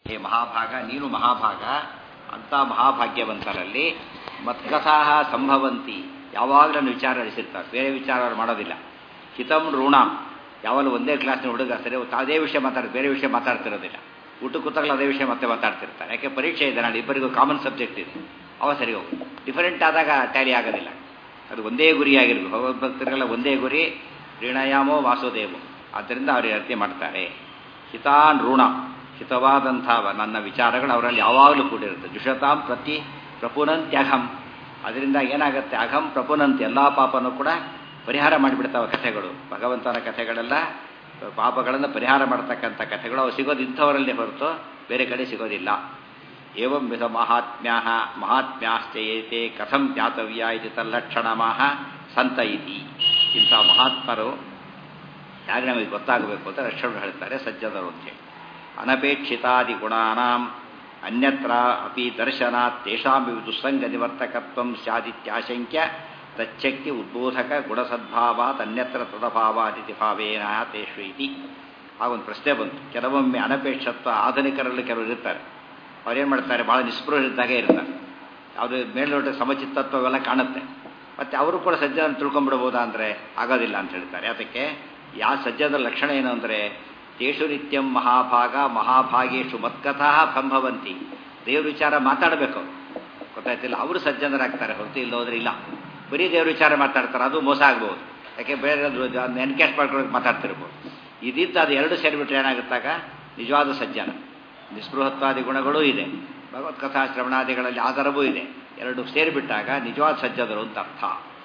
ಹೇ ಮಹಾಭಾಗ ನೀನು ಮಹಾಭಾಗ ಅಂತ ಮಹಾಭಾಗ್ಯವಂತರಲ್ಲಿ ಮತ್ಕಥಾ ಸಂಭವಂತಿ ಯಾವಾಗಲೂ ವಿಚಾರ ನಡೆಸಿರ್ತಾರೆ ಬೇರೆ ವಿಚಾರ ಅವ್ರು ಮಾಡೋದಿಲ್ಲ ಹಿತಂ ಋಣಾಂ ಯಾವಾಗಲೂ ಒಂದೇ ಕ್ಲಾಸ್ನ ಹುಡುಗ ಸರಿ ಅದೇ ವಿಷಯ ಮಾತಾಡ್ತಾರೆ ಬೇರೆ ವಿಷಯ ಮಾತಾಡ್ತಿರೋದಿಲ್ಲ ಊಟ ಕೂತಾಗಲೂ ಅದೇ ವಿಷಯ ಮತ್ತೆ ಮಾತಾಡ್ತಿರ್ತಾರೆ ಯಾಕೆ ಪರೀಕ್ಷೆ ಇದೆ ನಾಳೆ ಇಬ್ಬರಿಗೂ ಕಾಮನ್ ಸಬ್ಜೆಕ್ಟ್ ಇದೆ ಅವ ಸರಿ ಹೋಗು ಡಿಫರೆಂಟ್ ಆದಾಗ ಟ್ಯಾಲಿ ಆಗೋದಿಲ್ಲ ಅದು ಒಂದೇ ಗುರಿಯಾಗಿರ್ಬೇಕು ಭಗವದ್ಭಕ್ತರಿಗೆಲ್ಲ ಒಂದೇ ಗುರಿ ಋಣಯಾಮೋ ವಾಸುದೇವೋ ಆದ್ದರಿಂದ ಅವರು ಅರ್ಥ ಮಾಡ್ತಾರೆ ಹಿತಾನ್ ಋಣ ಹಿತವಾದಂಥ ನನ್ನ ವಿಚಾರಗಳು ಅವರಲ್ಲಿ ಯಾವಾಗಲೂ ಕೂಡಿರುತ್ತೆ ದುಷತಾಂ ಪ್ರತಿ ಪ್ರಪುನಂತ್ಯಘಂ ಅದರಿಂದ ಏನಾಗುತ್ತೆ ಅಘಂ ಪ್ರಪುನಂತಿ ಎಲ್ಲ ಪಾಪನೂ ಕೂಡ ಪರಿಹಾರ ಮಾಡಿಬಿಡ್ತಾವೆ ಕಥೆಗಳು ಭಗವಂತನ ಕಥೆಗಳೆಲ್ಲ ಪಾಪಗಳನ್ನು ಪರಿಹಾರ ಮಾಡ್ತಕ್ಕಂಥ ಕಥೆಗಳು ಅವು ಸಿಗೋದು ಇಂಥವರಲ್ಲಿ ಹೊರತು ಬೇರೆ ಕಡೆ ಸಿಗೋದಿಲ್ಲ ಏವಂ ವಿಧ ಮಹಾತ್ಮ್ಯ ಮಹಾತ್ಮ್ಯಾಶ್ಚಯೇತೆ ಕಥಂ ಜ್ಞಾತವ್ಯ ಇದು ತಲ್ಲಕ್ಷಣಮಃ ಸಂತ ಇತಿ ಇಂಥ ಮಹಾತ್ಮರು ಯಾಕೆ ನಮಗೆ ಗೊತ್ತಾಗಬೇಕು ಅಂತ ಲಕ್ಷಣಗಳು ಹೇಳ್ತಾರೆ ಸಜ್ಜದರು ಅಂತೇಳಿ ಅನಪೇಕ್ಷಿತಾದಿ ಗುಣಾನಾಂ ಅನ್ಯತ್ರ ಅಪಿ ದರ್ಶನಾತ್ ತೇಷಾಂ ದುಸ್ಸಂಗ ನಿವರ್ತಕತ್ವ ಸ್ಯಾದಿತ್ಯಾಶಂಕ್ಯ ತಚ್ಚಕ್ತಿ ಉದ್ಬೋಧಕ ಗುಣಸದ್ಭಾವಾತ್ ಅನ್ಯತ್ರ ತದಭಾವಾದಿತಿ ಭಾವೇನ ತೇಷು ಇತಿ ಆಗೊಂದು ಪ್ರಶ್ನೆ ಬಂತು ಕೆಲವೊಮ್ಮೆ ಅನಪೇಕ್ಷತ್ವ ಆಧುನಿಕರಲ್ಲಿ ಕೆಲವರು ಇರ್ತಾರೆ ಅವ್ರೇನು ಮಾಡ್ತಾರೆ ಭಾಳ ನಿಸ್ಪೃಹರಿದ್ದಾಗೆ ಇರ್ತಾರೆ ಅದು ಮೇಲ್ನೋಟ ಸಮಚಿತ್ತತ್ವವೆಲ್ಲ ಕಾಣುತ್ತೆ ಮತ್ತು ಅವರು ಕೂಡ ಸಜ್ಜನ ತಿಳ್ಕೊಂಡ್ಬಿಡ್ಬೋದಾ ಅಂದರೆ ಆಗೋದಿಲ್ಲ ಅಂತ ಹೇಳ್ತಾರೆ ಅದಕ್ಕೆ ಯಾವ ಸಜ್ಜದ ಲಕ್ಷಣ ಏನು ಅಂದರೆ ತೇಷು ನಿತ್ಯಂ ಮಹಾಭಾಗ ಮಹಾಭಾಗೇಶು ಮತ್ಕಥಾ ಸಂಭವಂತಿ ದೇವ್ರ ವಿಚಾರ ಮಾತಾಡಬೇಕು ಗೊತ್ತಾಯ್ತಿಲ್ಲ ಅವರು ಸಜ್ಜನರಾಗ್ತಾರೆ ಹೊರತು ಇಲ್ಲ ಹೋದ್ರೆ ಇಲ್ಲ ಬರೀ ದೇವ್ರ ವಿಚಾರ ಮಾತಾಡ್ತಾರೆ ಅದು ಮೋಸ ಆಗ್ಬೋದು ಯಾಕೆ ಬೇರೆ ಎನ್ಕ್ಯಾಶ್ ಮಾಡ್ಕೊಳ್ಳೋಕೆ ಮಾತಾಡ್ತಿರ್ಬೋದು ಇದಿದ್ದು ಅದು ಎರಡು ಸೇರಿಬಿಟ್ರೆ ಏನಾಗುತ್ತಾಗ ನಿಜವಾದ ಸಜ್ಜನ ನಿಸ್ಪೃಹತ್ವಾದಿ ಗುಣಗಳೂ ಇದೆ ಭಗವತ್ಕಥಾ ಶ್ರವಣಾದಿಗಳಲ್ಲಿ ಆಧಾರವೂ ಇದೆ ಎರಡು ಸೇರಿಬಿಟ್ಟಾಗ ನಿಜವಾದ ಸಜ್ಜದರು ಅಂತ ಅರ್ಥ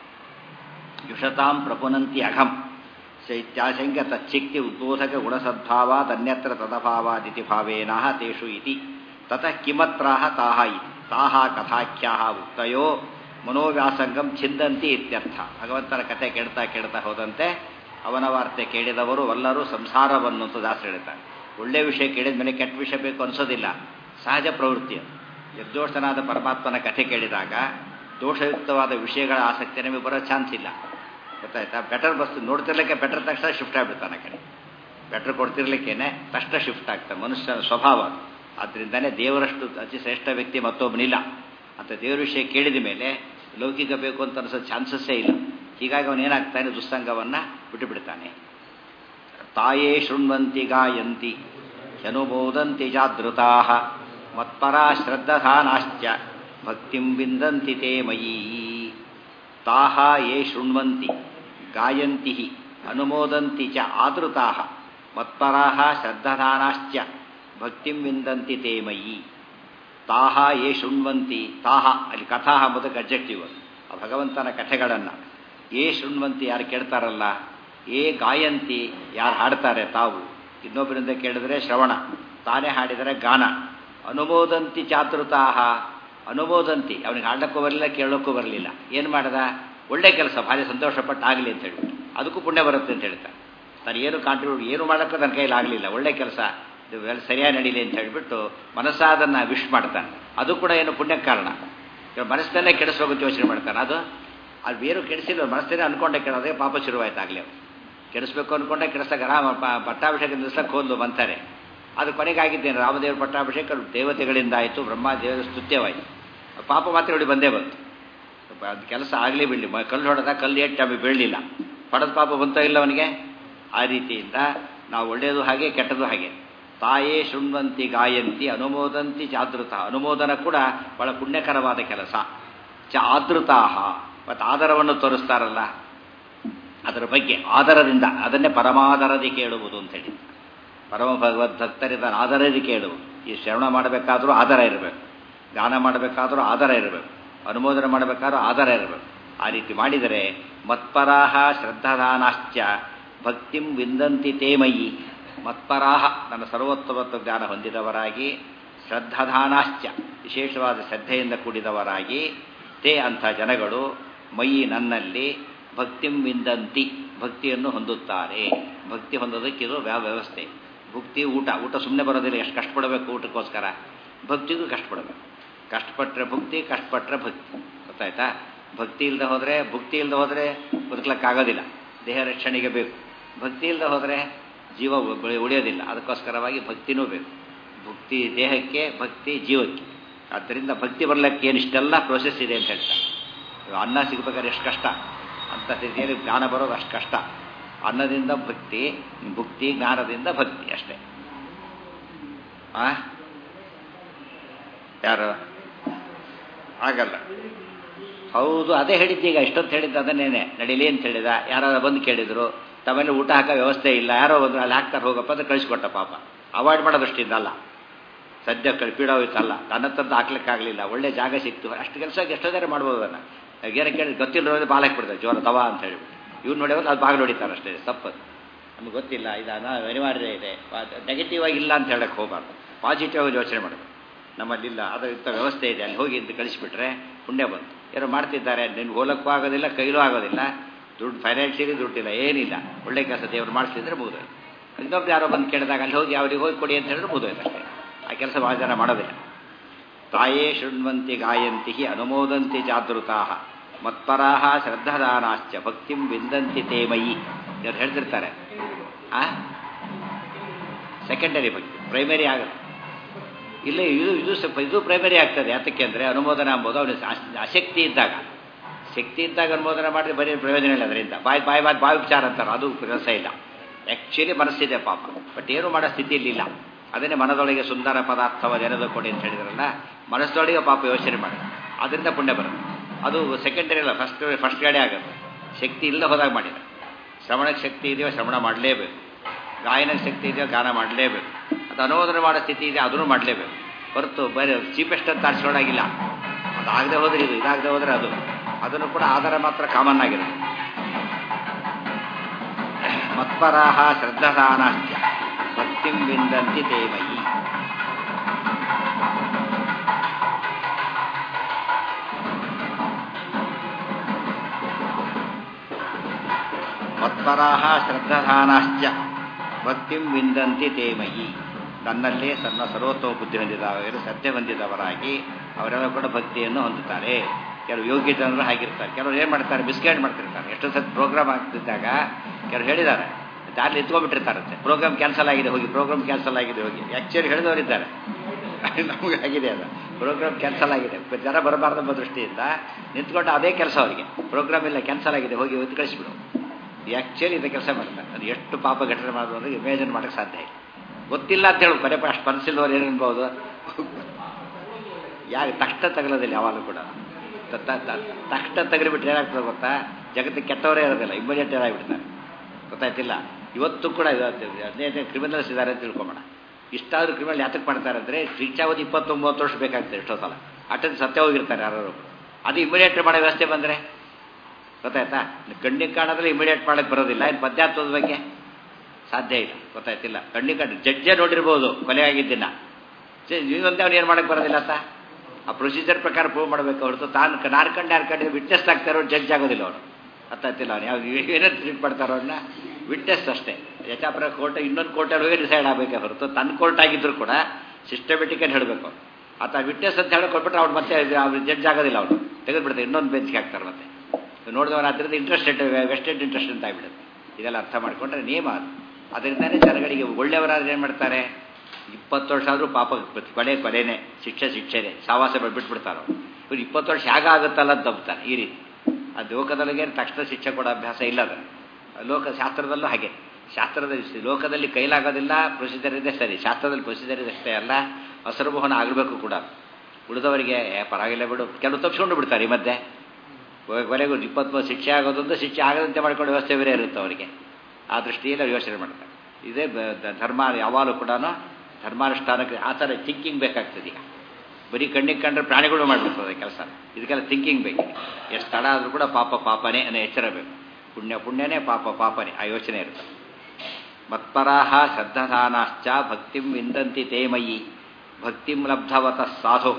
ಯುಷತಾಂ ಪ್ರಪುನಂತಿ ಅಘಂ ಶೈತ್ಯಾಶಂಕ ತಚ್ಚಿಕ್ತಿ ಉದ್ಬೋಧಕ ಗುಣಸದ್ಭಾವಾತ್ ಅನ್ಯತ್ರ ತದಭಾವಾದಿತಿ ಭಾವೇನ ತೇಷು ಇತಿ ತತಃ ಕಿಮತ್ರಾಹ ತಾಹ ಇತಿ ತಾಹ ಕಥಾಖ್ಯಾಹ ಉಕ್ತಯೋ ಮನೋವ್ಯಾಸಂಗಂ ಛಿಂದಂತಿ ಇತ್ಯರ್ಥ ಭಗವಂತನ ಕಥೆ ಕೇಳ್ತಾ ಕೇಳ್ತಾ ಹೋದಂತೆ ಅವನ ವಾರ್ತೆ ಕೇಳಿದವರು ಎಲ್ಲರೂ ಸಂಸಾರವನ್ನು ಅಂತ ದಾಸರು ಹೇಳ್ತಾರೆ ಒಳ್ಳೆ ವಿಷಯ ಕೇಳಿದ ಮೇಲೆ ಕೆಟ್ಟ ವಿಷಯ ಬೇಕು ಅನಿಸೋದಿಲ್ಲ ಸಹಜ ಪ್ರವೃತ್ತಿ ಅದು ನಿರ್ದೋಷನಾದ ಪರಮಾತ್ಮನ ಕಥೆ ಕೇಳಿದಾಗ ದೋಷಯುಕ್ತವಾದ ವಿಷಯಗಳ ಆಸಕ್ತಿ ನಮಗೆ ಬರೋ ಚಾನ್ಸ್ ಇಲ್ಲ ಗೊತ್ತಾಯ್ತಾ ಬೆಟರ್ ಬಸ್ ನೋಡ್ತಿರ್ಲಿಕ್ಕೆ ಬೆಟರ್ ತಕ್ಷಣ ಶಿಫ್ಟ್ ಆಗಿಬಿಡ್ತಾನೆ ಕಡೆ ಬೆಟರ್ ಕೊಡ್ತಿರ್ಲಿಕ್ಕೇನೆ ತಕ್ಷಣ ಶಿಫ್ಟ್ ಆಗ್ತಾನೆ ಮನುಷ್ಯನ ಸ್ವಭಾವ ಆದ್ದರಿಂದನೇ ದೇವರಷ್ಟು ಅತಿ ಶ್ರೇಷ್ಠ ವ್ಯಕ್ತಿ ಮತ್ತೊಬ್ಬನಿಲ್ಲ ಅಂತ ದೇವರ ವಿಷಯ ಕೇಳಿದ ಮೇಲೆ ಲೌಕಿಕ ಬೇಕು ಅಂತ ಅನಿಸೋ ಚಾನ್ಸಸ್ಸೇ ಇಲ್ಲ ಹೀಗಾಗಿ ಅವನೇನಾಗ್ತಾನೆ ದುಸ್ಸಂಗವನ್ನು ಬಿಟ್ಟು ಬಿಡ್ತಾನೆ ತಾಯೇ ಶೃಣ್ವಂತಿ ಗಾಯಂತಿ ಅನುಮೋದಂತಿ ಜಾದೃತಾ ಮತ್ಪರಾ ಶ್ರದ್ಧಾನಾಶ್ಚ ಭಕ್ತಿಂ ವಿಂದಂತಿ ತೇ ಮಯೀ ತಾಹ ಯೇ ಶೃಣ್ವಂತಿ ಗಾಯಂತಿ ಅನುಮೋದಂತಿ ಚ ಆದೃತಾ ಮತ್ಪರಾ ಶ್ರದ್ಧಾನಾಶ್ಚ ಭಕ್ತಿಂ ವಿಂದಂತಿ ತೇ ಮಯಿ ತಾಹ ಯೇ ಶೃಣ್ವಂತಿ ತಾಹ ಅಲ್ಲಿ ಕಥಾ ಎಂಬುದಕ್ಕೆ ಅಬ್ಜೆಕ್ಟಿವ್ ಆ ಭಗವಂತನ ಕಥೆಗಳನ್ನು ಏ ಶೃಣ್ವಂತಿ ಯಾರು ಕೇಳ್ತಾರಲ್ಲ ಏ ಗಾಯಂತಿ ಯಾರು ಹಾಡ್ತಾರೆ ತಾವು ಇನ್ನೊಬ್ಬರಿಂದ ಕೇಳಿದ್ರೆ ಶ್ರವಣ ತಾನೇ ಹಾಡಿದರೆ ಗಾನ ಅನುಮೋದಂತಿ ಚಾತೃತಾಹ ಅನುಮೋದಂತಿ ಅವನಿಗೆ ಹಾಡಕ್ಕೂ ಬರಲಿಲ್ಲ ಕೇಳೋಕ್ಕೂ ಬರಲಿಲ್ಲ ಏನು ಮಾಡ್ದ ಒಳ್ಳೆ ಕೆಲಸ ಭಾರಿ ಸಂತೋಷಪಟ್ಟು ಆಗಲಿ ಅಂತ ಹೇಳ್ಬಿಟ್ಟು ಅದಕ್ಕೂ ಪುಣ್ಯ ಬರುತ್ತೆ ಅಂತ ಹೇಳ್ತಾರೆ ತಾನು ಏನು ಕಾಂಟ್ರಿಬ್ಯೂಟ್ ಏನು ಮಾಡೋಕ್ಕೂ ನನ್ನ ಕೈಯಲ್ಲಿ ಆಗಲಿಲ್ಲ ಒಳ್ಳೆ ಕೆಲಸ ಇದು ಸರಿಯಾಗಿ ನಡೀಲಿ ಅಂತ ಹೇಳಿಬಿಟ್ಟು ಮನಸ್ಸಾದನ್ನು ವಿಶ್ ಮಾಡ್ತಾನೆ ಅದು ಕೂಡ ಏನು ಪುಣ್ಯಕ್ಕೆ ಕಾರಣ ಮನಸ್ಸನ್ನೇ ಕೆಡಿಸೋಗುತ್ತೆ ಯೋಚನೆ ಮಾಡ್ತಾನೆ ಅದು ಅದು ಏನು ಕೆಡಿಸಿಲ್ಲ ಮನಸ್ಸನ್ನೇ ಅನ್ಕೊಂಡೆ ಕೆಡೋದೇ ಪಾಪ ಶುರುವಾಯ್ತಾಗಲಿ ಅವ್ರು ಕೆಡಿಸ್ಬೇಕು ಅಂದ್ಕೊಂಡೆ ಕೆಡಿಸ್ದಾಗ ರಾಮ ಪಟ್ಟಾಭಿಷೇಕ ನಿಲ್ಲಿಸಕ್ಕೆ ಹೋದ್ಲು ಬಂತಾರೆ ಅದು ಕೊನೆಗಾಗಿದ್ದೇನೆ ರಾಮದೇವ್ರ ಪಟ್ಟಾಭಿಷೇಕ ದೇವತೆಗಳಿಂದ ಆಯಿತು ಬ್ರಹ್ಮ ದೇವರ ಸ್ತುತ್ಯವಾಯಿತು ಪಾಪ ಮಾತ್ರ ನೋಡಿ ಬಂದೇ ಬಂತು ಅದು ಕೆಲಸ ಆಗಲಿ ಬಿಡಲಿ ಕಲ್ಲು ಹೊಡೆದ ಕಲ್ಲು ಎಟ್ಟು ಆಮೇಲೆ ಬೀಳಲಿಲ್ಲ ಪಡೆದ ಪಾಪ ಬಂತೋ ಇಲ್ಲ ಅವನಿಗೆ ಆ ರೀತಿಯಿಂದ ನಾವು ಒಳ್ಳೆಯದು ಹಾಗೆ ಕೆಟ್ಟದ್ದು ಹಾಗೆ ತಾಯೇ ಶೃಣ್ವಂತಿ ಗಾಯಂತಿ ಅನುಮೋದಂತಿ ಚಾದೃತ ಅನುಮೋದನ ಕೂಡ ಬಹಳ ಪುಣ್ಯಕರವಾದ ಕೆಲಸ ಚ ಆದೃತಾಹ ಮತ್ತು ಆದರವನ್ನು ತೋರಿಸ್ತಾರಲ್ಲ ಅದರ ಬಗ್ಗೆ ಆದರದಿಂದ ಅದನ್ನೇ ಪರಮಾದರದಿ ಕೇಳುವುದು ಅಂತ ಹೇಳಿ ಪರಮ ಭಗವದ್ ಭಕ್ತರಿಂದ ಆದರದಿ ಕೇಳುವುದು ಈ ಶ್ರವಣ ಮಾಡಬೇಕಾದ್ರೂ ಆಧಾರ ಇರಬೇಕು ಗಾನ ಮಾಡಬೇಕಾದ್ರೂ ಆಧಾರ ಇರಬೇಕು ಅನುಮೋದನೆ ಮಾಡಬೇಕಾದ್ರೂ ಆಧಾರ ಇರಬೇಕು ಆ ರೀತಿ ಮಾಡಿದರೆ ಮತ್ಪರಾಹ ಶ್ರದ್ಧಾದಾನಾಶ್ಚ ಭಕ್ತಿಂ ವಿಂದಂತಿ ತೇಮಯಿ ಮತ್ಪರಾಹ ನನ್ನ ಸರ್ವೋತ್ತಮತ್ವ ಜ್ಞಾನ ಹೊಂದಿದವರಾಗಿ ಶ್ರದ್ಧಾದಾನಾಶ್ಚ ವಿಶೇಷವಾದ ಶ್ರದ್ಧೆಯಿಂದ ಕೂಡಿದವರಾಗಿ ತೇ ಅಂಥ ಜನಗಳು ಮಯಿ ನನ್ನಲ್ಲಿ ಭಕ್ತಿಂ ವಿಂದಂತಿ ಭಕ್ತಿಯನ್ನು ಹೊಂದುತ್ತಾರೆ ಭಕ್ತಿ ಹೊಂದೋದಕ್ಕೆ ಇದು ವ್ಯವ ವ್ಯವಸ್ಥೆ ಭಕ್ತಿ ಊಟ ಊಟ ಸುಮ್ಮನೆ ಬರೋದಿಲ್ಲ ಎಷ್ಟು ಕಷ್ಟಪಡಬೇಕು ಊಟಕ್ಕೋಸ್ಕರ ಭಕ್ತಿಗೂ ಕಷ್ಟಪಡಬೇಕು ಕಷ್ಟಪಟ್ಟರೆ ಭಕ್ತಿ ಕಷ್ಟಪಟ್ಟರೆ ಭಕ್ತಿ ಗೊತ್ತಾಯ್ತಾ ಭಕ್ತಿ ಇಲ್ಲದೆ ಹೋದರೆ ಭಕ್ತಿ ಇಲ್ಲದೆ ಹೋದರೆ ಬದುಕಲಿಕ್ಕಾಗೋದಿಲ್ಲ ದೇಹ ರಕ್ಷಣೆಗೆ ಬೇಕು ಭಕ್ತಿ ಇಲ್ಲದೆ ಹೋದರೆ ಜೀವ ಉಳಿಯೋದಿಲ್ಲ ಅದಕ್ಕೋಸ್ಕರವಾಗಿ ಭಕ್ತಿನೂ ಬೇಕು ಭಕ್ತಿ ದೇಹಕ್ಕೆ ಭಕ್ತಿ ಜೀವಕ್ಕೆ ಆದ್ದರಿಂದ ಭಕ್ತಿ ಬರಲಿಕ್ಕೆ ಏನು ಇಷ್ಟೆಲ್ಲ ಪ್ರೋಸೆಸ್ ಇದೆ ಅಂತ ಹೇಳ್ತಾರೆ ಇವಾಗ ಅನ್ನ ಸಿಗ್ಬೇಕಾದ್ರೆ ಎಷ್ಟು ಕಷ್ಟ ಅಂತ ಸ್ಥಿತಿಯಲ್ಲಿ ಜ್ಞಾನ ಬರೋದು ಅಷ್ಟು ಕಷ್ಟ ಅನ್ನದಿಂದ ಭಕ್ತಿ ಭಕ್ತಿ ಜ್ಞಾನದಿಂದ ಭಕ್ತಿ ಅಷ್ಟೇ ಆ ಯಾರು ಆಗಲ್ಲ ಹೌದು ಅದೇ ಹೇಳಿದ್ದೀಗ ಇಷ್ಟೊತ್ತು ಹೇಳಿದ್ದು ಅದನ್ನೇನೆ ನಡೀಲಿ ಅಂತ ಹೇಳಿದ ಯಾರು ಬಂದು ಕೇಳಿದ್ರು ತಮ್ಮಲ್ಲಿ ಊಟ ಹಾಕೋ ವ್ಯವಸ್ಥೆ ಇಲ್ಲ ಯಾರೋ ಬಂದ್ರು ಅಲ್ಲಿ ಹಾಕ್ತಾರೆ ಹೋಗಪ್ಪ ಅಂತ ಕಳಿಸ್ಕೊಟ್ಟ ಪಾಪ ಅವಾಯ್ಡ್ ಮಾಡೋದಷ್ಟಿಂದ ಅಲ್ಲ ಸದ್ಯ ಕಳ್ಪೀಡ ಹೋಯ್ತಲ್ಲ ನನ್ನ ತಂದು ಹಾಕ್ಲಿಕ್ಕಾಗಲಿಲ್ಲ ಒಳ್ಳೆ ಜಾಗ ಸಿಕ್ತು ಅಷ್ಟು ಕೆಲಸ ಎಷ್ಟೋದಾರೆ ಮಾಡ್ಬೋದು ಅದನ್ನು ಏನೋ ಕೇಳಿ ಗೊತ್ತಿಲ್ಲದ್ರೆ ಬಾಲ್ ಹಾಕ್ಬಿಡ್ತಾರೆ ಜೋರ ದವಾ ಅಂತ ಹೇಳ್ಬಿಟ್ಟು ಇವ್ರು ನೋಡಿದ್ರೆ ಅದು ಬಾಗಿಲು ಹೊಡಿತಾರೆ ಅಷ್ಟೇ ತಪ್ಪದು ನಮ್ಗೆ ಗೊತ್ತಿಲ್ಲ ಇದು ಅನ ಅನಿವಾರ್ಯ ಇದೆ ನೆಗೆಟಿವ್ ಆಗಿ ಇಲ್ಲ ಅಂತ ಹೇಳಕ್ಕೆ ಹೋಗಬಾರ್ದು ಪಾಸಿಟಿವ್ ಆಗಿ ಯೋಚನೆ ಮಾಡಬೇಕು ನಮ್ಮಲ್ಲಿಲ್ಲ ಅದರ ಇಂಥ ವ್ಯವಸ್ಥೆ ಇದೆ ಅಲ್ಲಿ ಹೋಗಿ ಅಂತ ಕಳಿಸ್ಬಿಟ್ರೆ ಪುಣ್ಯ ಬಂತು ಏನೋ ಮಾಡ್ತಿದ್ದಾರೆ ನಿನ್ಗೆ ಹೋಲಕ್ಕೂ ಆಗೋದಿಲ್ಲ ಕೈಲೂ ಆಗೋದಿಲ್ಲ ದುಡ್ಡು ಫೈನಾನ್ಷಿಯಲಿ ದುಡ್ಡಿಲ್ಲ ಏನಿಲ್ಲ ಒಳ್ಳೆ ಕೆಲಸ ದೇವರು ಮಾಡಿಸಿದ್ರೆ ಮುಗಿದೋಯ್ತು ಇನ್ನೊಬ್ರು ಯಾರೋ ಬಂದು ಕೇಳಿದಾಗ ಅಲ್ಲಿ ಹೋಗಿ ಅವ್ರಿಗೆ ಹೋಗಿ ಕೊಡಿ ಅಂತ ಹೇಳಿದ್ರೆ ಮುಗಿದೋಯ್ತು ಅಷ್ಟೇ ಆ ಕೆಲಸ ಭಾಳ ಜನ ಮಾಡೋದಿಲ್ಲ ತಾಯೇ ಶೃಣ್ವಂತಿ ಗಾಯಂತಿ ಅನುಮೋದಂತಿ ಜಾಗೃತಾ ಮತ್ಪರಾಹ ಶ್ರದ್ಧಾದಾನಾಶ್ಚ ಭಕ್ತಿಂ ವಿಂದಂತಿ ತೇ ಮಯಿ ಇವ್ರು ಹೇಳ್ತಿರ್ತಾರೆ ಆ ಸೆಕೆಂಡರಿ ಭಕ್ತಿ ಪ್ರೈಮರಿ ಆಗುತ್ತೆ ಇಲ್ಲ ಇದು ಇದು ಸ್ವಲ್ಪ ಇದು ಪ್ರೈಮರಿ ಆಗ್ತದೆ ಯಾತಕ್ಕೆ ಅಂದರೆ ಅನುಮೋದನೆ ಅಂಬೋದು ಅವನಿಗೆ ಆಸಕ್ತಿ ಇದ್ದಾಗ ಶಕ್ತಿ ಇದ್ದಾಗ ಅನುಮೋದನೆ ಮಾಡಿದ್ರೆ ಬರೀ ಪ್ರಯೋಜನ ಇಲ್ಲ ಅದರಿಂದ ಬಾಯಿ ಬಾಯಿ ಬಾಯಿ ಬಾಯಿ ಉಪಚಾರ ಅಂತಾರೆ ಅದು ಕೆಲಸ ಇಲ್ಲ ಆ್ಯಕ್ಚುಲಿ ಮನಸ್ಸಿದೆ ಪಾಪ ಬಟ್ ಏನು ಮಾಡೋ ಸ್ಥಿತಿಯಲ್ಲಿ ಇಲ್ಲ ಅದನ್ನೇ ಮನದೊಳಗೆ ಸುಂದರ ಪದಾರ್ಥವ ನೆನೆದು ಕೊಡಿ ಅಂತ ಹೇಳಿದ್ರಲ್ಲ ಮನಸ್ಸೊಳಗೆ ಪಾಪ ಯೋಚನೆ ಮಾಡಿ ಅದರಿಂದ ಪುಣ್ಯ ಬರುತ್ತೆ ಅದು ಸೆಕೆಂಡರಿ ಅಲ್ಲ ಫಸ್ಟ್ ಫಸ್ಟ್ ಗಾಡಿ ಆಗುತ್ತೆ ಶಕ್ತಿ ಇಲ್ಲ ಹೋದಾಗ ಮಾಡಿದ ಶ್ರವಣಕ್ಕೆ ಶಕ್ತಿ ಇದೆಯೋ ಶ್ರವಣ ಮಾಡಲೇಬೇಕು ಗಾಯನಕ್ಕೆ ಶಕ್ತಿ ಇದೆಯೋ ಗಾನ ಮಾಡಲೇಬೇಕು ಅದು ಅನುಮೋದನೆ ಮಾಡೋ ಸ್ಥಿತಿ ಇದೆ ಅದನ್ನು ಮಾಡಲೇಬೇಕು ಹೊರತು ಬರೀ ಚೀಪೆಸ್ಟ್ ಅಂತ ಆರಿಸ್ಕೊಳ್ಳಾಗಿಲ್ಲ ಅದಾಗದೆ ಹೋದ್ರೆ ಇದು ಇದಾಗದೆ ಹೋದ್ರೆ ಅದು ಅದನ್ನು ಕೂಡ ಆಧಾರ ಮಾತ್ರ ಕಾಮನ್ ಆಗಿರುತ್ತೆ ಮತ್ಪರಾಹ ಶ್ರದ್ಧಾನಾಶ್ಚ ಭಕ್ತಿಂ ವಿಂದಂತಿ ತೇಮಯಿ ಮತ್ಪರಾಹ ಶ್ರದ್ಧಾನಾಶ್ಚ ಭಕ್ತಿಂ ವಿಂದಂತಿ ತೇಮಯಿ ನನ್ನಲ್ಲೇ ಸಣ್ಣ ಸರ್ವೋತ್ತಮ ಬುದ್ಧಿ ಹೊಂದಿದವರು ಸತ್ಯ ಹೊಂದಿದವರಾಗಿ ಅವರೆಲ್ಲ ಕೂಡ ಭಕ್ತಿಯನ್ನು ಹೊಂದುತ್ತಾರೆ ಕೆಲವು ಯೋಗ್ಯ ಜನರು ಹಾಗಿರ್ತಾರೆ ಕೆಲವರು ಏನು ಮಾಡ್ತಾರೆ ಬಿಸ್ಕೆಟ್ ಮಾಡ್ತಿರ್ತಾರೆ ಎಷ್ಟೋ ಸತ್ ಪ್ರೋಗ್ರಾಮ್ ಆಗ್ತಿದ್ದಾಗ ಕೆಲವರು ಹೇಳಿದ್ದಾರೆ ದಾರಿ ನಿಂತ್ಕೊಂಡ್ಬಿಟ್ಟಿರ್ತಾರಂತೆ ಪ್ರೋಗ್ರಾಮ್ ಕ್ಯಾನ್ಸಲ್ ಆಗಿದೆ ಹೋಗಿ ಪ್ರೋಗ್ರಾಮ್ ಕ್ಯಾನ್ಸಲ್ ಆಗಿದೆ ಹೋಗಿ ಆ್ಯಕ್ಚುಲಿ ಹೇಳಿದವರಿದ್ದಾರೆ ನಮಗೆ ಆಗಿದೆ ಅದು ಪ್ರೋಗ್ರಾಮ್ ಕ್ಯಾನ್ಸಲ್ ಆಗಿದೆ ಜನ ಬರಬಾರ್ದೆಂಬ ದೃಷ್ಟಿಯಿಂದ ನಿಂತ್ಕೊಂಡು ಅದೇ ಕೆಲಸ ಅವರಿಗೆ ಪ್ರೋಗ್ರಾಮ್ ಇಲ್ಲ ಕ್ಯಾನ್ಸಲ್ ಆಗಿದೆ ಹೋಗಿ ಒತ್ತು ಕಳಿಸ್ಬಿಡು ಆ್ಯಕ್ಚುಲಿ ಇದು ಕೆಲಸ ಮಾಡ್ತಾರೆ ಅದು ಎಷ್ಟು ಪಾಪ ಘಟನೆ ಮಾಡೋದು ಅಂದರೆ ಇಮೇಜಿನ್ ಮಾಡೋಕ್ಕೆ ಸಾಧ್ಯ ಇಲ್ಲ ಗೊತ್ತಿಲ್ಲ ಅಂತ ಹೇಳಿ ಬರೇ ಅಷ್ಟು ಮನಸ್ಸಿಲ್ದವ್ರು ಏನು ಅನ್ಬೋದು ಯಾರು ತಕ್ಷಣ ತಗಲೋದಿಲ್ಲ ಯಾವಾಗಲೂ ಕೂಡ ತಕ್ಷಣ ತೆಗೆದುಬಿಟ್ರೆ ಏನಾಗ್ತದೆ ಗೊತ್ತಾ ಜಗತ್ತಿಗೆ ಕೆಟ್ಟವರೇ ಇರೋದಿಲ್ಲ ಇಮ್ಮಿಡಿಯೇಟ್ ಏನಾಗ್ಬಿಡ್ತಾರೆ ಗೊತ್ತಾಯ್ತಿಲ್ಲ ಇವತ್ತು ಕೂಡ ಹದಿನೈದು ಕ್ರಿಮಿನಲ್ಸ್ ಇದ್ದಾರೆ ಅಂತ ತಿಳ್ಕೊಂಬೋಣ ಇಷ್ಟಾದರೂ ಕ್ರಿಮಿನಲ್ ಯಾತಕ್ಕೆ ಮಾಡ್ತಾರೆ ಅಂದರೆ ಶಿಕ್ಷಾವಧಿ ಇಪ್ಪತ್ತೊಂಬತ್ತು ವರ್ಷ ಬೇಕಾಗ್ತದೆ ಎಷ್ಟೋ ಸಲ ಅಟೆಂಡ್ ಸತ್ಯ ಹೋಗಿರ್ತಾರೆ ಯಾರು ಅದು ಇಮಿಡಿಯೇಟ್ ಮಾಡೋ ವ್ಯವಸ್ಥೆ ಬಂದರೆ ಗೊತ್ತಾಯ್ತಾ ಕಣ್ಣಿಗೆ ಕಾಣೋದ್ರೆ ಇಮಿಡಿಯೇಟ್ ಮಾಡೋಕ್ಕೆ ಬರೋದಿಲ್ಲ ಇನ್ನು ಪದ್ಯಾತ್ವದ ಬಗ್ಗೆ ಸಾಧ್ಯ ಇಲ್ಲ ಗೊತ್ತಾಯ್ತಿಲ್ಲ ಕಣ್ಣಿಗೆ ಕಂಡು ಜಡ್ಜೇ ನೋಡಿರ್ಬೋದು ಕೊಲೆ ಆಗಿದ್ದಿನ ನೀವೊಂದೇ ಅವ್ನು ಏನು ಮಾಡೋಕ್ಕೆ ಬರೋದಿಲ್ಲ ಅಂತ ಆ ಪ್ರೊಸೀಜರ್ ಪ್ರಕಾರ ಪ್ರೂವ್ ಮಾಡಬೇಕು ಹೊರತು ತಾನು ನಾರ್ಕಂಡು ಯಾರ್ಕಂಡು ವಿಟ್ನೆಸ್ ಆಗ್ತಾರೋ ಜಡ್ಜ್ ಆಗೋದಿಲ್ಲ ಅವನು ಅರ್ಥಾಯ್ತಿಲ್ಲ ಅವ್ನು ಯಾವ ಏನೇನು ಟ್ರೀಟ್ ಮಾಡ್ತಾರೋ ಅವನ್ನ ವಿಟ್ನೆಸ್ ಅಷ್ಟೇ ಯಚಾಪುರ ಕೋರ್ಟ್ ಇನ್ನೊಂದು ಕೋರ್ಟಲ್ಲಿ ಹೋಗಿ ಡಿಸೈಡ್ ಆಗಬೇಕೆ ಹೊರತು ತನ್ನ ಕೋರ್ಟ್ ಆಗಿದ್ರು ಕೂಡ ಸಿಸ್ಟಮೆಟಿಕ್ ಅಂತ ಹೇಳಬೇಕು ಆತ ವಿಟ್ನೆಸ್ ಅಂತ ಹೇಳಿ ಕೊಟ್ಬಿಟ್ರೆ ಅವ್ನು ಮತ್ತೆ ಅವ್ರು ಜಡ್ಜ್ ಆಗೋದಿಲ್ಲ ಅವನು ತೆಗೆದುಬಿಡ್ತಾರೆ ಇನ್ನೊಂದು ಬೆಂಚ್ಗೆ ಹಾಕ್ತಾರೆ ಮತ್ತೆ ನೋಡಿದವನು ಅದರಿಂದ ಇಂಟ್ರೆಸ್ಟೆಡ್ ವೆಸ್ಟೆಡ್ ಇಂಟ್ರೆಸ್ಟ್ ಅಂತ ಆಗಿಬಿಡುತ್ತೆ ಇದೆಲ್ಲ ಅರ್ಥ ಮಾಡಿಕೊಂಡ್ರೆ ನಿಯಮ ಅದು ಅದರಿಂದನೇ ಜನಗಳಿಗೆ ಒಳ್ಳೆಯವರಾದ್ರೆ ಏನು ಮಾಡ್ತಾರೆ ಇಪ್ಪತ್ತು ವರ್ಷ ಆದರೂ ಪಾಪ ಕೊನೆ ಕೊನೆನೇ ಶಿಕ್ಷೆ ಶಿಕ್ಷೆನೆ ಸಾವಾಸ ಬಿಟ್ಬಿಡ್ತಾರೆ ಇವ್ರು ಇಪ್ಪತ್ತು ವರ್ಷ ಹೇಗೆ ಆಗುತ್ತಲ್ಲ ಅಂತ ತಪ್ತಾರೆ ಈ ರೀತಿ ಆ ಲೋಕದೊಳಗೆ ತಕ್ಷಣ ಶಿಕ್ಷೆ ಕೊಡೋ ಅಭ್ಯಾಸ ಇಲ್ಲ ಅದನ್ನು ಲೋಕ ಶಾಸ್ತ್ರದಲ್ಲೂ ಹಾಗೆ ಶಾಸ್ತ್ರದಲ್ಲಿ ಲೋಕದಲ್ಲಿ ಕೈಲಾಗೋದಿಲ್ಲ ಪ್ರೊಸೀಜರ್ ಇದೆ ಸರಿ ಶಾಸ್ತ್ರದಲ್ಲಿ ಪ್ರೊಸೀಜರ್ ಇದೆ ಅಷ್ಟೇ ಅಲ್ಲ ಹಸರುಮೋಹನ ಆಗಬೇಕು ಕೂಡ ಉಳಿದವರಿಗೆ ಪರವಾಗಿಲ್ಲ ಬಿಡು ಕೆಲವು ತಪ್ಪಿಸ್ಕೊಂಡು ಬಿಡ್ತಾರೆ ಈ ಮಧ್ಯೆ ಕೊನೆಗೂ ಇಪ್ಪತ್ಮೂರು ಶಿಕ್ಷೆ ಆಗೋದೊಂದು ಶಿಕ್ಷೆ ಆಗದಂತೆ ಮಾಡ್ಕೊಂಡು ವ್ಯವಸ್ಥೆ ಬೇರೆ ಇರುತ್ತೆ ಅವರಿಗೆ ಆ ದೃಷ್ಟಿಯಲ್ಲಿ ಅವ್ರು ಯೋಚನೆ ಮಾಡ್ತಾರೆ ಇದೇ ಧರ್ಮ ಯಾವಾಗಲೂ ಕೂಡ ಧರ್ಮಾನುಷ್ಠಾನಕ್ಕೆ ಆ ಥರ ಥಿಂಕಿಂಗ್ ಬೇಕಾಗ್ತದೆ ಈಗ ಬರೀ ಕಣ್ಣಿಗೆ ಕಂಡ್ರೆ ಪ್ರಾಣಿಗಳು ಮಾಡಿಬಿಡ್ತದೆ ಕೆಲಸ ಇದಕ್ಕೆಲ್ಲ ಥಿಂಕಿಂಗ್ ಬೇಕು ಎಷ್ಟು ತಡ ಆದರೂ ಕೂಡ ಪಾಪ ಪಾಪನೇ ಅನ್ನೋ ಎಚ್ಚರ ಬೇಕು ಪುಣ್ಯ ಪುಣ್ಯನೇ ಪಾಪ ಪಾಪನೇ ಆ ಯೋಚನೆ ಇರುತ್ತೆ ಮತ್ಪರಾಹ ಶ್ರದ್ಧಾನಾಶ್ಚ ಭಕ್ತಿಂ ವಿಂದಂತಿ ತೇಮಯಿ ಭಕ್ತಿಂ ಲಬ್ಧವತ ಸಾಧು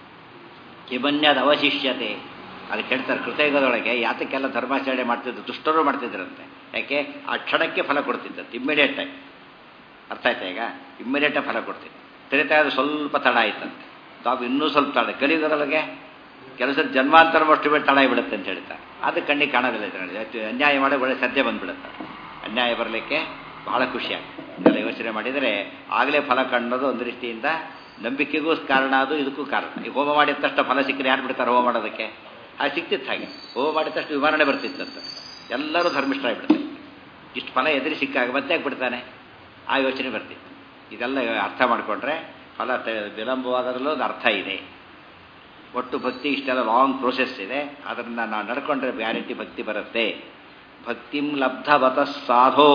ಕಿಮನ್ಯದ ಅವಶಿಷ್ಯತೆ ಅದಕ್ಕೆ ಹೇಳ್ತಾರೆ ಕೃತಯುಗದೊಳಗೆ ಯಾತಕ್ಕೆಲ್ಲ ಧರ್ಮಾಚರಣೆ ಮಾಡ್ತಿದ್ರು ದುಷ್ಟರು ಮಾಡ್ತಿದ್ರಂತೆ ಯಾಕೆ ಆ ಕ್ಷಣಕ್ಕೆ ಫಲ ಕೊಡ್ತಿದ್ದಂತೆ ಇಮ್ಮಿಡಿಯೇಟಾಗಿ ಅರ್ಥ ಆಯ್ತಾ ಈಗ ಇಮ್ಮಿಡಿಯೇಟಾಗಿ ಫಲ ಕೊಡ್ತಿತ್ತು ತ್ರೇತಾಯದು ಸ್ವಲ್ಪ ತಡ ಆಯ್ತಂತೆ ತಾವು ಇನ್ನೂ ಸ್ವಲ್ಪ ತಡ ಕಲಿಯುಗದೊಳಗೆ ಕೆಲಸ ಜನ್ಮಾಂತರವಷ್ಟು ಬೇಡ ತಡ ಬಿಡುತ್ತೆ ಅಂತ ಹೇಳ್ತಾರೆ ಅದು ಕಣ್ಣಿಗೆ ಕಾಣೋದಿಲ್ಲ ಅನ್ಯಾಯ ಮಾಡಿ ಒಳ್ಳೆ ಸದ್ಯ ಬಂದ್ಬಿಡುತ್ತೆ ಅನ್ಯಾಯ ಬರಲಿಕ್ಕೆ ಬಹಳ ಖುಷಿಯಾಗ್ತದೆ ಇದೆಲ್ಲ ಯೋಚನೆ ಮಾಡಿದರೆ ಆಗಲೇ ಫಲ ಕಂಡೋದು ಒಂದು ದೃಷ್ಟಿಯಿಂದ ನಂಬಿಕೆಗೂ ಕಾರಣ ಅದು ಇದಕ್ಕೂ ಕಾರಣ ಈ ಹೋಮ ಮಾಡಿದ ತಕ್ಷಣ ಫಲ ಸಿಕ್ಕರೆ ಯಾರು ಬಿಡ್ತಾರೆ ಹೋಮ ಮಾಡೋದಕ್ಕೆ ಹಾಗೆ ಸಿಕ್ತಿತ್ತು ಹಾಗೆ ಹೋಮ ಮಾಡಿದ ತಕ್ಷಣ ವಿವರಣೆ ಬರ್ತಿತ್ತಂತ ಎಲ್ಲರೂ ಧರ್ಮಿಷ್ಠರಾಗ್ಬಿಡ್ತಾರೆ ಇಷ್ಟು ಫಲ ಎದುರು ಸಿಕ್ಕಾಗ ಮತ್ತೆ ಯಾಕೆ ಬಿಡ್ತಾನೆ ಆ ಯೋಚನೆ ಬರ್ತಿತ್ತು ಇದೆಲ್ಲ ಅರ್ಥ ಮಾಡಿಕೊಂಡ್ರೆ ಫಲ ತ- ವಿಳಂಬವಾಗೋದ್ರಲ್ಲೂ ಒಂದು ಅರ್ಥ ಇದೆ ಒಟ್ಟು ಭಕ್ತಿ ಇಷ್ಟೆಲ್ಲ ಲಾಂಗ್ ಪ್ರೋಸೆಸ್ ಇದೆ ಅದರಿಂದ ನಾವು ನಡ್ಕೊಂಡ್ರೆ ಗ್ಯಾರಂಟಿ ಭಕ್ತಿ ಬರುತ್ತೆ ಭಕ್ತಿಂ ಲಬ್ಧವತ ಸಾಧೋ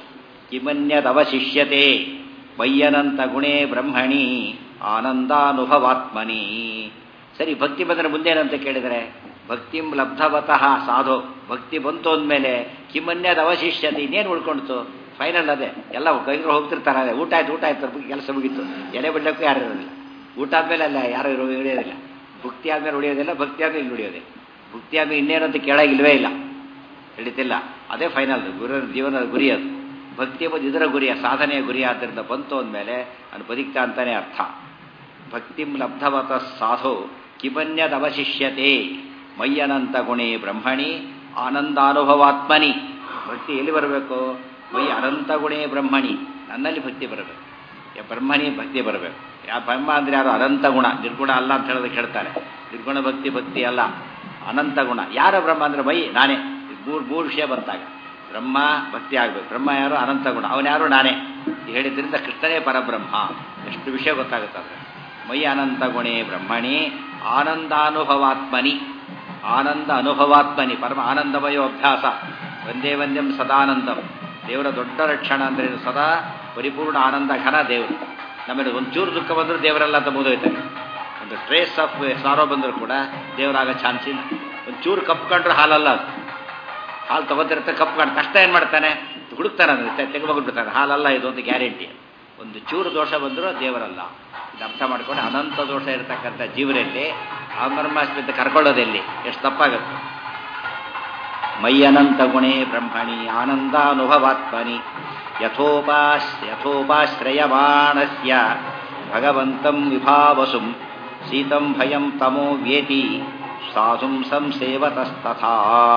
ಕಿಮನ್ಯದವಶಿಷ್ಯತೆ ಮಯ್ಯನಂತ ಗುಣೇ ಬ್ರಹ್ಮಣಿ ಆನಂದಾನುಭವಾತ್ಮನಿ ಸರಿ ಭಕ್ತಿ ಬಂದರೆ ಮುಂದೇನಂತ ಕೇಳಿದರೆ ಭಕ್ತಿಂ ಲಬ್ಧವತಃ ಸಾಧೋ ಭಕ್ತಿ ಬಂತು ಅಂದಮೇಲೆ ಕಿಮನ್ಯದ ಅವಶಿಷ್ಯತೆ ಇನ್ನೇನು ಉಳ್ಕೊಳ್ತು ಫೈನಲ್ ಅದೇ ಎಲ್ಲ ಕೈಗಳು ಹೋಗ್ತಿರ್ತಾರೆ ಅದೇ ಊಟ ಆಯ್ತು ಊಟ ಆಯ್ತು ಬಗ್ಗೆ ಕೆಲಸ ಮುಗೀತು ಎಲೆ ಬಿಡ್ಲಿಕ್ಕೂ ಯಾರು ಇರೋದಿಲ್ಲ ಊಟ ಆದ್ಮೇಲೆ ಅಲ್ಲ ಯಾರು ಇರೋ ಉಳಿಯೋದಿಲ್ಲ ಭಕ್ತಿ ಆದ್ಮೇಲೆ ಉಳಿಯೋದಿಲ್ಲ ಭಕ್ತಿ ಆದ್ಮೇಲೆ ಇಲ್ಲಿ ಉಳಿಯೋದಿಲ್ಲ ಭಕ್ತಿ ಆದ್ಮೇಲೆ ಇನ್ನೇನು ಅಂತ ಕೇಳಾಗಿಲ್ವೇ ಇಲ್ಲ ಹಿಡಿತಿಲ್ಲ ಅದೇ ಫೈನಲ್ ಗುರು ಜೀವನದ ಗುರಿ ಅದು ಭಕ್ತಿ ಎಂಬುದು ಇದರ ಗುರಿಯ ಸಾಧನೆಯ ಗುರಿ ಆದ್ದರಿಂದ ಬಂತು ಅಂದಮೇಲೆ ಅದು ಬದುಕ್ತಾ ಅಂತಾನೆ ಅರ್ಥ ಭಕ್ತಿಂ ಲಬ್ಧವತ ಸಾಧು ಕಿಮನ್ಯದವಶಿಷ್ಯತೆ ಮಯ್ಯನಂತ ಗುಣೇ ಬ್ರಹ್ಮಣಿ ಆನಂದಾನುಭವಾತ್ಮನಿ ಭಕ್ತಿ ಎಲ್ಲಿ ಬರಬೇಕು ಮೈ ಅನಂತ ಗುಣೇ ಬ್ರಹ್ಮಣಿ ನನ್ನಲ್ಲಿ ಭಕ್ತಿ ಬರಬೇಕು ಯಾ ಬ್ರಹ್ಮನಿ ಭಕ್ತಿ ಬರಬೇಕು ಯಾ ಬ್ರಹ್ಮ ಅಂದ್ರೆ ಯಾರು ಅನಂತ ಗುಣ ನಿರ್ಗುಣ ಅಲ್ಲ ಅಂತ ಹೇಳೋದಕ್ಕೆ ಹೇಳ್ತಾರೆ ನಿರ್ಗುಣ ಭಕ್ತಿ ಭಕ್ತಿ ಅಲ್ಲ ಅನಂತ ಗುಣ ಯಾರ ಬ್ರಹ್ಮ ಅಂದ್ರೆ ಮೈ ನಾನೇ ಮೂರು ಮೂರು ವಿಷಯ ಬಂತಾಗ ಬ್ರಹ್ಮ ಭಕ್ತಿ ಆಗ್ಬೇಕು ಬ್ರಹ್ಮ ಯಾರು ಅನಂತ ಗುಣ ಅವನ್ಯಾರು ನಾನೇ ಈ ಹೇಳಿದ್ರಿಂದ ಕೃಷ್ಣನೇ ಪರಬ್ರಹ್ಮ ಎಷ್ಟು ವಿಷಯ ಗೊತ್ತಾಗುತ್ತದೆ ಮೈ ಅನಂತ ಗುಣೇ ಬ್ರಹ್ಮಣಿ ಆನಂದಾನುಭವಾತ್ಮನಿ ಆನಂದ ಅನುಭವಾತ್ಮನಿ ಪರಮ ಆನಂದಮಯೋ ಅಭ್ಯಾಸ ಒಂದೇ ಒಂದೇಂ ಸದಾನಂದಂ ದೇವರ ದೊಡ್ಡ ರಕ್ಷಣ ಅಂದ್ರೆ ಏನು? ಸದಾ ಪರಿಪೂರ್ಣ ಆನಂದ ಘನ ದೇವರು ನಮಗೆ ಒಂಚೂರು ದುಃಖ ಬಂದರೂ ದೇವರೆಲ್ಲ ಅಂತ ಮುಗಿದೋಯ್ತಾರೆ ಒಂದು ಟ್ರೇಸ್ ಆಫ್ ಸಾರೋ ಬಂದರೂ ಕೂಡ ದೇವರಾಗ ಚಾನ್ಸ್ ಇಲ್ಲ ಒಂಚೂರು ಕಪ್ಪು ಕಂಡ್ರೆ ಹಾಲಲ್ಲ ಅದು ಹಾಲು ತಗೋತಿರ್ತಾರೆ ಕಪ್ಪು ಕಂಡು ತಕ್ಷಣ ಏನು ಮಾಡ್ತಾನೆ ಹುಡುಕ್ತಾನೆ ಅದನ್ನು ತೆಗೆದುಬಿಡ್ತಾನೆ ಹಾಲಲ್ಲ ಇದು ಒಂದು ಗ್ಯಾರಂಟಿ ಒಂದು ಚೂರು ದೋಷ ಬಂದರೂ ದೇವರಲ್ಲ ಇದು ಅರ್ಥ ಮಾಡ್ಕೊಂಡು ಅನಂತ ದೋಷ ಇರತಕ್ಕಂಥ ಜೀವರಲ್ಲಿ ಆ ಬ್ರಹ್ಮಾಸ್ಮಿತ ಕರ್ಕೊಳ್ಳೋದೆಲ್ಲಿ ಎಷ್ಟು ತಪ್ಪಾಗುತ್ತೆ ಮೈ ಅನಂತ ಗುಣೇ ಬ್ರಹ್ಮಣಿ ಆನಂದಾನುಭವಾತ್ಮನಿ ಯಥೋಪಾಸ್ ಯಥೋಪಾಶ್ರಯಮಾಣಸ್ಯ ಭಗವಂತಂ ವಿಭಾವಸುಂ ಶೀತಂ ಭಯಂ ತಮೋ ವ್ಯೇತಿ ಸಾಧುಂ ಸಂಸೇವತಸ್ತಥಾ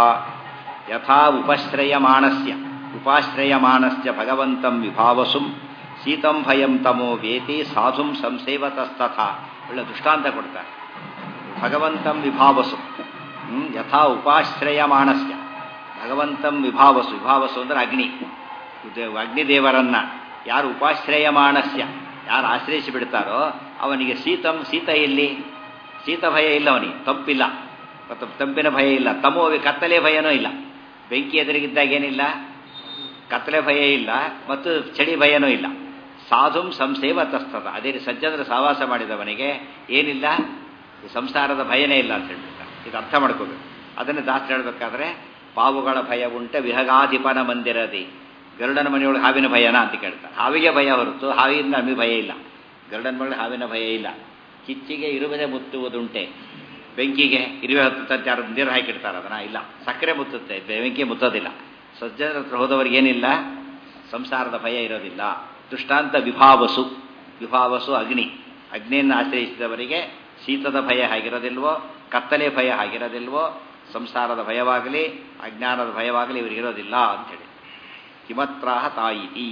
ಯಥಾ ಉಪಶ್ರಯಮಾಣಸ್ಯ ಉಪಾಶ್ರಯಮಾಣಸ್ಯ ಭಗವಂತಂ ವಿಭಾವಸುಂ ಶೀತಂ ಭಯಂ ತಮೋ ವೇತಿ ಸಾಧುಂ ಸಂಸೇವತಸ್ತಥಾ ಒಳ್ಳೆ ದೃಷ್ಟಾಂತ ಕೊಡ್ತಾರೆ ಭಗವಂತಂ ವಿಭಾವಸು ಹ್ಮ್, ಯಥಾ ಉಪಾಶ್ರಯಮಾಣಸ್ಯ ಭಗವಂತಂ ವಿಭಾವಸು ವಿಭಾವಸು ಅಂದ್ರೆ ಅಗ್ನಿ ಇದು ಅಗ್ನಿದೇವರನ್ನ ಯಾರು ಉಪಾಶ್ರಯಮಾಣಸ್ಯ ಯಾರು ಆಶ್ರಯಿಸಿ ಬಿಡ್ತಾರೋ ಅವನಿಗೆ ಶೀತಂ ಶೀತ ಎಲ್ಲಿ ಶೀತ ಭಯ ಇಲ್ಲ ಅವನಿಗೆ ತಂಪಿಲ್ಲ ಮತ್ತು ತಂಪಿನ ಭಯ ಇಲ್ಲ ತಮೋ ಕತ್ತಲೆ ಭಯನೂ ಇಲ್ಲ ಬೆಂಕಿ ಎದುರಿಗಿದ್ದಾಗ ಏನಿಲ್ಲ ಕತ್ತಲೆ ಭಯ ಇಲ್ಲ ಮತ್ತು ಚಳಿ ಭಯನೂ ಇಲ್ಲ ಸಾಧುಂ ಸಂಸೇವತಸ್ತದ ಅದೇ ರೀತಿ ಸಜ್ಜನರ ಸಹವಾಸ ಮಾಡಿದವನಿಗೆ ಏನಿಲ್ಲ ಈ ಸಂಸಾರದ ಭಯನೇ ಇಲ್ಲ ಅಂತ ಹೇಳ್ಬಿಡ್ತಾರೆ ಇದು ಅರ್ಥ ಮಾಡ್ಕೋಬೇಕು ಅದನ್ನು ದಾಸ್ತಿ ಹೇಳಬೇಕಾದ್ರೆ ಪಾವುಗಳ ಭಯ ಉಂಟ ವಿಹಗಾಧಿಪನ ಮಂದಿರದಿ ಗರುಡನ ಮನೆಯೊಳಗೆ ಹಾವಿನ ಭಯನ ಅಂತ ಕೇಳ್ತಾರೆ ಹಾವಿಗೆ ಭಯ ಹೊರತು ಹಾವಿಯಿಂದ ನಮಗೆ ಭಯ ಇಲ್ಲ ಗರುಡನ ಮನೆಯೊಳಗೆ ಹಾವಿನ ಭಯ ಇಲ್ಲ ಕಿಚ್ಚಿಗೆ ಇರುವುದೇ ಮುತ್ತುವುದುಂಟೆ ಬೆಂಕಿಗೆ ಇರುವೆ ಹತ್ತುತ್ತಂತೆ ಯಾರು ನೀರು ಹಾಕಿಡ್ತಾರೆ ಅದನ್ನ ಇಲ್ಲ ಸಕ್ಕರೆ ಮುತ್ತುತ್ತೆ ಬೆಂಕಿ ಮುತ್ತೋದಿಲ್ಲ ಸಜ್ಜನರ ಹತ್ರ ಹೋದವರಿಗೆ ಏನಿಲ್ಲ ಸಂಸಾರದ ಭಯ ಇರೋದಿಲ್ಲ ದೃಷ್ಟಾಂತ ವಿಭಾವಸು ವಿಭಾವಸು ಅಗ್ನಿ ಅಗ್ನಿಯನ್ನು ಆಶ್ರಯಿಸಿದವರಿಗೆ ಶೀತದ ಭಯ ಆಗಿರೋದಿಲ್ವೋ ಕತ್ತಲೆ ಭಯ ಆಗಿರೋದಿಲ್ವೋ ಸಂಸಾರದ ಭಯವಾಗಲಿ ಅಜ್ಞಾನದ ಭಯವಾಗಲಿ ಇವರಿಗಿರೋದಿಲ್ಲ ಅಂಥೇಳಿ ಕಿಮತ್ರಾಹ ತಾಯಿತಿ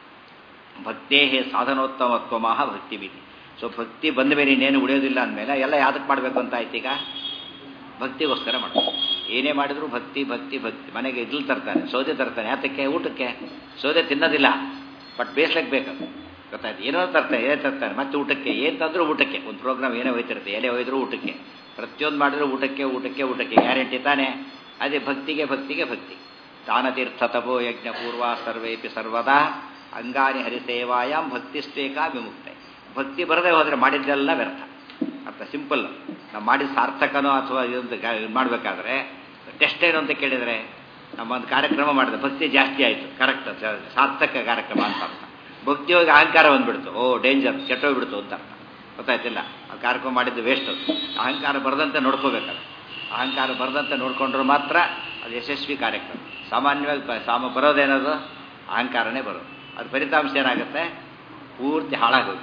ಭಕ್ತೇ ಸಾಧನೋತ್ತಮತ್ವಮಾಹ ಭಕ್ತಿ ಮಿತಿ ಸೊ ಭಕ್ತಿ ಬಂದ ಮೇಲೆ ಇನ್ನೇನು ಉಳಿಯೋದಿಲ್ಲ ಅಂದಮೇಲೆ ಎಲ್ಲ ಯಾವ್ದಕ್ಕೆ ಮಾಡಬೇಕು ಅಂತ ಆಯ್ತು ಈಗ ಭಕ್ತಿಗೋಸ್ಕರ ಮಾಡಬೇಕು ಏನೇ ಮಾಡಿದ್ರು ಭಕ್ತಿ ಭಕ್ತಿ ಭಕ್ತಿ ಮನೆಗೆ ಇಡ್ಲು ತರ್ತಾನೆ ಸೌದೆ ತರ್ತಾನೆ ಯಾತಕ್ಕೆ ಊಟಕ್ಕೆ ಸೌದೆ ತಿನ್ನೋದಿಲ್ಲ ಬಟ್ ಬೇಯಿಸ್ಲಿಕ್ಕೆ ಬೇಕು ಗೊತ್ತಾಯ್ತು ಏನೋ ತರ್ತಾನೆ ಏನೇ ತರ್ತಾನೆ ಮತ್ತೆ ಊಟಕ್ಕೆ ಏನು ತಂದರೂ ಊಟಕ್ಕೆ ಒಂದು ಪ್ರೋಗ್ರಾಮ್ ಏನೇ ಹೋಯ್ತಿರುತ್ತೆ ಎಲೆ ಹೋಯ್ದ್ರು ಊಟಕ್ಕೆ ಪ್ರತಿಯೊಂದು ಮಾಡಿದ್ರು ಊಟಕ್ಕೆ ಊಟಕ್ಕೆ ಊಟಕ್ಕೆ ಗ್ಯಾರಂಟಿ ತಾನೇ ಅದೇ ಭಕ್ತಿಗೆ ಭಕ್ತಿಗೆ ಭಕ್ತಿ ದಾನತೀರ್ಥ ತಪೋ ಯಜ್ಞ ಪೂರ್ವ ಸರ್ವೇಪಿ ಸರ್ವದಾ ಅಂಗಾನಿ ಹರಿಸೇವಾಯಾಮ್ ಭಕ್ತಿಸ್ತೇಕಾ ವಿಮುಕ್ತೆ ಭಕ್ತಿ ಬರದೇ ಹೋದರೆ ಮಾಡಿದ್ದೆಲ್ಲ ವ್ಯರ್ಥ ಅರ್ಥ ಸಿಂಪಲ್ ನಾವು ಮಾಡಿದ ಸಾರ್ಥಕನೋ ಅಥವಾ ಇದೊಂದು ಮಾಡಬೇಕಾದ್ರೆ ಟೆಸ್ಟ್ ಏನು ಅಂತ ಕೇಳಿದರೆ ನಮ್ಮ ಒಂದು ಕಾರ್ಯಕ್ರಮ ಮಾಡಿದೆ ಭಕ್ತಿ ಜಾಸ್ತಿ ಆಯಿತು ಕರೆಕ್ಟ್ ಸಾರ್ಥಕ ಕಾರ್ಯಕ್ರಮ ಅಂತ ಅರ್ಥ ಭಕ್ತಿ ಹೋಗಿ ಅಹಂಕಾರ ಬಂದ್ಬಿಡ್ತು ಓ ಡೇಂಜರ್ ಕೆಟ್ಟೋಗ್ಬಿಡ್ತು ಅಂತ ಅರ್ಥ ಗೊತ್ತಾಯ್ತಿಲ್ಲ ಆ ಕಾರ್ಯಕ್ರಮ ಮಾಡಿದ್ದು ವೇಸ್ಟ್ ಅದು ಅಹಂಕಾರ ಬರದಂತೆ ನೋಡ್ಕೋಬೇಕಲ್ಲ ಅಹಂಕಾರ ಬರದಂತೆ ನೋಡಿಕೊಂಡ್ರು ಮಾತ್ರ ಅದು ಯಶಸ್ವಿ ಕಾರ್ಯಕ್ರಮ ಸಾಮಾನ್ಯವಾಗಿ ಬ- ಸಾಮ ಬರೋದೇನದು ಅಹಂಕಾರನೇ ಬರೋದು ಅದು ಫಲಿತಾಂಶ ಏನಾಗುತ್ತೆ ಪೂರ್ತಿ ಹಾಳಾಗೋದು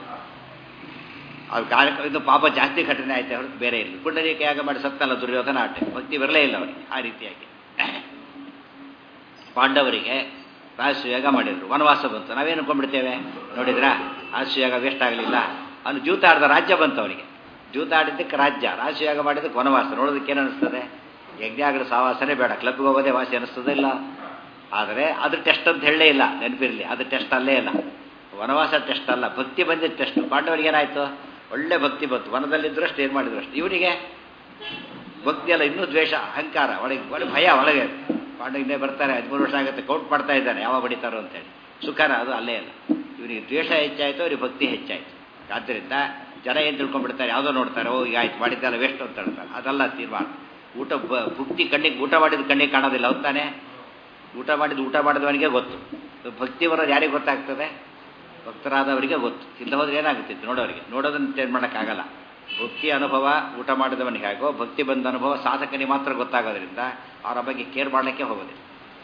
ಅದು ಕಾರ್ಯಕ್ರಮ ಇದು ಪಾಪ ಜಾಸ್ತಿ ಘಟನೆ ಆಯ್ತು ಹೊರತು ಬೇರೆ ಇಲ್ಲ ಪುಂಡರೀಕ ಯಾಗ ಮಾಡಿ ಸತ್ತಲ್ಲ ದುರ್ಯೋಧನ ಆಟ ಭಕ್ತಿ ಬರಲೇ ಇಲ್ಲ ಅವನಿಗೆ ಆ ರೀತಿಯಾಗಿ ಪಾಂಡವರಿಗೆ ರಾಜಸೂಯಾಗ ಮಾಡಿದ್ರು ವನವಾಸ ಬಂತು ನಾವೇನು ಅನ್ಕೊಂಡ್ಬಿಡ್ತೇವೆ ನೋಡಿದ್ರಾ ರಾಜಸೂಯಾಗ ವೇಸ್ಟ್ ಆಗಲಿಲ್ಲ ಅವನು ಜೂತಾಡ್ದ ರಾಜ್ಯ ಬಂತು ಅವನಿಗೆ ಜೂತಾಡಿದ್ದಕ್ಕೆ ರಾಜ್ಯ ರಾಜಸೂಯಾಗ ಮಾಡಿದ್ದಕ್ಕೆ ವನವಾಸ ನೋಡೋದಕ್ಕೆ ಏನು ಅನಿಸ್ತದೆ ಯಜ್ಞಾಗಳ ಸಾವಾಸನೆ ಬೇಡ ಕ್ಲಬ್ಗೆ ಹೋಗೋದೇ ವಾಸಿ ಅನಿಸ್ತದೆ ಇಲ್ಲ ಆದರೆ ಅದು ಟೆಸ್ಟ್ ಅಂತ ಹೇಳಲೇ ಇಲ್ಲ ನೆನಪಿರಲಿ ಅದು ಟೆಸ್ಟ್ ಅಲ್ಲೇ ಇಲ್ಲ ವನವಾಸ ಟೆಸ್ಟ್ ಅಲ್ಲ ಭಕ್ತಿ ಬಂದಿದ್ದ ಟೆಸ್ಟ್ ಪಾಂಡವರಿಗೆ ಏನಾಯಿತು ಒಳ್ಳೆ ಭಕ್ತಿ ಬಂತು ವನದಲ್ಲಿದ್ರು ಅಷ್ಟು ಏನು ಮಾಡಿದ್ರು ಅಷ್ಟು ಇವನಿಗೆ ಭಕ್ತಿ ಅಲ್ಲ ಇನ್ನೂ ದ್ವೇಷ ಅಹಂಕಾರ ಒಳಗೆ ಒಳಗೆ ಭಯ ಒಳಗೆ ಪಾಂಡವ ಇನ್ನೇ ಬರ್ತಾರೆ ಹದಿಮೂರು ವರ್ಷ ಆಗುತ್ತೆ ಕೌಂಟ್ ಮಾಡ್ತಾ ಇದ್ದಾನೆ ಯಾವಾಗ ಬಡಿತಾರೋ ಅಂತೇಳಿ ಸುಖನ ಅದು ಅಲ್ಲೇ ಅಲ್ಲ ಇವನಿಗೆ ದ್ವೇಷ ಹೆಚ್ಚಾಯಿತು ಅವ್ರಿಗೆ ಭಕ್ತಿ ಹೆಚ್ಚಾಯಿತು ಆದ್ದರಿಂದ ಜನ ಏನು ತಿಳ್ಕೊಂಡ್ಬಿಡ್ತಾರೆ ಯಾವುದೋ ನೋಡ್ತಾರೆ ಓ ಈಗ ಆಯ್ತು ಮಾಡಿದ್ದಲ್ಲ ವೇಸ್ಟ್ ಅಂತ ಹೇಳ್ತಾರೆ ಅದಲ್ಲ ತೀರ್ಮಾನ ಊಟ ಬ ಭಕ್ತಿ ಕಣ್ಣಿಗೆ ಊಟ ಮಾಡಿದ ಕಣ್ಣಿಗೆ ಕಾಣೋದಿಲ್ಲ ಹೋಗ್ತಾನೆ ಊಟ ಮಾಡಿದ ಊಟ ಮಾಡಿದವನಿಗೆ ಗೊತ್ತು ಭಕ್ತಿ ಬರೋದು ಯಾರಿಗೆ ಗೊತ್ತಾಗ್ತದೆ ಭಕ್ತರಾದವರಿಗೆ ಗೊತ್ತು ಇಲ್ಲ ಹೋದ್ರೆ ಏನಾಗುತ್ತಿತ್ತು ನೋಡೋರಿಗೆ ನೋಡೋದನ್ನು ಚೇಂಜ್ ಮಾಡೋಕ್ಕಾಗಲ್ಲ ಭಕ್ತಿ ಅನುಭವ ಊಟ ಮಾಡಿದವನಿಗೆ ಆಗೋ ಭಕ್ತಿ ಬಂದ ಅನುಭವ ಸಾಧಕನಿಗೆ ಮಾತ್ರ ಗೊತ್ತಾಗೋದ್ರಿಂದ ಅವರ ಬಗ್ಗೆ ಕೇರ್ ಮಾಡಲಿಕ್ಕೆ ಹೋಗೋದಿಲ್ಲ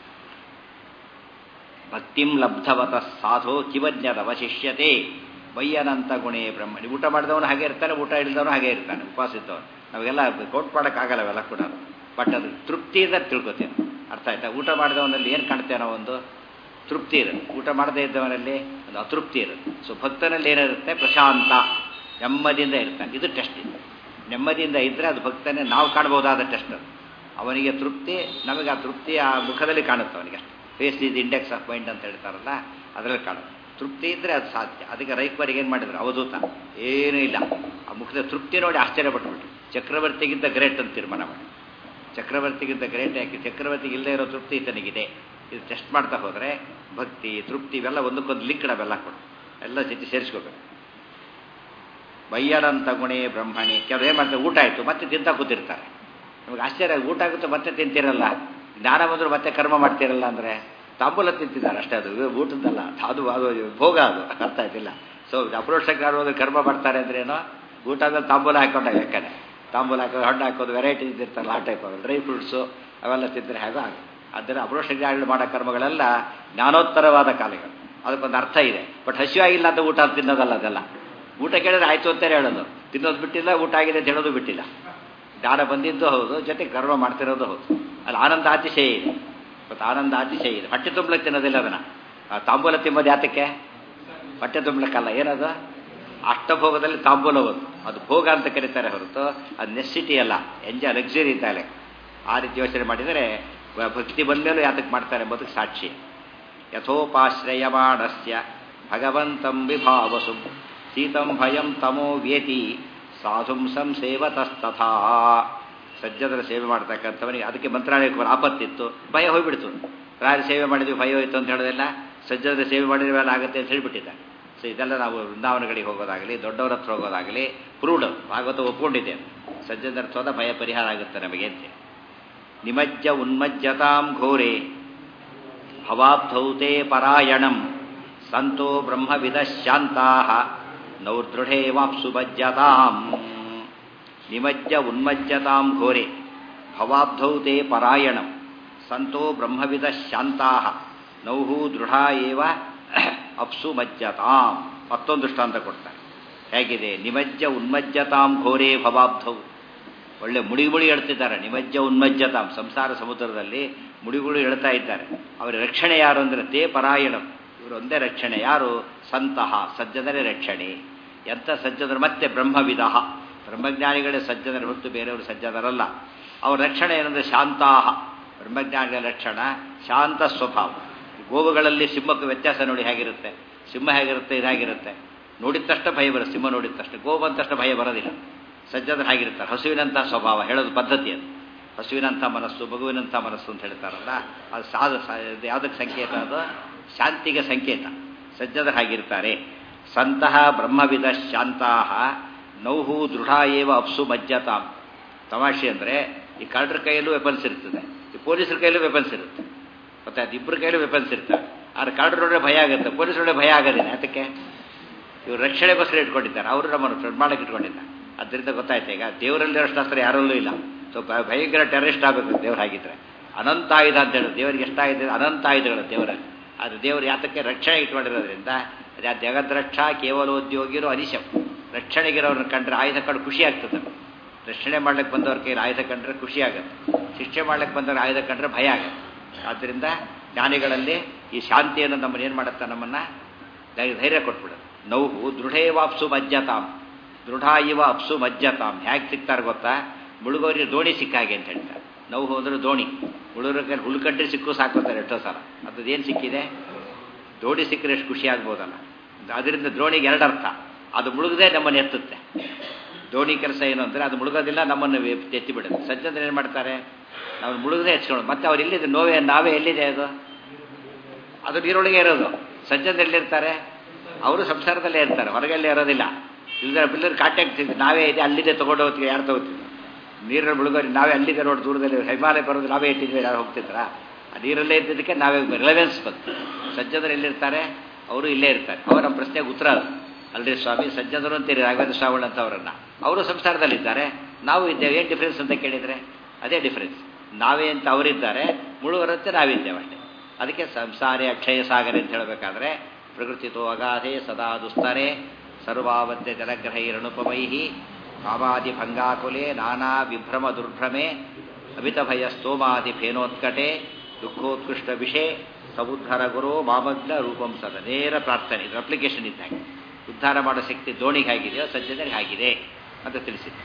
ಭಕ್ತಿಂ ಲಬ್ಧವತ ಸಾಧೋ ಕಿವಜ್ಞದವ ಶಿಷ್ಯತೆ ಬಯ್ಯನಂತ ಗುಣೇ ಬ್ರಹ್ಮ ಊಟ ಮಾಡಿದವನು ಹಾಗೆ ಇರ್ತಾನೆ ಊಟ ಇಳಿದವನು ಹಾಗೆ ಇರ್ತಾನೆ ಉಪವಾಸ ಇದ್ದವನು ನಾವೆಲ್ಲ ಕೌಂಟ್ ಮಾಡೋಕ್ಕಾಗಲ್ಲ ಅವೆಲ್ಲ ಕೂಡ ಬಟ್ ಅದು ತೃಪ್ತಿಯಿಂದ ತಿಳ್ಕೊತೇನೆ ಅರ್ಥ ಆಯ್ತಾ ಊಟ ಮಾಡಿದವನಲ್ಲಿ ಏನು ಕಾಣ್ತೇನೋ ಒಂದು ತೃಪ್ತಿ ಇರುತ್ತೆ ಊಟ ಮಾಡದೇ ಇದ್ದವನಲ್ಲಿ ಒಂದು ಅತೃಪ್ತಿ ಇರುತ್ತೆ ಸೊ ಭಕ್ತನಲ್ಲಿ ಏನಿರುತ್ತೆ ಪ್ರಶಾಂತ ನೆಮ್ಮದಿಯಿಂದ ಇರ್ತಾನೆ ಇದು ಟೆಸ್ಟ್ ಇದು ನೆಮ್ಮದಿಯಿಂದ ಇದ್ದರೆ ಅದು ಭಕ್ತನೇ ನಾವು ಕಾಣಬಹುದಾದ ಟೆಸ್ಟ್ ಅದು ಅವನಿಗೆ ತೃಪ್ತಿ ನಮಗೆ ಆ ತೃಪ್ತಿ ಆ ಮುಖದಲ್ಲಿ ಕಾಣುತ್ತೆ ಅವನಿಗೆ ಅಷ್ಟೇ face is index of mind ಅಂತ ಹೇಳ್ತಾರಲ್ಲ ಅದರಲ್ಲಿ ಕಾಣುತ್ತೆ ತೃಪ್ತಿ ಇದ್ದರೆ ಅದು ಸಾಧ್ಯ ಅದಕ್ಕೆ ರೈಕ್ವರಿಗೆ ಏನು ಮಾಡಿದ್ರು ಅವಧೂತ ಏನೂ ಇಲ್ಲ ಆ ಮುಖದ ತೃಪ್ತಿ ನೋಡಿ ಆಶ್ಚರ್ಯಪಟ್ಟುಬಿಟ್ಟು ಚಕ್ರವರ್ತಿಗಿಂತ ಗ್ರೇಟ್ ಅಂತ ತೀರ್ಮಾನ ಮಾಡಿ ಚಕ್ರವರ್ತಿಗಿಂತ ಗ್ರೇಟ್ ಯಾಕೆ ಚಕ್ರವರ್ತಿಗೆ ಇಲ್ಲದೆ ಇರೋ ತೃಪ್ತಿ ಈತನಿಗಿದೆ ಇದು ಟೆಸ್ಟ್ ಮಾಡ್ತಾ ಹೋದರೆ ಭಕ್ತಿ ತೃಪ್ತಿ ಇವೆಲ್ಲ ಒಂದಕ್ಕೊಂದು ಲಿಂಕ್ ಅವೆಲ್ಲ ಕೊಡು ಎಲ್ಲ ಜೊತೆ ಸೇರಿಸ್ಕೋಬೇಕು ಬಯ್ಯರಂತ ಗುಣೇ ಬ್ರಹ್ಮಣಿ ಕೆಲವರು ಏನು ಮಾಡ್ತಾರೆ ಊಟ ಆಯಿತು ಮತ್ತೆ ತಿಂತ ಕೂತಿರ್ತಾರೆ ನಮಗೆ ಆಶ್ಚರ್ಯ ಊಟ ಆಗುತ್ತೆ ಮತ್ತೆ ತಿಂತಿರಲ್ಲ ಜ್ಞಾನ ಬಂದರೂ ಮತ್ತೆ ಕರ್ಮ ಮಾಡ್ತಿರಲ್ಲ ಅಂದರೆ ತಾಂಬೂಲ ತಿಂತಿದ್ದಾರೆ ಅಷ್ಟೇ ಅದು ಊಟದ್ದಲ್ಲ ಅದು ಅದು ಭೋಗ ಅದು ಅರ್ಥ ಆಯ್ತಿಲ್ಲ ಸೊ ಅಪ್ರೋಕ್ಷಕಾರರು ಕರ್ಮ ಮಾಡ್ತಾರೆ ಅಂದ್ರೇನೋ ಊಟ ಅಂದ್ರೆ ತಾಂಬೂಲ ಹಾಕೊಂಡಾಗ ಯಾಕಂದ್ರೆ ತಾಂಬೂಲ ಹಾಕೋದು ಹಣ್ಣು ಹಾಕೋದು ವೆರೈಟಿ ಇದ್ದಿರ್ತಾರಲ್ಲ ಆ ಟೈಪ್ ಡ್ರೈ ಫ್ರೂಟ್ಸು ಅವೆಲ್ಲ ತಿಂದರೆ ಹೇಗೋ ಆಗ ಆದ್ದರಿಂದ ಅಪ್ರೋಕ್ಷಕಾರಗಳು ಮಾಡೋ ಕರ್ಮಗಳೆಲ್ಲ ಜ್ಞಾನೋತ್ತರವಾದ ಕಾಲಗಳು ಅದಕ್ಕೊಂದು ಅರ್ಥ ಇದೆ ಬಟ್ ಹಸಿವಾಗಿಲ್ಲ ಅಂತ ಊಟ ತಿನ್ನೋದಲ್ಲ ಅದೆಲ್ಲ ಊಟ ಕೇಳಿದ್ರೆ ಆಯಿತು ಅಂತಲೇ ಹೇಳೋದು ತಿನ್ನೋದು ಬಿಟ್ಟಿಲ್ಲ ಊಟ ಆಗಿದೆ ಅಂತ ಹೇಳೋದು ಬಿಟ್ಟಿಲ್ಲ ಜ್ಞಾನ ಬಂದಿದ್ದು ಹೌದು ಜೊತೆಗೆ ಕರ್ಮ ಮಾಡ್ತಿರೋದು ಹೌದು ಅಲ್ಲಿ ಆನಂದ ಅತಿಶಯ ಇದೆ ಮತ್ತು ಆನಂದ ಅತಿಶಯ ಇದೆ ಹೊಟ್ಟೆ ತುಂಬಲಕ್ಕೆ ತಿನ್ನೋದಿಲ್ಲ ಅದನ್ನು ತಾಂಬೂಲ ತಿಂಬೋದು ಯಾತಕ್ಕೆ ಹೊಟ್ಟೆ ತುಂಬಲಕ್ಕಲ್ಲ ಏನದು ಅಷ್ಟಭೋಗದಲ್ಲಿ ತಾಂಬೂಲ ಒಂದು ಅದು ಭೋಗ ಅಂತ ಕರೀತಾರೆ ಹೊರತು ಅದು ನೆಸಿಟಿ ಅಲ್ಲ ಎಂಜಾಯ್ ಲಕ್ಸುರಿ ಇದ್ದಾಳೆ ಆ ರೀತಿ ಯೋಚನೆ ಮಾಡಿದರೆ ಭಕ್ತಿ ಬಂದಮೇಲೂ ಯಾತಕ್ಕೆ ಮಾಡ್ತಾರೆ ಎಂಬುದಕ್ಕೆ ಸಾಕ್ಷಿ ಯಥೋಪಾಶ್ರಯಮಾಣಸ್ಯ ಭಗವಂತಂ ವಿಭಾವಸು ಶೀತಂ ಭಯಂ ತಮೋ ವ್ಯೇತಿ ಸಾಧುಂ ಸಂಸೇವತಸ್ತಥಾ ಸಜ್ಜದರ ಸೇವೆ ಮಾಡ್ತಕ್ಕಂಥವನಿಗೆ ಅದಕ್ಕೆ ಮಂತ್ರಾಲಯಕ್ಕೆ ಆಪತ್ತಿತ್ತು ಭಯ ಹೋಗ್ಬಿಡ್ತು ರಾಜ ಸೇವೆ ಮಾಡಿದ್ವಿ ಭಯ ಹೋಯ್ತು ಅಂತ ಹೇಳೋದೆಲ್ಲ ಸಜ್ಜದರ ಸೇವೆ ಮಾಡಿದ್ರೆ ಮೇಲೆ ಆಗುತ್ತೆ ಅಂತ ಹೇಳಿಬಿಟ್ಟಿದ್ದಾರೆ ಸೊ ಇದೆಲ್ಲ ನಾವು ವೃಂದಾವನಗಳಿಗೆ ಹೋಗೋದಾಗಲಿ ದೊಡ್ಡವರ ಹತ್ರ ಹೋಗೋದಾಗಲಿ ಪ್ರೂಢ ಭಾಗವತ ಒಪ್ಕೊಂಡಿದ್ದೇನೆ ಸಜ್ಜದರ ಹೋದ ಭಯ ಪರಿಹಾರ ಆಗುತ್ತೆ ನಮಗೆ ಅಂತ ನಿಮಜ್ಜ ಉನ್ಮಜ್ಜತಾಂ ಘೋರೆ ಭವಾಬ್ಧೌತೆ ಪರಾಯಣಂ ಸಂತೋ ಬ್ರಹ್ಮವಿದ ಶಾಂತಾ ನೌರ್ದೃಢೇ ವಾಪ್ಸು ಬಜ್ಜತಾಂ ನಿಮಜ್ಜ ಉನ್ಮಜ್ಜತಾಂ ಘೋರೆ ಭವಾಬ್ಧೌತೆ ಪರಾಯಣಂ ಸಂತೋ ಬ್ರಹ್ಮವಿದ ಶಾಂತಾ ನೌಹು ದೃಢ ಏವ ಅಪ್ಸು ಮಜ್ಜತಾಂ ಮತ್ತೊಂದು ದೃಷ್ಟಾಂತ ಕೊಡ್ತಾರೆ ಹೇಗಿದೆ ನಿಮಜ್ಜ ಉನ್ಮಜ್ಜತಾಂ ಘೋರೆ ಭವಾಬ್ಧೌ ಒಳ್ಳೆ ಮುಡಿಗುಳಿ ಹೇಳ್ತಿದ್ದಾರೆ ನಿಮಜ್ಜ ಉನ್ಮಜ್ಜತಾಂ ಸಂಸಾರ ಸಮುದ್ರದಲ್ಲಿ ಮುಡಿಗುಳಿ ಹೇಳ್ತಾ ಇದ್ದಾರೆ ಅವರ ರಕ್ಷಣೆ ಯಾರು ಅಂದರೆ ತೇ ಪರಾಯಣಂ ಇವರು ಒಂದೇ ರಕ್ಷಣೆ ಯಾರು ಸಂತಹ ಸಜ್ಜನರೇ ರಕ್ಷಣೆ ಎಂಥ ಸಜ್ಜದರು ಮತ್ತೆ ಬ್ರಹ್ಮವಿದ ಬ್ರಹ್ಮಜ್ಞಾನಿಗಳೇ ಸಜ್ಜನರು ಹೊತ್ತು ಬೇರೆಯವರು ಸಜ್ಜನರಲ್ಲ ಅವರ ರಕ್ಷಣೆ ಏನಂದರೆ ಶಾಂತಾಹ ಬ್ರಹ್ಮಜ್ಞಾನಿಗಳ ಲಕ್ಷಣ ಶಾಂತ ಸ್ವಭಾವ ಗೋವುಗಳಲ್ಲಿ ಸಿಂಹಕ್ಕೆ ವ್ಯತ್ಯಾಸ ನೋಡಿ ಹೇಗಿರುತ್ತೆ ಸಿಂಹ ಹೇಗಿರುತ್ತೆ ಇದಾಗಿರುತ್ತೆ ನೋಡಿದ ತಕ್ಷಣ ಭಯ ಬರುತ್ತೆ ಸಿಂಹ ನೋಡಿದ ತಕ್ಷಣ ಗೋವು ಬಂದ ತಕ್ಷಣ ಭಯ ಬರೋದಿಲ್ಲ ಸಜ್ಜನರು ಹಾಗಿರ್ತಾರೆ ಹಸುವಿನಂಥ ಸ್ವಭಾವ ಹೇಳೋದು ಪದ್ಧತಿ ಅದು ಹಸುವಿನಂಥ ಮನಸ್ಸು ಮಗುವಿನಂಥ ಮನಸ್ಸು ಅಂತ ಹೇಳ್ತಾರಲ್ಲ ಅದು ಸಾಧ ಯಾವುದಕ್ಕೆ ಸಂಕೇತ ಅದು ಶಾಂತಿಗೆ ಸಂಕೇತ ಸಜ್ಜನರು ಹಾಗಿರ್ತಾರೆ ಸಂತಹ ಬ್ರಹ್ಮವಿದ ಶಾಂತಾಹ ನೌಹು ದೃಢ ಏವ ಅಪ್ಸು ಮಜ್ಜತಾಂ ತಮಾಷೆ ಅಂದರೆ ಈ ಕಳ್ಳರ ಕೈಯಲ್ಲೂ ವೆಪನ್ಸ್ ಇರ್ತದೆ ಈ ಪೊಲೀಸರ ಕೈಯಲ್ಲೂ ವೆಪನ್ಸ್ ಇರುತ್ತೆ ಮತ್ತೆ ಅದು ಇಬ್ಬರ ಕೈಯಲ್ಲೂ ವೆಪನ್ಸ್ ಇರ್ತವೆ ಆದ್ರೆ ಕಳ್ಳರೊಡೆ ಭಯ ಆಗುತ್ತೆ ಪೊಲೀಸರೊಡೆ ಭಯ ಆಗೋದಿಲ್ಲ ಅದಕ್ಕೆ ಇವರು ರಕ್ಷಣೆಗೋಸ್ಕರ ಇಟ್ಕೊಂಡಿದ್ದಾರೆ ಅವರು ನಮ್ಮನ್ನು ಫ್ರೆಂಡ್ ಮಾಡಕ್ಕೆ ಇಟ್ಕೊಂಡಿದ್ದಾರೆ ಅದರಿಂದ ಗೊತ್ತಾಯ್ತು ಈಗ ದೇವರಲ್ಲಿ ಅಷ್ಟು ಯಾರಲ್ಲೂ ಇಲ್ಲ ಸೊ ಭಯಂಕರ ಟೆರರಿಸ್ಟ್ ಆಗಬೇಕು ದೇವ್ರು ಹಾಗಿದ್ರೆ ಅನಂತ ಆಯುಧ ಅಂತ ಹೇಳೋದು ದೇವರಿಗೆ ಎಷ್ಟಾಗಿದೆ ಅನಂತ ಆಯುಧಗಳು ದೇವರಲ್ಲಿ ಅದು ದೇವರು ಯಾತಕ್ಕೆ ರಕ್ಷಣೆ ಇಟ್ಕೊಂಡಿರೋದ್ರಿಂದ ಅದು ಜಗದ್ರಕ್ಷಾ ಕೇವಲೋದ್ಯೋಗಿರೋ ಅನಿಶಂ ರಕ್ಷಣೆಗಿರೋರನ್ನ ಕಂಡ್ರೆ ಆಯುಧ ಕಂಡು ಖುಷಿ ಆಗ್ತದೆ ರಕ್ಷಣೆ ಮಾಡ್ಲಿಕ್ಕೆ ಬಂದವ್ರ ಕೈಲಿ ಆಯುಧ ಕಂಡ್ರೆ ಖುಷಿ ಆಗುತ್ತೆ ಶಿಕ್ಷೆ ಮಾಡ್ಲಿಕ್ಕೆ ಬಂದವ್ರ ಆಯುಧ ಕಂಡ್ರೆ ಭಯ ಆಗುತ್ತೆ ಆದ್ದರಿಂದ ಜ್ಞಾನಿಗಳಲ್ಲಿ ಈ ಶಾಂತಿಯನ್ನು ನಮ್ಮನ್ನು ಏನು ಮಾಡುತ್ತೆ ನಮ್ಮನ್ನು ಧೈರ್ಯ ಕೊಟ್ಬಿಡುತ್ತೆ ನೋವು ದೃಢೇವಾಪ್ಸು ಮಜ್ಜತಾಂ ದೃಢ ಇವ ಅಪ್ಸು ಮಜ್ಜತಾಂ ಹೇಗೆ ಸಿಗ್ತಾರೆ ಗೊತ್ತಾ ಮುಳುಗೋರಿಗೆ ದೋಣಿ ಸಿಕ್ಕಾಗೆ ಅಂತ ಹೇಳ್ತಾರೆ ನೋವು ಹೋದ್ರೆ ದೋಣಿ ಮುಳುಗರಿಗೆ ಹುಲ್ಕಡ್ಡಿ ಸಿಕ್ಕು ಸಾಕೋತಾರೆ ಎಷ್ಟೋ ಸಲ ಅದೇನು ಸಿಕ್ಕಿದೆ ದೋಣಿ ಸಿಕ್ಕರೆ ಎಷ್ಟು ಖುಷಿ ಆಗ್ಬೋದಲ್ಲ ಅದರಿಂದ ದ್ರೋಣಿಗೆ ಎರಡು ಅರ್ಥ ಅದು ಮುಳುಗದೆ ನಮ್ಮನ್ನು ಎತ್ತುತ್ತೆ ದೋಣಿ ಕೆಲಸ ಏನು ಅಂದರೆ ಅದು ಮುಳುಗೋದಿಲ್ಲ ನಮ್ಮನ್ನು ಎತ್ತಿ ಬಿಡುತ್ತೆ ಸಜ್ಜಂದ್ರೆ ಏನು ಮಾಡ್ತಾರೆ ನಾವು ಮುಳುಗದೆ ಎತ್ಕೊಂಡು ಮತ್ತೆ ಅವ್ರು ಎಲ್ಲಿದೆ ನೋವೇ ನಾವೇ ಎಲ್ಲಿದೆ ಅದು ಅದು ನೀರೊಳಗೆ ಇರೋದು ಸಜ್ಜಂದ್ರೆ ಎಲ್ಲಿರ್ತಾರೆ ಅವರು ಸಂಸಾರದಲ್ಲೇ ಇರ್ತಾರೆ ಹೊರಗೆಲ್ಲೇ ಇರೋದಿಲ್ಲ ಇಲ್ಲದ್ರೆ ಬಿಲ್ಲರ್ ಕಾಂಟ್ಯಾಕ್ಟ್ ಇದೆ ನಾವೇ ಇದೆ ಅಲ್ಲಿದೆ ತೊಗೊಂಡು ಹೋಗ್ತೀವಿ ಯಾರು ತಗೋತೀವಿ ನೀರಲ್ಲಿ ಮುಳುಗೋರಿ ನಾವೇ ಅಲ್ಲಿದೆ ನೋಡಿ ದೂರದಲ್ಲಿ ಹಿಮಾಲಯ ಬರೋದು ನಾವೇ ಇಟ್ಟಿದ್ವಿ ಯಾರು ಹೋಗ್ತಿದ್ರಾ ಆ ನೀರಲ್ಲೇ ಇದ್ದಿದ್ದಕ್ಕೆ ನಾವೇ ರಿಲೆವೆನ್ಸ್ ಬಂತು ಸಜ್ಜನರು ಎಲ್ಲಿರ್ತಾರೆ ಅವರು ಇಲ್ಲೇ ಇರ್ತಾರೆ ಅವರ ನಮ್ಮ ಪ್ರಶ್ನೆಗೆ ಉತ್ತರ ಅದು ಅಲ್ರಿ ಸ್ವಾಮಿ ಸಜ್ಜನರು ಅಂತೀರಿ ರಾಘವೇಂದ್ರ ಸ್ವಾಮಿಗಳು ಅಂತ ಅವರನ್ನ ಅವರು ಸಂಸಾರದಲ್ಲಿದ್ದಾರೆ ನಾವು ಇದ್ದೇವೆ ಏನು ಡಿಫ್ರೆನ್ಸ್ ಅಂತ ಕೇಳಿದರೆ ಅದೇ ಡಿಫ್ರೆನ್ಸ್ ನಾವೇ ಅಂತ ಅವರಿದ್ದಾರೆ ಮುಳುವರಂತೆ ನಾವಿದ್ದೇವೆ ಅಷ್ಟೇ ಅದಕ್ಕೆ ಸಂಸಾರೇ ಅಕ್ಷಯ ಸಾಗರೆ ಅಂತ ಹೇಳಬೇಕಾದ್ರೆ ಪ್ರಕೃತಿತೋ ಅಗಾಧೆ ಸದಾ ದುಸ್ತರೆ ಸರ್ವಾವದ್ಯ ಜಲಗ್ರಹೈರಣುಪಮೈ ಕಾಮಾದಿ ಭಂಗಾಕುಲೆ ನಾನಾ ವಿಭ್ರಮ ದುರ್ಭ್ರಮೆ ಅಮಿತಭಯ ಸ್ತೋಮಾದಿ ಫೇನೋತ್ಕಟೆ ದುಃಖೋತ್ಕೃಷ್ಟ ವಿಷಯ ಸಮುದ್ಧಾರ ಗುರು ಮಾಮಗ್ನ ರೂಪಂ ಸದ ನೇರ ಪ್ರಾರ್ಥನೆ ಇದು ಅಪ್ಲಿಕೇಶನ್ ಇದ್ದಾಗ ಉದ್ಧಾರ ಮಾಡೋ ಶಕ್ತಿ ದೋಣಿಗೆ ಆಗಿದೆಯೋ ಸಜ್ಜನಿಗೆ ಆಗಿದೆ ಅಂತ ತಿಳಿಸಿದೆ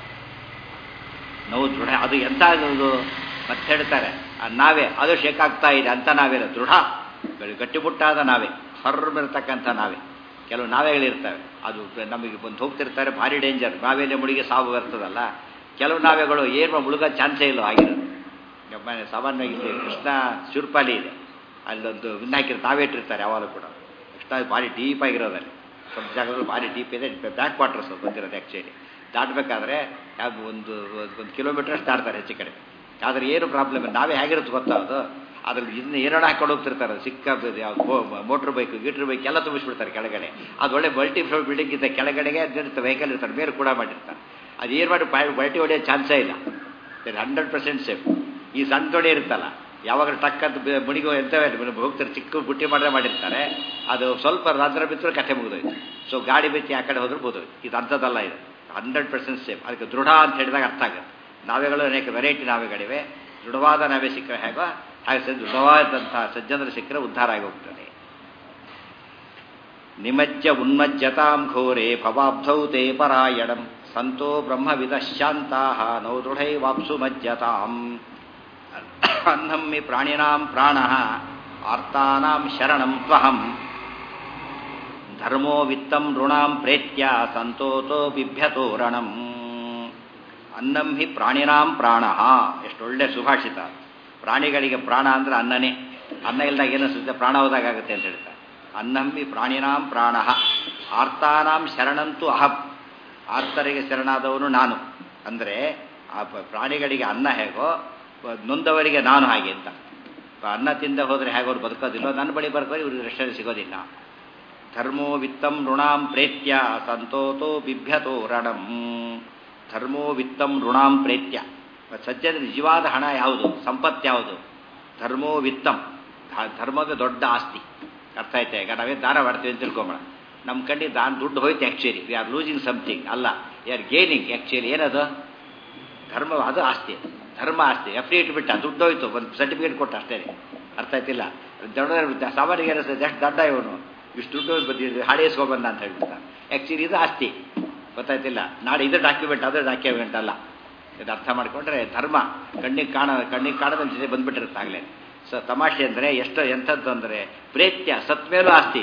ನೋವು ದೃಢ ಅದು ಎಂತ ಅದು ಮತ್ತೆ ಹೇಳ್ತಾರೆ ಆ ನಾವೇ ಅದು ಶೇಕಾಗ್ತಾ ಇದೆ ಅಂತ ನಾವೇ ದೃಢ ಗಟ್ಟಿಮುಟ್ಟಾದ ನಾವೇ ಹೊರಮಿರ್ತಕ್ಕಂಥ ನಾವೇ ಕೆಲವು ನಾವೆಗಳಿರ್ತವೆ ಅದು ನಮಗೆ ಬಂದು ಹೋಗ್ತಿರ್ತಾರೆ ಭಾರಿ ಡೇಂಜರ್ ನಾವೇಲೆ ಮುಳಿಗೆ ಸಾವು ಬರ್ತದಲ್ಲ ಕೆಲವು ನಾವೆಗಳು ಏನು ಮುಳುಗೋ ಚಾನ್ಸೇ ಇಲ್ಲ ಆಗಿರೋದು ಮನೆ ಸಾಮಾನ್ಯವಾಗಿ ಇಲ್ಲಿ ಕೃಷ್ಣ ಶೂರ್ಪಾಲಿ ಇದೆ ಅಲ್ಲೊಂದು ಇನ್ನು ಹಾಕಿರೋ ನಾವೇ ಇಟ್ಟಿರ್ತಾರೆ ಯಾವಾಗಲೂ ಕೂಡ ಕೃಷ್ಣ ಭಾರಿ ಡೀಪ್ ಆಗಿರೋದಲ್ಲಿ ಸ್ವಲ್ಪ ಜಾಗದಲ್ಲಿ ಭಾರಿ ಡೀಪ್ ಇದೆ ಬ್ಯಾಕ್ ವಾಟರ್ಸ್ ಬಂದಿರೋದು ಆ್ಯಕ್ಚುಲಿ ದಾಟಬೇಕಾದ್ರೆ ಯಾವುದು ಒಂದು ಒಂದು ಕಿಲೋಮೀಟರ್ ಅಷ್ಟು ದಾಟ್ತಾರೆ ಹೆಚ್ಚು ಕಡೆ ಆದರೆ ಏನು ಪ್ರಾಬ್ಲಮ್ ನಾವೇ ಹೇಗಿರುತ್ತೆ ಗೊತ್ತಾ ಅದು ಅದ್ರಲ್ಲಿ ಇನ್ನು ಏನಾಡ ಹಾಕೊಂಡು ಹೋಗ್ತಿರ್ತಾರೆ ಸಿಕ್ಕ ಮೋಟ್ರ್ ಬೈಕ್ ಗೀಟ್ರ್ ಬೈಕ್ ಎಲ್ಲ ತುಂಬಿಸ್ಬಿಡ್ತಾರೆ ಕೆಳಗಡೆ ಅದು ಒಳ್ಳೆ ಮಲ್ಟಿ ಫ್ಲೋರ್ ಬಿಲ್ಡಿಂಗ್ ಇದ್ದ ಕೆಳಗಡೆಗೆ ಅದಿರುತ್ತೆ ವೆಹಿಕಲ್ ಇರ್ತಾರೆ ಮೇಲೆ ಕೂಡ ಮಾಡಿರ್ತಾರೆ ಅದು ಏನು ಮಾಡಿ ಬಲ್ಟಿ ಹೊಡೆಯೋ ಚಾನ್ಸೇ ಇಲ್ಲ ಹಂಡ್ರೆಡ್ ಪರ್ಸೆಂಟ್ ಸೇಫ್ ಈ ಸಣ್ಣ ತೊಡೆ ಇರುತ್ತಲ್ಲ ಯಾವಾಗ ಟಕ್ ಅಂತ ಮುಣಿಗೋ ಎಂತವೇ ಹೋಗ್ತಾರೆ ಚಿಕ್ಕ ಬುಟ್ಟಿ ಮಾಡ್ರೆ ಮಾಡಿರ್ತಾರೆ ಅದು ಸ್ವಲ್ಪ ರಂಧ್ರ ಬಿತ್ತರೆ ಕಥೆ ಮುಗಿದೋಯ್ತು ಸೊ ಗಾಡಿ ಬಿತ್ತಿ ಆ ಕಡೆ ಹೋದ್ರೆ ಬೋದೋಯ್ತು ಇದು ಅಂಥದ್ದಲ್ಲ ಇದು ಹಂಡ್ರೆಡ್ ಪರ್ಸೆಂಟ್ ಸೇಫ್ ಅದಕ್ಕೆ ದೃಢ ಅಂತ ಹೇಳಿದಾಗ ಅರ್ಥ ಆಗುತ್ತೆ ನಾವೆಗಳು ಅನೇಕ ವೆರೈಟಿ ನಾವೆಗಳಿವೆ ದೃಢವಾದ ನಾವೇ ಸಿಕ್ಕರೆ ಹೇಗೋ ಹಾಗೆ ದೃಢವಾದಂತಹ ಸಜ್ಜನರು ಸಿಕ್ಕರೆ ಉದ್ಧಾರ ಆಗಿ ಹೋಗ್ತದೆ ನಿಮಜ್ಜ ಉನ್ಮಜ್ಜತಾಂ ಘೋರೆ ಭವಾಬ್ಧೌ ತೇ ಪರಾಯಣಂ ಸಂತೋ ಬ್ರಹ್ಮವಿದಶಾಂತಾ ನೌ ದೃಢೈವಾಪ್ಸು ಮಜ್ಜತಾಂ ಅನ್ನಂ ಮಿ ಪ್ರಾಣಿನಾಂ ಪ್ರಾಣ ಆರ್ತಾನಾಂ ಶರಣಂ ತ್ವಹಂ ಧರ್ಮೋ ವಿತ್ತಂ ಋಣಾಂ ಪ್ರೇತ್ಯ ಸಂತೋತೋ ಬಿಭ್ಯತೋರಣಂ ಅನ್ನಂ ಹಿ ಪ್ರಾಣಿನಾಂ ಪ್ರಾಣ ಎಷ್ಟೊಳ್ಳೆ ಸುಭಾಷಿತ ಪ್ರಾಣಿಗಳಿಗೆ ಪ್ರಾಣ ಅಂದ್ರೆ ಅನ್ನನೇ ಅನ್ನ ಇಲ್ದಾಗ ಏನಿಸುತ್ತೆ ಪ್ರಾಣ ಹೋದಾಗುತ್ತೆ ಅಂತ ಹೇಳ್ತಾರೆ ಅನ್ನಂ ಹಿ ಪ್ರಾಣಿನಾಂ ಪ್ರಾಣ ಆರ್ತಾನಾಂ ಶರಣಂತೂ ಅಹಂ ಆರ್ತರಿಗೆ ಶರಣಾದವನು ನಾನು ಅಂದರೆ ಆ ಪ್ರಾಣಿಗಳಿಗೆ ಅನ್ನ ಹೇಗೋ ನೊಂದವರಿಗೆ ನಾನು ಹಾಗೆ ಅಂತ ಅನ್ನ ತಿಂದ ಹೋದರೆ ಹೇಗೆ ಅವ್ರು ಬದುಕೋದಿಲ್ಲ ನನ್ನ ಬಳಿ ಬರ್ತಾರೆ ಇವ್ರಿಗೆ ರಕ್ಷಣೆ ಸಿಗೋದಿಲ್ಲ ಧರ್ಮೋ ವಿತ್ತಂ ಋಣಾಂ ಪ್ರೇತ್ಯ ಸಂತೋತೋ ಬಿಭ್ಯತೋ ರಣಂ ಧರ್ಮೋ ವಿತ್ತಂ ಋಣಾಂ ಪ್ರೇತ್ಯ ಸಜ್ಜನ ನಿಜವಾದ ಹಣ ಯಾವುದು ಸಂಪತ್ತು ಯಾವುದು ಧರ್ಮೋ ವಿತ್ತಂ ಧರ್ಮದ ದೊಡ್ಡ ಆಸ್ತಿ ಅರ್ಥ ಆಯ್ತಾ ಈಗ ನಾವೇ ದಾನ ಮಾಡ್ತೀವಿ ಅಂತ ತಿಳ್ಕೊಂಬೋಣ ನಮ್ಮ ಕಣ್ಣಿಗೆ ದಾನ ದುಡ್ಡು ಹೋಯ್ತು actually we are losing something ಅಲ್ಲ ವಿ ಆರ್ ಗೇನಿಂಗ್ ಆ್ಯಕ್ಚುಲಿ ಏನದು ಧರ್ಮ ಅದು ಆಸ್ತಿ ಧರ್ಮ ಆಸ್ತಿ ಎಫ್ ಡಿ ಇಟ್ಬಿಟ್ಟ ದುಡ್ಡು ಹೋಯ್ತು ಒಂದು ಸರ್ಟಿಫಿಕೇಟ್ ಕೊಟ್ಟು ಅಷ್ಟೇ ಅರ್ಥ ಆಯ್ತಿಲ್ಲ ದೊಡ್ಡ ಸಾಮಾನ್ಯ ಅನಿಸ್ತದೆ ಎಷ್ಟು ದಡ್ಡ ಇವನು ಇಷ್ಟು ದುಡ್ಡು ಬಂದಿದ್ದು ಹಾಡೇಸ್ಕೊಬಂದ ಅಂತ ಹೇಳ್ಬಿಡ್ತಾನೆ ಆ್ಯಕ್ಚುಲಿ ಇದು ಆಸ್ತಿ ಗೊತ್ತಾಯ್ತಿಲ್ಲ ನಾಳೆ ಇದು ಡಾಕ್ಯುಮೆಂಟ್ ಅದು ಡಾಕ್ಯುಮೆಂಟ್ ಅಲ್ಲ ಇದು ಅರ್ಥ ಮಾಡಿಕೊಂಡ್ರೆ ಧರ್ಮ ಕಣ್ಣಿಗೆ ಕಾಣ ಕಣ್ಣಿಗೆ ಕಾಣದ ಜೊತೆ ಬಂದ್ಬಿಟ್ಟಿರುತ್ತೆ ಆಗಲೇ ಸೊ ತಮಾಷೆ ಅಂದರೆ ಎಷ್ಟು ಎಂಥದ್ದು ಅಂದರೆ ಪ್ರೇತ್ಯ ಸತ್ ಮೇಲೂ ಆಸ್ತಿ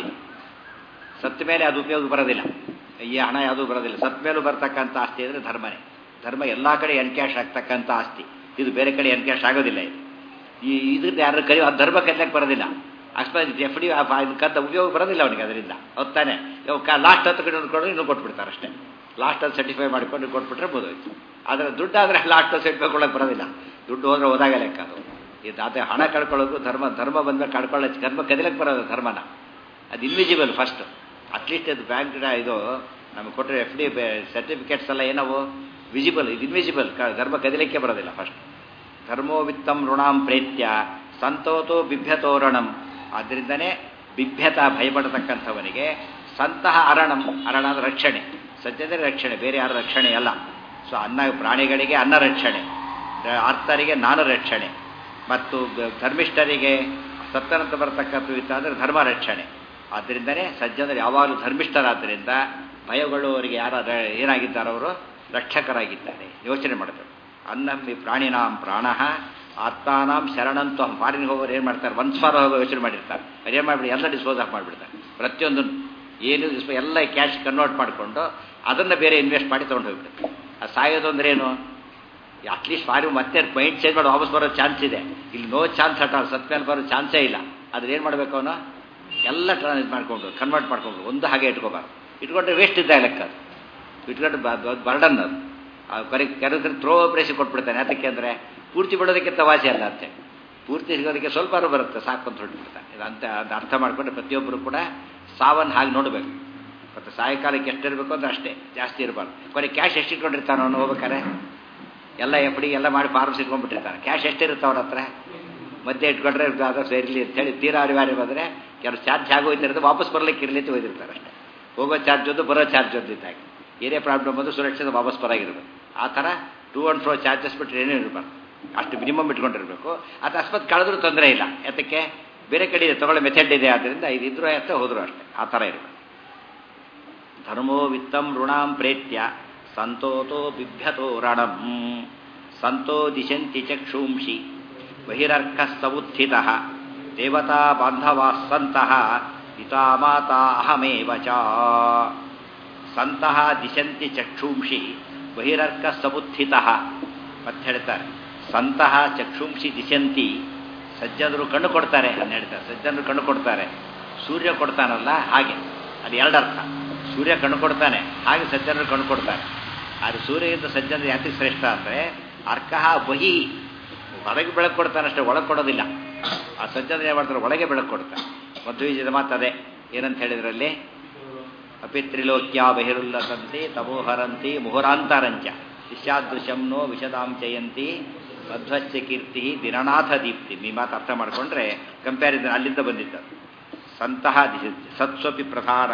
ಸತ್ತ ಮೇಲೆ ಅದು ಉಪಯೋಗ ಬರೋದಿಲ್ಲ ಈ ಹಣ ಯಾವುದೂ ಬರೋದಿಲ್ಲ ಸತ್ ಮೇಲೂ ಬರ್ತಕ್ಕಂಥ ಆಸ್ತಿ ಅಂದರೆ ಧರ್ಮನೇ ಧರ್ಮ ಎಲ್ಲ ಕಡೆ ಎನ್ಕ್ಯಾಶ್ ಆಗ್ತಕ್ಕಂಥ ಆಸ್ತಿ ಇದು ಬೇರೆ ಕಡೆ ಎನ್ಕ್ಯಾಶ್ ಆಗೋದಿಲ್ಲ ಇದು ಈ ಇದ್ರದ್ದು ಯಾರು ಕರಿ ಅದು ಧರ್ಮ ಕಲಿಯಕ್ಕೆ ಬರೋದಿಲ್ಲ ಅಕಸ್ಮಾತ್ ಎಫ್ ಡಿ ಕದ್ದ ಉಪಯೋಗ ಬರೋದಿಲ್ಲ ಅವನಿಗೆ ಅದರಿಂದ ಹೊತ್ತಾನೆ ಇವಾಗ ಲಾಸ್ಟ್ ಹತ್ತು ಕಡೆ ಕೊಡೋದು ಇನ್ನೂ ಕೊಟ್ಬಿಡ್ತಾರೆ ಅಷ್ಟೇ ಲಾಸ್ಟ್ ಅದು ಸರ್ಟಿಫೈ ಮಾಡಿಕೊಂಡು ಕೊಟ್ಬಿಟ್ರೆ ಬೋದೋಯ್ತು ಆದರೆ ದುಡ್ಡು ಆದರೆ ಲಾಸ್ಟ್ ಸರ್ಟಿಫೈ ಕೊಡೋಕೆ ಬರೋದಿಲ್ಲ ದುಡ್ಡು ಹೋದ್ರೆ ಹೋದಾಗ ಲೆಕ್ಕ ಅದು ಇದು ಅದೇ ಹಣ ಕಳ್ಕೊಳ್ಳೋದು ಧರ್ಮ ಧರ್ಮ ಬಂದಾಗ ಕಳ್ಕೊಳ್ಳೋ ಧರ್ಮ ಕದಿಲಕ್ಕೆ ಬರೋದು ಧರ್ಮನ ಅದು ಇನ್ವಿಜಿಬಲ್ ಫಸ್ಟ್ ಅಟ್ಲೀಸ್ಟ್ ಅದು ಬ್ಯಾಂಕ್ ಇದು ನಮಗೆ ಕೊಟ್ಟರೆ ಎಫ್ ಡಿ ಸರ್ಟಿಫಿಕೇಟ್ಸ್ ಎಲ್ಲ ಏನವು ವಿಜಿಬಲ್ ಇದು ಇನ್ವಿಜಿಬಲ್ ಧರ್ಮ ಕದಿಲಿಕ್ಕೆ ಬರೋದಿಲ್ಲ ಫಸ್ಟ್ ಧರ್ಮೋ ವಿತ್ತಂ ಋಣಾಂ ಪ್ರೇತ್ಯ ಸಂತೋತೋ ಬಿಭ್ಯತೋರಣಂ ಆದ್ದರಿಂದನೇ ಬಿಭ್ಯತ ಭಯಪಡತಕ್ಕಂಥವನಿಗೆ ಸಂತಹ ಅರಣಂ ಅರಣ ಅಂದ್ರೆ ರಕ್ಷಣೆ ಸತ್ಯದ ರಕ್ಷಣೆ ಬೇರೆ ಯಾರ ರಕ್ಷಣೆ ಅಲ್ಲ ಸೊ ಅನ್ನ ಪ್ರಾಣಿಗಳಿಗೆ ಅನ್ನ ರಕ್ಷಣೆ ಆರ್ತರಿಗೆ ನಾನು ರಕ್ಷಣೆ ಮತ್ತು ಧರ್ಮಿಷ್ಠರಿಗೆ ಸತ್ತನಂತ ಬರತಕ್ಕದ್ದು ಇತ್ತ ಅಂದರೆ ಧರ್ಮ ರಕ್ಷಣೆ ಆದ್ದರಿಂದನೇ ಸಜ್ಜನರು ಯಾವಾಗಲೂ ಧರ್ಮಿಷ್ಠರಾದ್ದರಿಂದ ಭಯಗೊಳ್ಳುವವರಿಗೆ ಯಾರ ಏನಾಗಿದ್ದಾರೆ ಅವರು ರಕ್ಷಕರಾಗಿದ್ದಾರೆ ಯೋಚನೆ ಮಾಡಬೇಕು ಅನ್ನಮ್ಮಿ ಪ್ರಾಣಿನಾಂ ಪ್ರಾಣ ಆತ್ಮಾನಾಂ ಶರಣಂತು ಫಾರಿನ್ ಹೋಗೋರು ಏನು ಮಾಡ್ತಾರೆ ಒಂದು ಸಾವಿರ ಹೋಗೋ ಯೋಚನೆ ಮಾಡಿರ್ತಾರೆ ಅದೇನು ಮಾಡಿಬಿಡಿ ಎಲ್ಲ ಡಿಸ್ಪೋಸ್ ಆಫ್ ಮಾಡಿಬಿಡ್ತಾರೆ ಪ್ರತಿಯೊಂದು ಏನು ಡಿಸ್ಪೋ ಎಲ್ಲ ಕ್ಯಾಶ್ ಕನ್ವರ್ಟ್ ಮಾಡಿಕೊಂಡು ಅದನ್ನು ಬೇರೆ ಇನ್ವೆಸ್ಟ್ ಮಾಡಿ ತೊಗೊಂಡು ಹೋಗ್ಬಿಡುತ್ತೆ ಅದು ಸಾಯೋದು ಅಂದ್ರೆ ಏನು ಅಟ್ಲೀಸ್ಟ್ ಫಾರಿನ್ ಮತ್ತೆ ಮೈಂಡ್ ಚೇಂಜ್ ಮಾಡಿ ವಾಪಸ್ ಬರೋ ಚಾನ್ಸ್ ಇದೆ ಇಲ್ಲಿ ನೋ ಚಾನ್ಸ್ ಅಟ್ ಆಲ್ ಸತ್ ಮೇಲೆ ಬರೋ ಚಾನ್ಸೇ ಇಲ್ಲ ಅದ್ರ ಏನು ಮಾಡಬೇಕು ಅವನು ಎಲ್ಲ ಟ್ರಾನ್ ಇದು ಮಾಡ್ಕೊಂಡು ಕನ್ವರ್ಟ್ ಮಾಡ್ಕೊಂಡು ಒಂದು ಹಾಗೆ ಇಟ್ಕೋಬಾರ್ದು ಇಟ್ಕೊಂಡ್ರೆ ವೇಸ್ಟ್ ಇದ್ದ ಲೆಕ್ಕ ಅದು ಇಟ್ಕೊಂಡ್ರೆ ಬರ್ಡನ್ ಅದು ಕರೆ ಕೆಲವು ಥ್ರೋ ಪ್ರೇಸಿ ಕೊಟ್ಬಿಡ್ತಾನೆ ಅದಕ್ಕೆ ಅಂದರೆ ಪೂರ್ತಿ ಬಿಡೋದಕ್ಕಿಂತ ವಾಸಿ ಅಲ್ಲ ಅಂತೆ ಪೂರ್ತಿ ಸಿಗೋದಕ್ಕೆ ಸ್ವಲ್ಪ ಬರುತ್ತೆ ಸಾಕು ಅಂತ ಹೊರಟ್ಬಿಡ್ತಾನೆ ಇದು ಅಂತ ಅದು ಅರ್ಥ ಮಾಡಿಕೊಂಡ್ರೆ ಪ್ರತಿಯೊಬ್ಬರು ಕೂಡ ಸಾವನ್ನು ಹಾಗೆ ನೋಡಬೇಕು ಮತ್ತು ಸಾಯಂಕಾಲಕ್ಕೆ ಎಷ್ಟಿರಬೇಕು ಅಂದ್ರೆ ಅಷ್ಟೇ ಜಾಸ್ತಿ ಇರಬಾರ್ದು ಕೊನೆ ಕ್ಯಾಶ್ ಎಷ್ಟು ಇಟ್ಕೊಂಡಿರ್ತಾನೆ ಅವನು ಹೋಗ್ಬೇಕಾರೆ ಎಲ್ಲ ಎಫ್ ಡಿ ಎಲ್ಲ ಮಾಡಿ ಫಾರ್ಮ್ಸ್ ಇಟ್ಕೊಂಡ್ಬಿಟ್ಟಿರ್ತಾನೆ ಕ್ಯಾಶ್ ಎಷ್ಟಿರುತ್ತೆ ಅವ್ರ ಹತ್ರ ಮಧ್ಯೆ ಇಟ್ಕೊಂಡ್ರೆ ಅದು ಸೇರಿಲಿ ಅಂತೇಳಿ ತೀರಾ ಅನಿವಾರ್ಯ ಬಂದರೆ ಕೆಲವು ಚಾರ್ಜ್ ಆಗೋಯ್ತಿರುತ್ತೆ ವಾಪಸ್ ಬರ್ಲಿಕ್ಕೆ ಇರಲಿ ಅಂತ ಹೋಗಿರ್ತಾರೆ ಅಷ್ಟೇ ಹೋಗೋ ಚಾರ್ಜ್ ಒಂದು ಬರೋ ಚಾರ್ಜ್ ಒಂದು ಇದ್ದಾಗ ಏನೇ ಪ್ರಾಬ್ಲಮ್ ಬಂದು ಸುರಕ್ಷಿತ ವಾಪಸ್ ಬರಾಗಿರ್ಬೇಕು ಆ ಥರ ಟೂ ಆ್ಯಂಡ್ ಫ್ರೋ ಚಾರ್ಜಸ್ ಬಿಟ್ಟರೆ ಏನೂ ಇರಬಾರ್ದು ಅಷ್ಟು ಮಿನಿಮಮ್ ಇಟ್ಕೊಂಡಿರಬೇಕು ಅದು ಅಸ್ಪತ್ ಕಳೆದ್ರೂ ತೊಂದರೆ ಇಲ್ಲ ಯಾತಕ್ಕೆ ಬೇರೆ ಕಡೆ ಇದೆ ತಗೊಳ್ಳೋ ಮೆಥಡ್ ಇದೆ ಆದ್ದರಿಂದ ಇದಿದ್ರು ಅಂತ ಹೋದ್ರು ಅಷ್ಟೇ ಆ ಥರ ಇರಬೇಕು ಧರ್ಮೋ ವಿತ್ತಂ ಋಣಾಂ ಪ್ರೇತ್ಯ ಸಂತೋತೋ ಬಿಭ್ಯತೋ ರಣಂ ಸಂತೋ ದಿಶಂತಿ ಚಕ್ಷೂಂಷಿ ಬಹಿರರ್ಕಸ್ತವುತ್ಥಿತ ದೇವತಾ ಬಾಂಧವಾ ಸಂತಹ ಪಿತಾ ಮಾತಾ ಅಹಮೇವ ಚ ಸಂತಹ ದಿಶಂತಿ ಚಕ್ಷೂಂಷಿ ಬಹಿರರ್ಕ ಸಮುತ್ಥಿತ ಮತ್ತೆ ಹೇಳ್ತಾರೆ ಸಂತಹ ಚಕ್ಷುಂಷಿ ದಿಶಂತಿ ಸಜ್ಜನರು ಕಣ್ಣು ಕೊಡ್ತಾರೆ ಅಂತ ಹೇಳ್ತಾರೆ ಸಜ್ಜನರು ಕಣ್ಣು ಕೊಡ್ತಾರೆ ಸೂರ್ಯ ಕೊಡ್ತಾನಲ್ಲ ಹಾಗೆ ಅದು ಎರಡರ್ಥ ಸೂರ್ಯ ಕಣ್ಣು ಕೊಡ್ತಾನೆ ಹಾಗೆ ಸಜ್ಜನರು ಕಣ್ಣು ಕೊಡ್ತಾರೆ ಆದರೆ ಸೂರ್ಯಗಿಂತ ಸಜ್ಜನರು ಯಾತಿಗೆ ಶ್ರೇಷ್ಠ ಅಂದರೆ ಅರ್ಕಃ ಬಹಿ ಹೊರಗೆ ಬೆಳಕು ಕೊಡ್ತಾನೆ ಅಷ್ಟೇ ಒಳಗೆ ಕೊಡೋದಿಲ್ಲ ಆ ಸಜ್ಜನರು ಏನು ಮಾಡ್ತಾರೆ ಒಳಗೆ ಬೆಳಕು ಕೊಡ್ತಾರೆ ಮಧ್ವೀಜದ ಮಾತದೆ ಏನಂತ ಹೇಳಿದ್ರಲ್ಲಿ ಅಪಿತ್ರಿಲೋಕ್ಯ ಬಹಿರುಲ್ಲಸಂತಿ ತಮೋಹರಂತಿ ಮುಹುರಾಂತರಂಚ ಶಿಷ್ಯಾದೃಶಂನೋ ವಿಶದಾಂ ಜಯಂತಿ ಮಧ್ವಶ್ಚ ಕೀರ್ತಿ ದಿನನಾಥ ದೀಪ್ತಿ ಈ ಮಾತು ಅರ್ಥ ಮಾಡಿಕೊಂಡ್ರೆ ಕಂಪ್ಯಾರಿಸನ್ ಅಲ್ಲಿಂದ ಬಂದಿದ್ದ ಸಂತಹ ದಿಶ ಸತ್ಸ್ವಪಿ ಪ್ರಸಾರ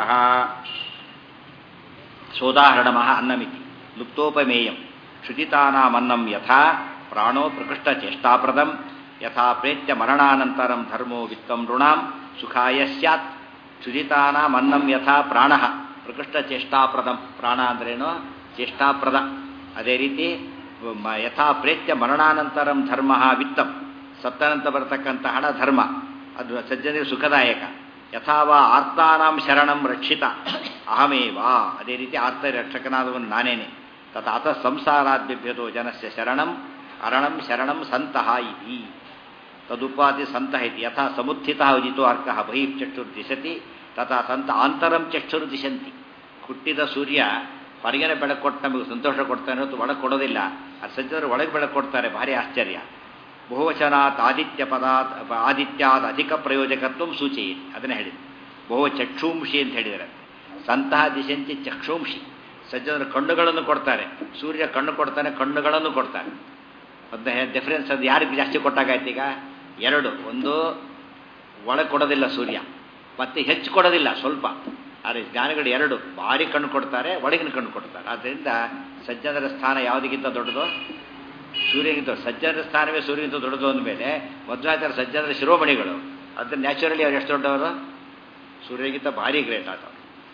ಸೋದಾಹರಣಮಃ ಅನ್ನಮಿತಿ ಲುಪ್ತೋಪಮೇಯಂ ಶ್ರುತಿತಾನಾಮನ್ನಂ ಯಥಾ ಪ್ರಾಣೋ ಪ್ರಕೃಷ್ಟಚೇಷ್ಟಾಪ್ರದಂ ಯಥಾ ಪ್ರೇತ್ಯ ಮರಣಾನಂತರಂ ಧರ್ಮೋ ವಿತ್ತಂ ಋಣಾಂ ಸುಖಾಯ ಸ್ಯಾತ್ ಕ್ಷುಜಿತಾನಾಮನ್ನಂ ಯಥಾ ಪ್ರಾಣ ಪ್ರಕೃಷ್ಟ ಚೇಷ್ಟಾಪ್ರದಂ ಪ್ರಾಣ ಅಂದ್ರೇನು ಚೇಷ್ಟಾಪ್ರದ ಅದೇ ರೀತಿ ಯಥಾ ಪ್ರೇತ್ಯ ಮರಣಾನಂತರಂ ಧರ್ಮ ವಿತ್ತಂ ಸತ್ತನಂತ ಬರತಕ್ಕಂಥ ಹಣ ಧರ್ಮ ಅದು ಸಜ್ಜನಿಗೆ ಸುಖದಾಯಕ ಯಥಾವ ಆರ್ತಾನಾಂ ಶರಣಂ ರಕ್ಷಿತ ಅಹಮೇವ ಅದೇ ರೀತಿ ಆರ್ತ ರಕ್ಷಕನಾದವನು ನಾನೇನೆ ತಥ ಅಥ ಸಂಸಾರಾದ್ಯಭ್ಯತೋ ಜನಸ್ಯ ಶರಣಂ ಅರಣಂ ಶರಣಂ ಸಂತಹ ಇತಿ ತದುಪಾದಿ ಸಂತಹ ಇತಿ ಯಥಾ ಸಮುತ್ಥಿತ ಉದಿತೋ ಅರ್ಕಃ ಬಹಿಃ ಚಕ್ಷುರ್ದಿಶತಿ ತಥಾ ಸಂತ ಆಂತರಂ ಚಕ್ಷುರು ದಿಶಂತಿ ಹುಟ್ಟಿದ ಸೂರ್ಯ ಹೊರಗಿನ ಬೆಳಕು ಕೊಟ್ಟು ನಮಗೆ ಸಂತೋಷ ಕೊಡ್ತಾನೆ ಹೊತ್ತು ಒಳಗೆ ಕೊಡೋದಿಲ್ಲ ಅದು ಸಜ್ಜನರು ಒಳಗೆ ಬೆಳಕು ಕೊಡ್ತಾರೆ ಭಾರಿ ಆಶ್ಚರ್ಯ ಬಹುವಚನಾತ್ ಆದಿತ್ಯ ಪದಾತ್ ಆದಿತ್ಯಾದ ಅಧಿಕ ಪ್ರಯೋಜಕತ್ವ ಸೂಚಿ ಅದನ್ನೇ ಹೇಳಿದೆ ಬಹು ಚಕ್ಷೂಂಶಿ ಅಂತ ಹೇಳಿದರೆ ಸಂತಹ ದಿಶಂತಿ ಚಕ್ಷೂಂಶಿ ಸಜ್ಜನರು ಕಣ್ಣುಗಳನ್ನು ಕೊಡ್ತಾರೆ ಸೂರ್ಯ ಕಣ್ಣು ಕೊಡ್ತಾನೆ ಕಣ್ಣುಗಳನ್ನು ಕೊಡ್ತಾನೆ ಒಂದು ಡಿಫರೆನ್ಸ್ ಅದು ಯಾರಿಗೆ ಜಾಸ್ತಿ ಕೊಟ್ಟಾಗಾಯ್ತು ಈಗ ಎರಡು ಒಂದು ಒಳಗೆ ಕೊಡೋದಿಲ್ಲ ಸೂರ್ಯ ಮತ್ತೆ ಹೆಚ್ಚು ಕೊಡೋದಿಲ್ಲ ಸ್ವಲ್ಪ ಆದರೆ ಜ್ಞಾನಿಗಳು ಎರಡು ಭಾರಿ ಕಣ್ಣು ಕೊಡ್ತಾರೆ ಒಳಗಿನ ಕಣ್ಣು ಕೊಡ್ತಾರೆ ಆದ್ದರಿಂದ ಸಜ್ಜನರ ಸ್ಥಾನ ಯಾವುದಕ್ಕಿಂತ ದೊಡ್ಡದು ಸೂರ್ಯಗಿಂತ ಸಜ್ಜನರ ಸ್ಥಾನವೇ ಸೂರ್ಯಗಿಂತ ದೊಡ್ಡದು ಅಂದಮೇಲೆ ಮಧ್ವಾಚಾರ ಸಜ್ಜನರ ಶಿರೋಮಣಿಗಳು ಅದನ್ನ ನ್ಯಾಚುರಲಿ ಅವ್ರು ಎಷ್ಟು ದೊಡ್ಡವರು ಸೂರ್ಯಗಿಂತ ಭಾರಿ ಗ್ರೇಟ್ ಆದವರು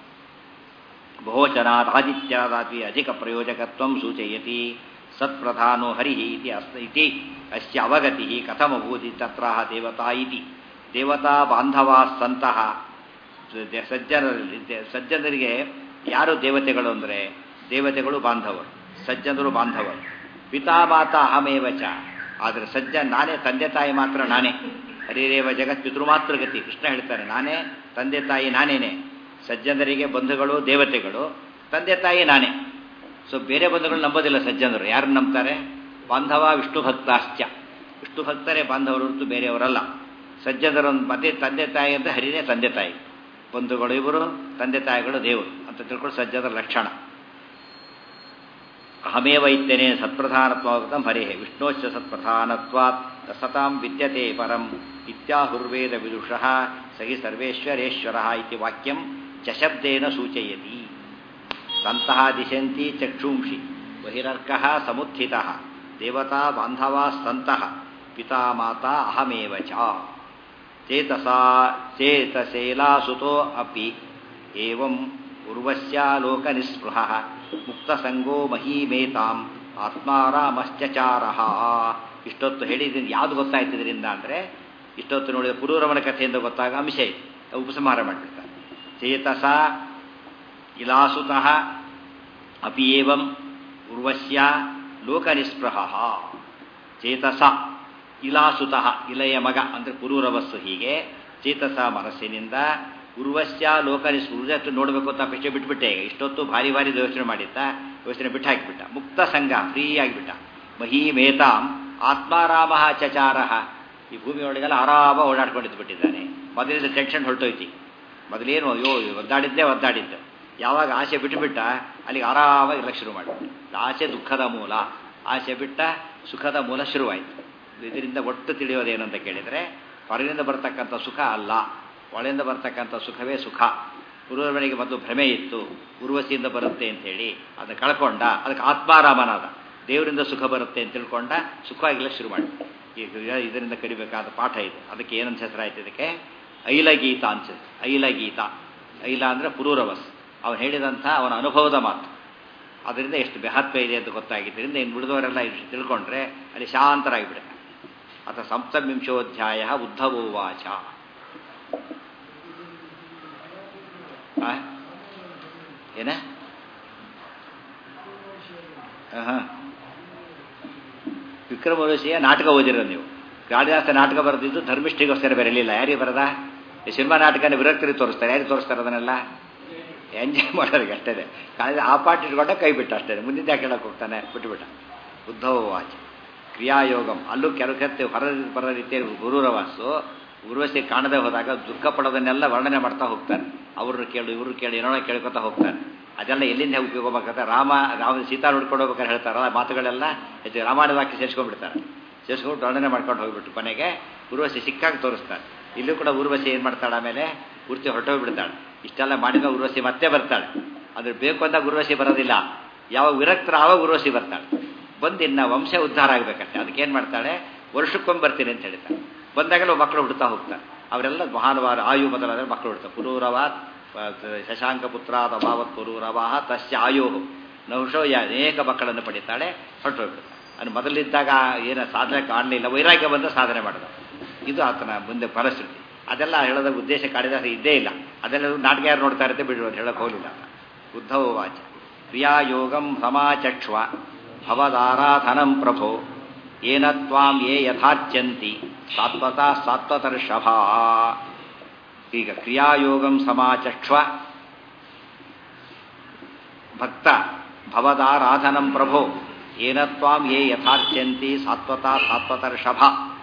ಬಹುವಚನಾತ್ ಆದಿತ್ಯಾದಾಪಿ ಅಧಿಕ ಪ್ರಯೋಜಕತ್ವ ಸೂಚಯತಿ ಸತ್ಪ್ರಧಾನೋ ಹರಿ ಇತಿ ಅಸ್ತ ಇತಿ ಅಸ್ಯ ಅವಗತಿ ಕಥಮಭೂತಿ ತತ್ರ ದೇವತಾ ಇತಿ ದೇವತಾ ಬಾಂಧವಾ ಸಂತಹ ಸಜ್ಜನರಲ್ಲಿ ಸಜ್ಜನರಿಗೆ ಯಾರು ದೇವತೆಗಳು ಅಂದರೆ ದೇವತೆಗಳು ಬಾಂಧವರು ಸಜ್ಜನರು ಬಾಂಧವರು ಪಿತಾ ಮಾತಾ ಅಹಮೇವ ಚ ಆದರೆ ಸಜ್ಜ ನಾನೇ ತಂದೆ ತಾಯಿ ಮಾತ್ರ ನಾನೇ ಹರಿರೇವ ಜಗತ್ ಪಿತೃ ಮಾತ್ರ ಗತಿ ಕೃಷ್ಣ ಹೇಳ್ತಾನೆ ನಾನೇ ತಂದೆ ತಾಯಿ ನಾನೇನೆ ಸಜ್ಜನರಿಗೆ ಬಂಧುಗಳು ದೇವತೆಗಳು ತಂದೆ ತಾಯಿ ನಾನೇ ಸೊ ಬೇರೆ ಬಂಧುಗಳು ನಂಬೋದಿಲ್ಲ ಸಜ್ಜನರು ಯಾರು ನಂಬ್ತಾರೆ ಬಾಂಧವ ವಿಷ್ಣು ಭಕ್ತಾಶ್ಚ ವಿಷ್ಣು ಭಕ್ತರೇ ಬಾಂಧವರು ಹೊರತು ಬೇರೆಯವರಲ್ಲ ಸಜ್ಜನರ ಮತ್ತೆ ತಂದೆ ತಾಯಿ ಅಂತ ಹರಿನೇ ತಂದೆ ತಾಯಿ ಬಂಧುಗಳು ಇವರು ತಂದೆ ತಾಯಿಗಳು ದೇವರು ಅಂತ ತಿಳ್ಕೊಂಡು ಸಜ್ಜನರ ಲಕ್ಷಣ ಅಹಮೇವ ಇತ್ತೇನೆ ಸತ್ಪ್ರಧಾನತ್ವಾಗತಂ ಹರೇ ವಿಷ್ಣೋಶ್ಚ ಸತ್ಪ್ರಧಾನತ್ವಾತ್ ಸತಾಂ ವಿದ್ಯತೆ ಪರಂ ಇತ್ಯಾಹುರ್ವೇದ ವಿದುಷಃ ಸಹಿ ಸರ್ವೇಶ್ವರೇಶ್ವರ ಇತಿ ವಾಕ್ಯಂ ಚಶಬ್ದೇನ ಸೂಚಯತಿ ಸಂತಹ ದಿಶಂತಿ ಚಕ್ಷುಂಷಿ ಬಹಿರರ್ಕಃ ಸಮುತ್ಥಿತಃ ದೇವತಾ ಬಾಂಧವಾ ಸಂತಹ ಪಿತಾ ಮಾತಾ ಅಹಮೇವ ಚ ಚೇತಸಾ ಚೇತಶೇಲಾಸುತೋ ಅಪಿ ಏವಂ ಉರ್ವಶ್ಯಾಲೋಕ ನಿಸ್ಪೃಹ ಮುಕ್ತಸಂಗೋ ಮಹೀಮೇತಾಂ ಆತ್ಮಾರಾಮಶ್ಚಚಾರ ಇಷ್ಟೊತ್ತು ಹೇಳಿದ್ದೀನಿ ಯಾವುದು ಗೊತ್ತಾಯ್ತು ಇದರಿಂದ ಅಂದರೆ ಇಷ್ಟೊತ್ತು ನೋಡಿದ ಪುರೂರವನ ಕಥೆಯಿಂದ ಗೊತ್ತಾಗ ಅಂಶ ಇದೆ ಉಪಸಂಹಾರ ಮಾಡಿಬಿಡ್ತಾರೆ ಚೇತಸ ಇಲಾಸುತಃ ಅಪಿ ಏವಂ ಉರ್ವಶ್ಯ ಲೋಕನಿಸ್ಪೃಹ ಚೇತಸ ಇಲಾಸುತಃ ಇಲೆಯ ಮಗ ಅಂದರೆ ಪುರೂರವಸ್ಸು ಹೀಗೆ ಚೇತಸ ಮನಸ್ಸಿನಿಂದ ಉರ್ವಶ್ಯ ಲೋಕನಿಸ್ಪೃಹ ನೋಡಬೇಕು ಅಂತ ಅಪೇಕ್ಷೆ ಬಿಟ್ಬಿಟ್ಟೆ ಈಗ ಇಷ್ಟೊತ್ತು ಭಾರಿ ಭಾರಿ ಯೋಚನೆ ಮಾಡಿದ್ದ ಯೋಚನೆ ಬಿಟ್ಟು ಹಾಕಿಬಿಟ್ಟ ಮುಕ್ತ ಸಂಘ ಫ್ರೀ ಆಗಿಬಿಟ್ಟ ಮಹೀಮೇತಾಂ ಆತ್ಮಾರಾಮ ಚಚಾರ ಈ ಭೂಮಿಯೊಳಗೆಲ್ಲ ಆರಾಮ ಓಡಾಡ್ಕೊಂಡಿದ್ದು ಬಿಟ್ಟಿದ್ದಾನೆ ಮೊದಲಿಂದ ಟೆನ್ಷನ್ ಹೊರಟೋಯ್ತಿ ಮೊದಲೇನು ಅಯ್ಯೋ ಒದ್ದಾಡಿದ್ದೇ ಒದ್ದಾಡಿದ್ದು ಯಾವಾಗ ಆಸೆ ಬಿಟ್ಟುಬಿಟ್ಟ ಅಲ್ಲಿಗೆ ಆರಾಮಾಗಿ ಇರಕ್ಕೆ ಶುರು ಮಾಡಿಬಿಟ್ಟು ಆಸೆ ದುಃಖದ ಮೂಲ ಆಸೆ ಬಿಟ್ಟ ಸುಖದ ಮೂಲ ಶುರುವಾಯಿತು ಇದರಿಂದ ಒಟ್ಟು ತಿಳಿಯೋದೇನಂತ ಕೇಳಿದರೆ ಹೊರಗಿನಿಂದ ಬರ್ತಕ್ಕಂಥ ಸುಖ ಅಲ್ಲ ಒಳಗಿಂದ ಬರ್ತಕ್ಕಂಥ ಸುಖವೇ ಸುಖ ಪೂರ್ವನಿಗೆ ಮೊದಲು ಭ್ರಮೆ ಇತ್ತು ಉರ್ವಶಿಯಿಂದ ಬರುತ್ತೆ ಅಂತೇಳಿ ಅದನ್ನು ಕಳ್ಕೊಂಡ ಅದಕ್ಕೆ ಆತ್ಮಾರಾಮನಾದ ದೇವರಿಂದ ಸುಖ ಬರುತ್ತೆ ಅಂತ ತಿಳ್ಕೊಂಡ ಸುಖವಾಗಿಲ್ಲ ಶುರು ಮಾಡಿ ಈಗ ಇದರಿಂದ ಕರಿಬೇಕಾದ ಪಾಠ ಇದು ಅದಕ್ಕೆ ಏನಂತ ಹೆಸರಾಯ್ತು ಇದಕ್ಕೆ ಐಲಗೀತ ಅನ್ಸುತ್ತೆ ಐಲಗೀತ ಐಲ ಅಂದರೆ ಪುರೂರವಸ್ ಅವನು ಹೇಳಿದಂಥ ಅವನ ಅನುಭವದ ಮಾತು ಅದರಿಂದ ಎಷ್ಟು ಮಹತ್ವ ಇದೆ ಅಂತ ಗೊತ್ತಾಗಿದ್ದರಿಂದ ಇನ್ನು ಉಳಿದವರೆಲ್ಲ ಇಷ್ಟು ತಿಳ್ಕೊಂಡ್ರೆ ಅಲ್ಲಿ ಶಾಂತರಾಗಿಬಿಡುತ್ತೆ ಅಥ ಸಪ್ತವಿಂಶೋಧ್ಯಾಯ ಉದ್ಧವೋವಾಚ ಏನ ಹಾಂ ವಿಕ್ರಮ ಋಷಿಯ ನಾಟಕ ಓದಿರೋದು ನೀವು ಕಾಳಿದಾಸ ನಾಟಕ ಬರೆದಿದ್ದು ಧರ್ಮಿಷ್ಠಿಗೋಸ್ಕರ ಬರಲಿಲ್ಲ ಯಾರಿಗೆ ಬರದ ಈ ಸಿನಿಮಾ ನಾಟಕನ ವಿರಕ್ತರಿ ತೋರಿಸ್ತಾರೆ ಯಾರಿಗೆ ತೋರಿಸ್ತಾರೆ ಅದನ್ನೆಲ್ಲ ಎಂಜಾಯ್ ಮಾಡೋರಿಗೆ ಅಷ್ಟೇ ಕಾಳಿದ ಆ ಪಾಠ ಇಟ್ಕೊಂಡ ಕೈ ಬಿಟ್ಟ ಅಷ್ಟೇ ಮುಂದಿನ ಯಾಕೆ ಹೇಳಕ್ಕೆ ಹೋಗ್ತಾನೆ ಬಿಟ್ಟುಬಿಟ್ಟ ಉದ್ಧವ ವಾಚ ಕ್ರಿಯಾಯೋಗಂ ಅಲ್ಲೂ ಕೆಲವು ಕತ್ತೆ ಹೊರ ಬರೋ ರೀತಿಯಲ್ಲಿ ಗುರುರವಾಸು ಉರ್ವಶಿ ಕಾಣದೆ ಹೋದಾಗ ದುಃಖ ಪಡೋದನ್ನೆಲ್ಲ ವರ್ಣನೆ ಮಾಡ್ತಾ ಹೋಗ್ತಾರೆ ಅವರು ಕೇಳು ಇವರು ಕೇಳು ಏನೋ ಕೇಳ್ಕೊತಾ ಹೋಗ್ತಾರೆ ಅದೆಲ್ಲ ಎಲ್ಲಿಂದ ಉಪಯೋಗ ಮಾಡ್ತಾರೆ ರಾಮ ರಾಮ ಸೀತಾ ನೋಡ್ಕೊಂಡು ಹೋಗ್ಬೇಕಾದ್ರೆ ಹೇಳ್ತಾರಲ್ಲ ಮಾತುಗಳೆಲ್ಲ ಹೆಚ್ಚು ರಾಮಾಯಣ ವಾಕ್ಯ ಸೇರಿಸ್ಕೊಂಡ್ಬಿಡ್ತಾರೆ ಸೇರಿಸ್ಕೊಂಡು ವರ್ಣನೆ ಮಾಡ್ಕೊಂಡು ಹೋಗ್ಬಿಟ್ಟು ಕೊನೆಗೆ ಉರ್ವಶಿ ಸಿಕ್ಕಾಗಿ ತೋರಿಸ್ತಾರೆ ಇಲ್ಲೂ ಕೂಡ ಉರ್ವಶಿ ಏನು ಮಾಡ್ತಾಳೆ ಆಮೇಲೆ ಪೂರ್ತಿ ಹೊರಟೋಗ್ಬಿಡ್ತಾಳೆ ಇಷ್ಟೆಲ್ಲ ಮಾಡಿದ ಉರ್ವಶಿ ಮತ್ತೆ ಬರ್ತಾಳೆ ಅದ್ರ ಬೇಕು ಅಂದಾಗ ಉರ್ವಶಿ ಬರೋದಿಲ್ಲ ಯಾವಾಗ ವಿರಕ್ತರ ಆವಾಗ ಉರ್ವಶಿ ಬರ್ತಾಳೆ ಬಂದು ಇನ್ನು ವಂಶ ಉದ್ಧಾರ ಆಗಬೇಕಷ್ಟೆ ಅದಕ್ಕೆ ಏನು ಮಾಡ್ತಾಳೆ ವರ್ಷಕ್ಕೊಮ್ಮೆ ಬರ್ತೀನಿ ಅಂತ ಹೇಳ್ತಾಳೆ ಬಂದಾಗಲೂ ಮಕ್ಕಳು ಹುಡ್ತಾ ಹೋಗ್ತಾರೆ ಅವರೆಲ್ಲ ಮಹಾನುಭಾವ ಆಯು ಮೊದಲಾದರೆ ಮಕ್ಕಳು ಹುಡ್ತಾರೆ ಪುರೂರವಾತ್ ಶಶಾಂಕ ಪುತ್ರಾದ ಭಾವತ್ ಪುರೂರವಾಹ ತಸ್ಯ ಆಯೋ ನಹುಷೋ ಅನೇಕ ಮಕ್ಕಳನ್ನು ಪಡಿತಾಳೆ ಹೊರಟೋಗ್ಬಿಡ್ತಾಳೆ ಅದು ಮೊದಲಿದ್ದಾಗ ಏನು ಸಾಧನೆ ಕಾಣಲಿಲ್ಲ ವೈರಾಗ್ಯ ಬಂದ ಸಾಧನೆ ಮಾಡಿದ ಇದು ಆತನ ಮುಂದೆ ಫಲಶ್ರುತಿ ಅದೆಲ್ಲ ಹೇಳೋದ ಉದ್ದೇಶ ಕಾಳಿದಾಸ ಇದ್ದೇ ಇಲ್ಲ ಅದೆಲ್ಲ ನಾಟಕ ಯಾರು ನೋಡ್ತಾ ಇರುತ್ತೆ ಬಿಡುವುದು ಹೇಳಕ್ಕೆ ಹೋಗಲಿಲ್ಲ ಉದ್ಧವ ವಾಚ ಕ್ರಿಯಾಯೋಗಂ ಸಮಾಚಕ್ಷ್ವ ಭವದಾರಾಧನಂ ಪ್ರಭೋ ಏನ ತ್ವಾಂ ಯೇ ಯಥಾರ್ಚಂತಿ ಸಾತ್ವತ ಸಾತ್ವತರ್ಷಭಾ ಈಗ ಕ್ರಿಯಾಯೋಗಂ ಸಮಾಚಕ್ಷ್ವ ಭಕ್ತ ಭವದಾರಾಧನಂ ಪ್ರಭೋ ಏನ ತ್ವಾಂ ಯೇ ಯಥಾರ್ಚಂತಿ ಸಾತ್ವತ ಸಾತ್ವತರ್ಷಭ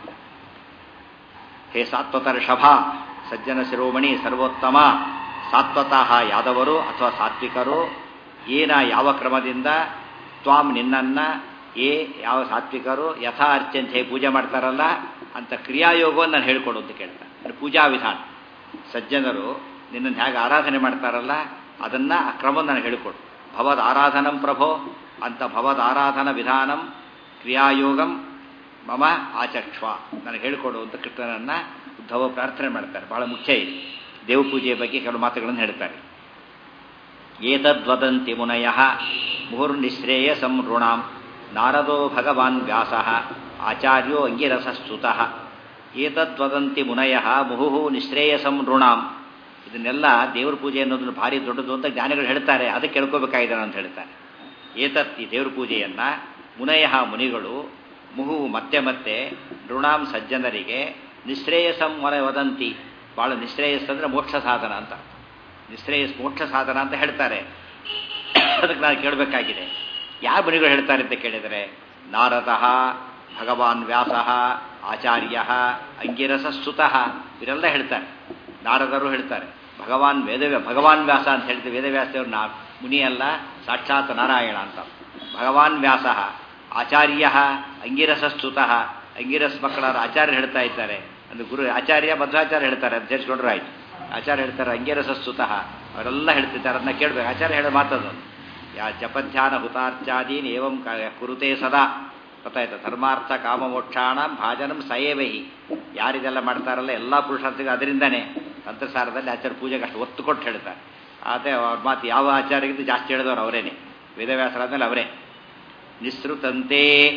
ಹೇ ಸಾತ್ವತರ್ಷಭ ಸಜ್ಜನ ಶಿರೋಮಣಿ ಸರ್ವೋತ್ತಮ ಸಾತ್ವತಃ ಯಾದವರು ಅಥವಾ ಸಾತ್ವಿಕರು ಏನ ಯಾವ ಕ್ರಮದಿಂದ ತ್ವಾಂ ನಿನ್ನನ್ನ ಏ ಯಾವ ಸಾತ್ವಿಕರು ಯಥಾ ಅರ್ಚಂತ ಹೇಗೆ ಪೂಜೆ ಮಾಡ್ತಾರಲ್ಲ ಅಂತ ಕ್ರಿಯಾಯೋಗವನ್ನು ನಾನು ಹೇಳ್ಕೊಡು ಅಂತ ಕೇಳ್ತಾರೆ ಅಂದರೆ ಪೂಜಾ ವಿಧಾನ ಸಜ್ಜನರು ನಿನ್ನನ್ನು ಹೇಗೆ ಆರಾಧನೆ ಮಾಡ್ತಾರಲ್ಲ ಅದನ್ನು ಆ ಕ್ರಮವನ್ನು ನಾನು ಹೇಳಿಕೊಡು ಭವದ್ ಆರಾಧನಂ ಪ್ರಭೋ ಅಂತ ಭವದ್ ಆರಾಧನ ವಿಧಾನಂ ಕ್ರಿಯಾಯೋಗಂ ಮಮ ಆಚಕ್ಷ್ವ ನನಗೆ ಹೇಳಿಕೊಡು ಅಂತ ಕೃಷ್ಣನನ್ನು ಉದ್ಧವ ಪ್ರಾರ್ಥನೆ ಮಾಡ್ತಾರೆ ಬಹಳ ಮುಖ್ಯ ಇದೆ ದೇವಪೂಜೆಯ ಬಗ್ಗೆ ಕೆಲವು ಮಾತುಗಳನ್ನು ಹೇಳ್ತಾರೆ ಏತದ್ವದಂತಿ ಮುನಯ ಮುಹುರ್ನಿಶ್ರೇಯಸಂ ಋಣಾಂ ನಾರದೋ ಭಗವಾನ್ ವ್ಯಾಸ ಆಚಾರ್ಯೋ ಅಂಗಿರಸಸ್ತುತ ಏತದ್ವದಂತಿ ಮುನಯ ಮುಹುಹು ನಿಶ್ರೇಯಸಂ ಋಣಾಂ ಇದನ್ನೆಲ್ಲ ದೇವ್ರ ಪೂಜೆ ಅನ್ನೋದನ್ನು ಭಾರಿ ದೊಡ್ಡದು ಅಂತ ಜ್ಞಾನಿಗಳು ಹೇಳ್ತಾರೆ ಅದಕ್ಕೆ ಕೇಳ್ಕೋಬೇಕಾಗಿದೆ ಅಂತ ಹೇಳ್ತಾರೆ ಏತತ್ ಈ ದೇವ್ರ ಪೂಜೆಯನ್ನು ಮುನಯ ಮುನಿಗಳು ಮುಹು ಮತ್ತೆ ಮತ್ತೆ ಋಣಾಂ ಸಜ್ಜನರಿಗೆ ನಿಶ್ರೇಯಸಂ ಮೊರೆ ವದಂತಿ ಭಾಳ ನಿಶ್ರೇಯಸ್ ಅಂದರೆ ಮೋಕ್ಷ ಸಾಧನ ಅಂತ ನಿಶ್ರೇಯಸ್ ಮೋಕ್ಷ ಸಾಧನ ಅಂತ ಹೇಳ್ತಾರೆ ಅದಕ್ಕೆ ನಾನು ಕೇಳಬೇಕಾಗಿದೆ ಯಾವ ಮುನಿಗಳು ಹೇಳ್ತಾರೆ ಅಂತ ಕೇಳಿದರೆ ನಾರದಃ ಭಗವಾನ್ ವ್ಯಾಸ ಆಚಾರ್ಯ ಅಂಗಿರಸ ಸುತಃ ಇವರೆಲ್ಲ ಹೇಳ್ತಾರೆ ನಾರದರು ಹೇಳ್ತಾರೆ ಭಗವಾನ್ ವೇದ ಭಗವಾನ್ ವ್ಯಾಸ ಅಂತ ಹೇಳ್ತೀವಿ ವೇದವ್ಯಾಸದೇವರು ನಾ ಮುನಿ ಅಲ್ಲ ಸಾಕ್ಷಾತ್ ನಾರಾಯಣ ಅಂತ ಭಗವಾನ್ ವ್ಯಾಸ ಆಚಾರ್ಯ ಅಂಗಿರಸಸ್ತುತಃ ಅಂಗಿರಸ್ ಮಕ್ಕಳ ಆಚಾರ್ಯ ಹೇಳ್ತಾ ಇದ್ದಾರೆ ಅಂದ್ರೆ ಗುರು ಆಚಾರ್ಯ ಮಧ್ವಾಚಾರ್ಯ ಹೇಳ್ತಾರೆ ಅಂತ ಸೇರಿಸ್ಕೊಂಡ್ರೆ ಆಯ್ತು ಆಚಾರ್ಯ ಹೇಳ್ತಾರೆ ಅಂಗಿರಸಸ್ತುತಃ ಅವರೆಲ್ಲ ಹೇಳ್ತಿದ್ದಾರೆ ಅದನ್ನ ಕೇಳಬೇಕು ಆಚಾರ್ಯ ಹೇಳೋ ಮಾತದು ಯಾ ಜಪಧ್ಯಾನ ಹುತಾರ್ಚಾದೀನ್ ಏವಂ ಕುರುತೆ ಸದಾ ಗೊತ್ತಾಯ್ತು ಧರ್ಮಾರ್ಥ ಕಾಮ ಮೋಕ್ಷಾಣ ಭಾಜನಂ ಸಯೇವಹಿ ಯಾರಿದೆಲ್ಲ ಮಾಡ್ತಾರಲ್ಲ ಎಲ್ಲ ಪುರುಷಾರ್ಥಿಗೂ ಅದರಿಂದನೇ ತಂತ್ರಸಾರದಲ್ಲಿ ಆಚಾರ್ಯ ಪೂಜೆಗೆ ಅಷ್ಟು ಒತ್ತು ಕೊಟ್ಟು ಹೇಳ್ತಾರೆ ಆದರೆ ಅವ್ರ ಮಾತು ಯಾವ ಆಚಾರ್ಯಗಿಂತ ಜಾಸ್ತಿ ಹೇಳಿದವರು ಅವರೇನೆ ವೇದವ್ಯಾಸರಾದ್ಮೇಲೆ ಅವರೇ ನಿಸೃತಂತೆ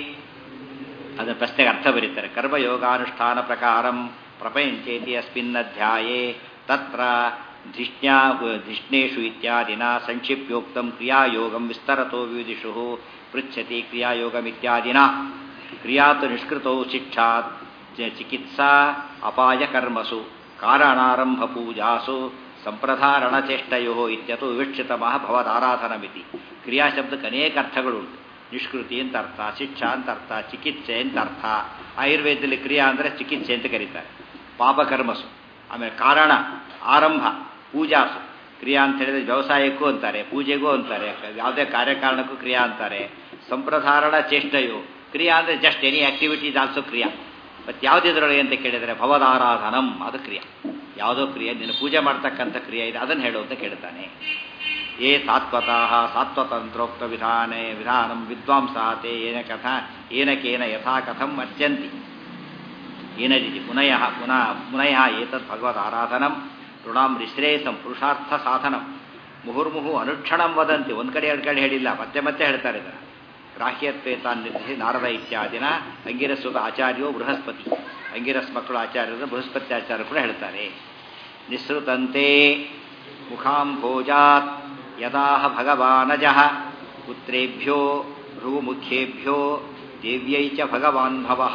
ಅದರ ಪ್ರಶ್ನೆಗೆ ಅರ್ಥ ಬರೀತಾರೆ ಕರ್ಮಯೋಗಾನುಷ್ಠಾನ ಪ್ರಕಾರಂ ಪ್ರಪಂಚೇತಿ ಅಸ್ಮಿನ್ ಅಧ್ಯಾಯೇ ತತ್ರ ಧಿಷ್ಣ್ಯಾ ಧಿಷ್ಣೇಶು ಇತ್ಯಾದಿನ ಸಂಕ್ಷಿಪ್ಯೋಕ್ತಂ ಕ್ರಿಯಾಯೋಗಂ ವಿಸ್ತರತೋ ವಿವಿಧಿಷು ಪೃಚ್ಛತಿ ಕ್ರಿಯಾಯೋಗಮಿತ್ಯಾದಿನ ಕ್ರಿಯಾತು ನಿಷ್ಕೃತೌ ಶಿಕ್ಷಾತ್ ಚ- ಚಿಕಿತ್ಸಾ ಅಪಾಯಕರ್ಮಸು ಕಾರಣಾರಂಭ ಪೂಜಾಸು ಸಂಪ್ರಧಾರಣಚೇಷ್ಟಯೋ ಇತ್ಯತು ವಿವಕ್ಷಿತಮಃ ಭವದಾರಾಧನಮಿತಿ ಕ್ರಿಯಾ ಶಬ್ದಕ್ಕೆ ಅನೇಕ ಅರ್ಥಗಳುಂಟು ನಿಷ್ಕೃತಿ ಅಂತ ಅರ್ಥ ಶಿಕ್ಷಾ ಅಂತ ಅರ್ಥ ಚಿಕಿತ್ಸೆ ಅಂತ ಅರ್ಥ ಆಯುರ್ವೇದದಲ್ಲಿ ಕ್ರಿಯಾ ಅಂದರೆ ಚಿಕಿತ್ಸೆ ಅಂತ ಕರೀತಾರೆ ಪಾಪಕರ್ಮಸು ಆಮೇಲೆ ಕಾರಣ ಆರಂಭ ಪೂಜಾಸು ಕ್ರಿಯಾ ಅಂತ ಹೇಳಿದ್ರೆ ವ್ಯವಸಾಯಕ್ಕೂ ಅಂತಾರೆ ಪೂಜೆಗೂ ಅಂತಾರೆ ಯಾವುದೇ ಕಾರ್ಯಕಾರಣಕ್ಕೂ ಕ್ರಿಯಾ ಅಂತಾರೆ ಸಂಪ್ರಸಾರಣ ಚೇಷ್ಟೆಯು ಕ್ರಿಯಾ ಅಂದರೆ just any activity is also ಕ್ರಿಯಾ ಮತ್ತು ಯಾವುದಿದ್ರೊಳಗೆ ಅಂತ ಕೇಳಿದರೆ ಭವದಾರಾಧನಂ ಅದು ಕ್ರಿಯಾ ಯಾವುದೋ ಕ್ರಿಯೆ ನೀನು ಪೂಜೆ ಮಾಡ್ತಕ್ಕಂಥ ಕ್ರಿಯೆ ಇದೆ ಅದನ್ನು ಹೇಳು ಅಂತ ಕೇಳ್ತಾನೆ ಏ ಸಾತ್ವತಃ ಸಾತ್ವತಂತ್ರೋಕ್ತ ವಿಧಾನೆ ವಿಧಾನಂ ವಿದ್ವಾಂಸ ತೇ ಏನ ಕಥ ಏನಕೇನ ಯಥಾ ಕಥಂ ಅರ್ಚಂತಿ ಏನ ರೀತಿ ಪುನಃ ಪುನಃ ಪುನಃ ಏತದ್ ಭಗವದ್ ಆರಾಧನಂ ಋಣಾಂ ನಿಶ್ರೇಯಸಂ ಪುರುಷಾರ್ಥ ಸಾಧನಂ ಮುಹುರ್ಮುಹು ಅನುಕ್ಷಣಂ ವದಂತಿ ಒಂದು ಕಡೆ ಎರಡು ಕಡೆ ಹೇಳಿಲ್ಲ ಮತ್ತೆ ಮತ್ತೆ ಹೇಳ್ತಾರೆ ಇದನ್ನು ಗ್ರಾಹ್ಯತ್ವೇ ತಾನ್ ನಿರ್ದೇಶಿ ನಾರದ ಇತ್ಯಾದಿನ ಅಂಗಿರಸ್ವದ ಆಚಾರ್ಯೋ ಬೃಹಸ್ಪತಿ ಅಂಗಿರಸ್ ಮಕ್ಕಳು ಆಚಾರ್ಯರು ಬೃಹಸ್ಪತಿ ಆಚಾರ್ಯ ಕೂಡ ಹೇಳ್ತಾರೆ ನಿಸೃತಂತೆ ಮುಖಾಂಭೋಜಾತ್ ಯದಾಹ ಭಗವಾನಜಃ ಪುತ್ರೇಭ್ಯೋ ಭೃಗುಮುಖೇಭ್ಯೋ ದೇವ್ಯೈ ಚ ಭಗವಾನ್ ಭವಃ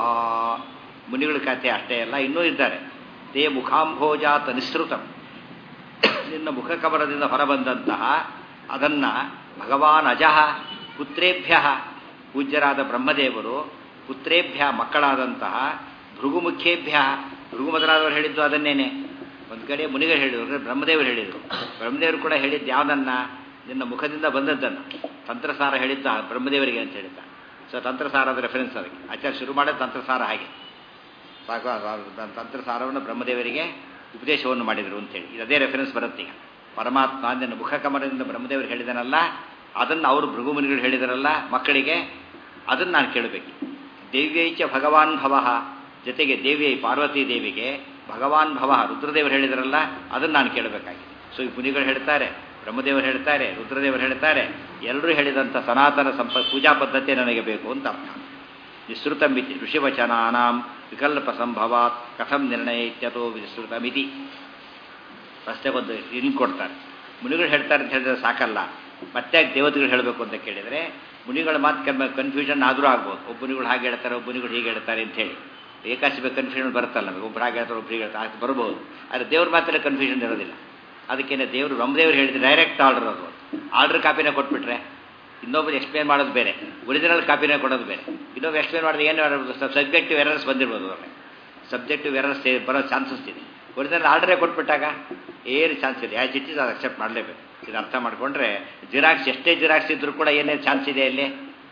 ಮುನಿಗಳ ಕಥೆ ಅಷ್ಟೇ ಅಲ್ಲ ಇನ್ನೂ ಇದ್ದಾರೆ ತೇ ಮುಖಾಂಭೋಜಾತ್ ನಿಸೃತಂ ನಿನ್ನ ಮುಖಕಮಲದಿಂದ ಹೊರಬಂದಂತಹ ಅದನ್ನ ಭಗವಾನ್ ಅಜಃ ಪುತ್ರೇಭ್ಯ ಪೂಜ್ಯರಾದ ಬ್ರಹ್ಮದೇವರು ಪುತ್ರೇಭ್ಯ ಮಕ್ಕಳಾದಂತಹ ಭೃಗುಮುಖೇಭ್ಯ ಭೃಗು ಮೊದಲಾದವರು ಹೇಳಿದ್ದು ಅದನ್ನೇನೆ ಒಂದು ಕಡೆ ಮುನಿಗಳು ಹೇಳಿದ್ರು ಬ್ರಹ್ಮದೇವರು ಹೇಳಿದರು ಬ್ರಹ್ಮದೇವರು ಕೂಡ ಹೇಳಿದ್ದು ಯಾವುದನ್ನ ನಿನ್ನ ಮುಖದಿಂದ ಬಂದದ್ದನ್ನು ತಂತ್ರಸಾರ ಹೇಳಿದ್ದ ಬ್ರಹ್ಮದೇವರಿಗೆ ಅಂತ ಹೇಳಿದ್ದ ಸೊ ತಂತ್ರಸಾರದ ರೆಫರೆನ್ಸ್ ಅದಕ್ಕೆ ಆಚಾರ್ಯ ಶುರು ಮಾಡೋದು ತಂತ್ರಸಾರ ಹಾಗೆ ಸಾಕು ಆ ತಂತ್ರಸಾರವನ್ನು ಬ್ರಹ್ಮದೇವರಿಗೆ ಉಪದೇಶವನ್ನು ಮಾಡಿದರು ಅಂತೇಳಿ ಇದು ಅದೇ ರೆಫರೆನ್ಸ್ ಬರುತ್ತೆ ಈಗ ಪರಮಾತ್ಮ ನಿನ್ನ ಮುಖಕಮಲದಿಂದ ಬ್ರಹ್ಮದೇವರು ಹೇಳಿದನಲ್ಲ ಅದನ್ನು ಅವರು ಭೃಗುಮುನಿಗಳು ಹೇಳಿದರಲ್ಲ ಮಕ್ಕಳಿಗೆ ಅದನ್ನು ನಾನು ಕೇಳಬೇಕು ದೇವ್ಯೈಚ ಭಗವಾನ್ ಭವ ಜೊತೆಗೆ ದೇವಿಯೈ ಪಾರ್ವತಿ ದೇವಿಗೆ ಭಗವಾನ್ ಭವ ರುದ್ರದೇವರು ಹೇಳಿದರಲ್ಲ ಅದನ್ನು ನಾನು ಕೇಳಬೇಕಾಗಿದೆ ಸೊ ಈ ಮುನಿಗಳು ಹೇಳ್ತಾರೆ ಬ್ರಹ್ಮದೇವರು ಹೇಳ್ತಾರೆ ರುದ್ರದೇವರು ಹೇಳ್ತಾರೆ ಎಲ್ಲರೂ ಹೇಳಿದಂಥ ಸನಾತನ ಸಂಪ ಪೂಜಾ ಪದ್ಧತಿ ನನಗೆ ಬೇಕು ಅಂತ ಅರ್ಥ ವಿಸ್ತೃತಮಿತಿ ಋಷಿವಚನಾನಾಂ ವಿಕಲ್ಪ ಸಂಭವಾತ್ ಕಥಂ ನಿರ್ಣಯ ಇತ್ಯಥೋ ವಿಸ್ತೃತಮಿತಿ ಪ್ರಶ್ನೆಗೊಂದು ಇನ್ನು ಕೊಡ್ತಾರೆ ಮುನಿಗಳು ಹೇಳ್ತಾರೆ ಅಂತ ಹೇಳಿದ್ರೆ ಸಾಕಲ್ಲ ಮತ್ತೆ ಯಾಕೆ ದೇವತೆಗಳು ಹೇಳಬೇಕು ಅಂತ ಕೇಳಿದರೆ ಮುನಿಗಳ ಮಾತು ಕಮ್ಮಿ ಕನ್ಫ್ಯೂಷನ್ ಆದರೂ ಆಗ್ಬೋದು ಒಬ್ಬ ಮುನಿಗಳು ಹಾಗೆ ಹೇಳ್ತಾರೆ ಒಬ್ಬ ಮುನಿಗಳು ಹೀಗೆ ಹೇಳ್ತಾರೆ ಅಂತ ಹೇಳಿ ಏಕಾಶಿಬೆ ಕನ್ಫ್ಯೂಷನ್ ಬರುತ್ತಲ್ಲ ನಮಗೆ ಒಬ್ರು ಹಾಗೆ ಹೇಳ್ತಾರೆ ಒಬ್ರು ಹೀಗೆ ಹೇಳ್ತಾರೆ ಅದು ಬರ್ಬೋದು ಆದರೆ ದೇವ್ರ ಮಾತಲ್ಲಿ ಕನ್ಫ್ಯೂಷನ್ ಇರೋದಿಲ್ಲ ಅದಕ್ಕೇನೆ ದೇವರು ಬ್ರಹ್ಮದೇವರು ಹೇಳಿದ್ರೆ ಡೈರೆಕ್ಟ್ ಆರ್ಡರ್ ಅದು ಆರ್ಡರ್ ಕಾಪಿನ ಕೊಟ್ಬಿಟ್ರೆ ಇನ್ನೊಬ್ಬರು ಎಕ್ಸ್ಪ್ಲೇನ್ ಮಾಡೋದು ಬೇರೆ ಒರಿಜಿನಲ್ ಕಾಪಿನೇ ಕೊಡೋದು ಬೇರೆ ಇನ್ನೊಬ್ಬರು ಎಕ್ಸ್ಪ್ಲೇನ್ ಮಾಡಿದ್ರೆ ಏನು ಮಾಡೋದು ಸಬ್ಜೆಕ್ಟಿವ್ ಎರರ್ಸ್ ಬಂದಿರ್ಬೋದು ಅವ್ರಿಗೆ ಸಬ್ಜೆಕ್ಟಿವ್ ಎರರ್ಸ್ ಬರೋ ಚಾನ್ಸಸ್ ಇದೆ ಒರಿಜಿನಲ್ ಆರ್ಡರೇ ಕೊಟ್ಬಿಟ್ಟಾಗ ಏನು ಚಾನ್ಸ್ ಇದೆ ಆ್ಯಸ್ ಇಟ್ ಇಸ್ ಅದು ಅಕ್ಸೆಪ್ಟ್ ಮಾಡಲೇಬೇಕು ಇದು ಅರ್ಥ ಮಾಡಿಕೊಂಡ್ರೆ ಜಿರಾಕ್ಸ್ ಎಷ್ಟೇ ಜಿರಾಕ್ಸ್ ಇದ್ರೂ ಕೂಡ ಏನೇನು ಚಾನ್ಸ್ ಇದೆ ಇಲ್ಲಿ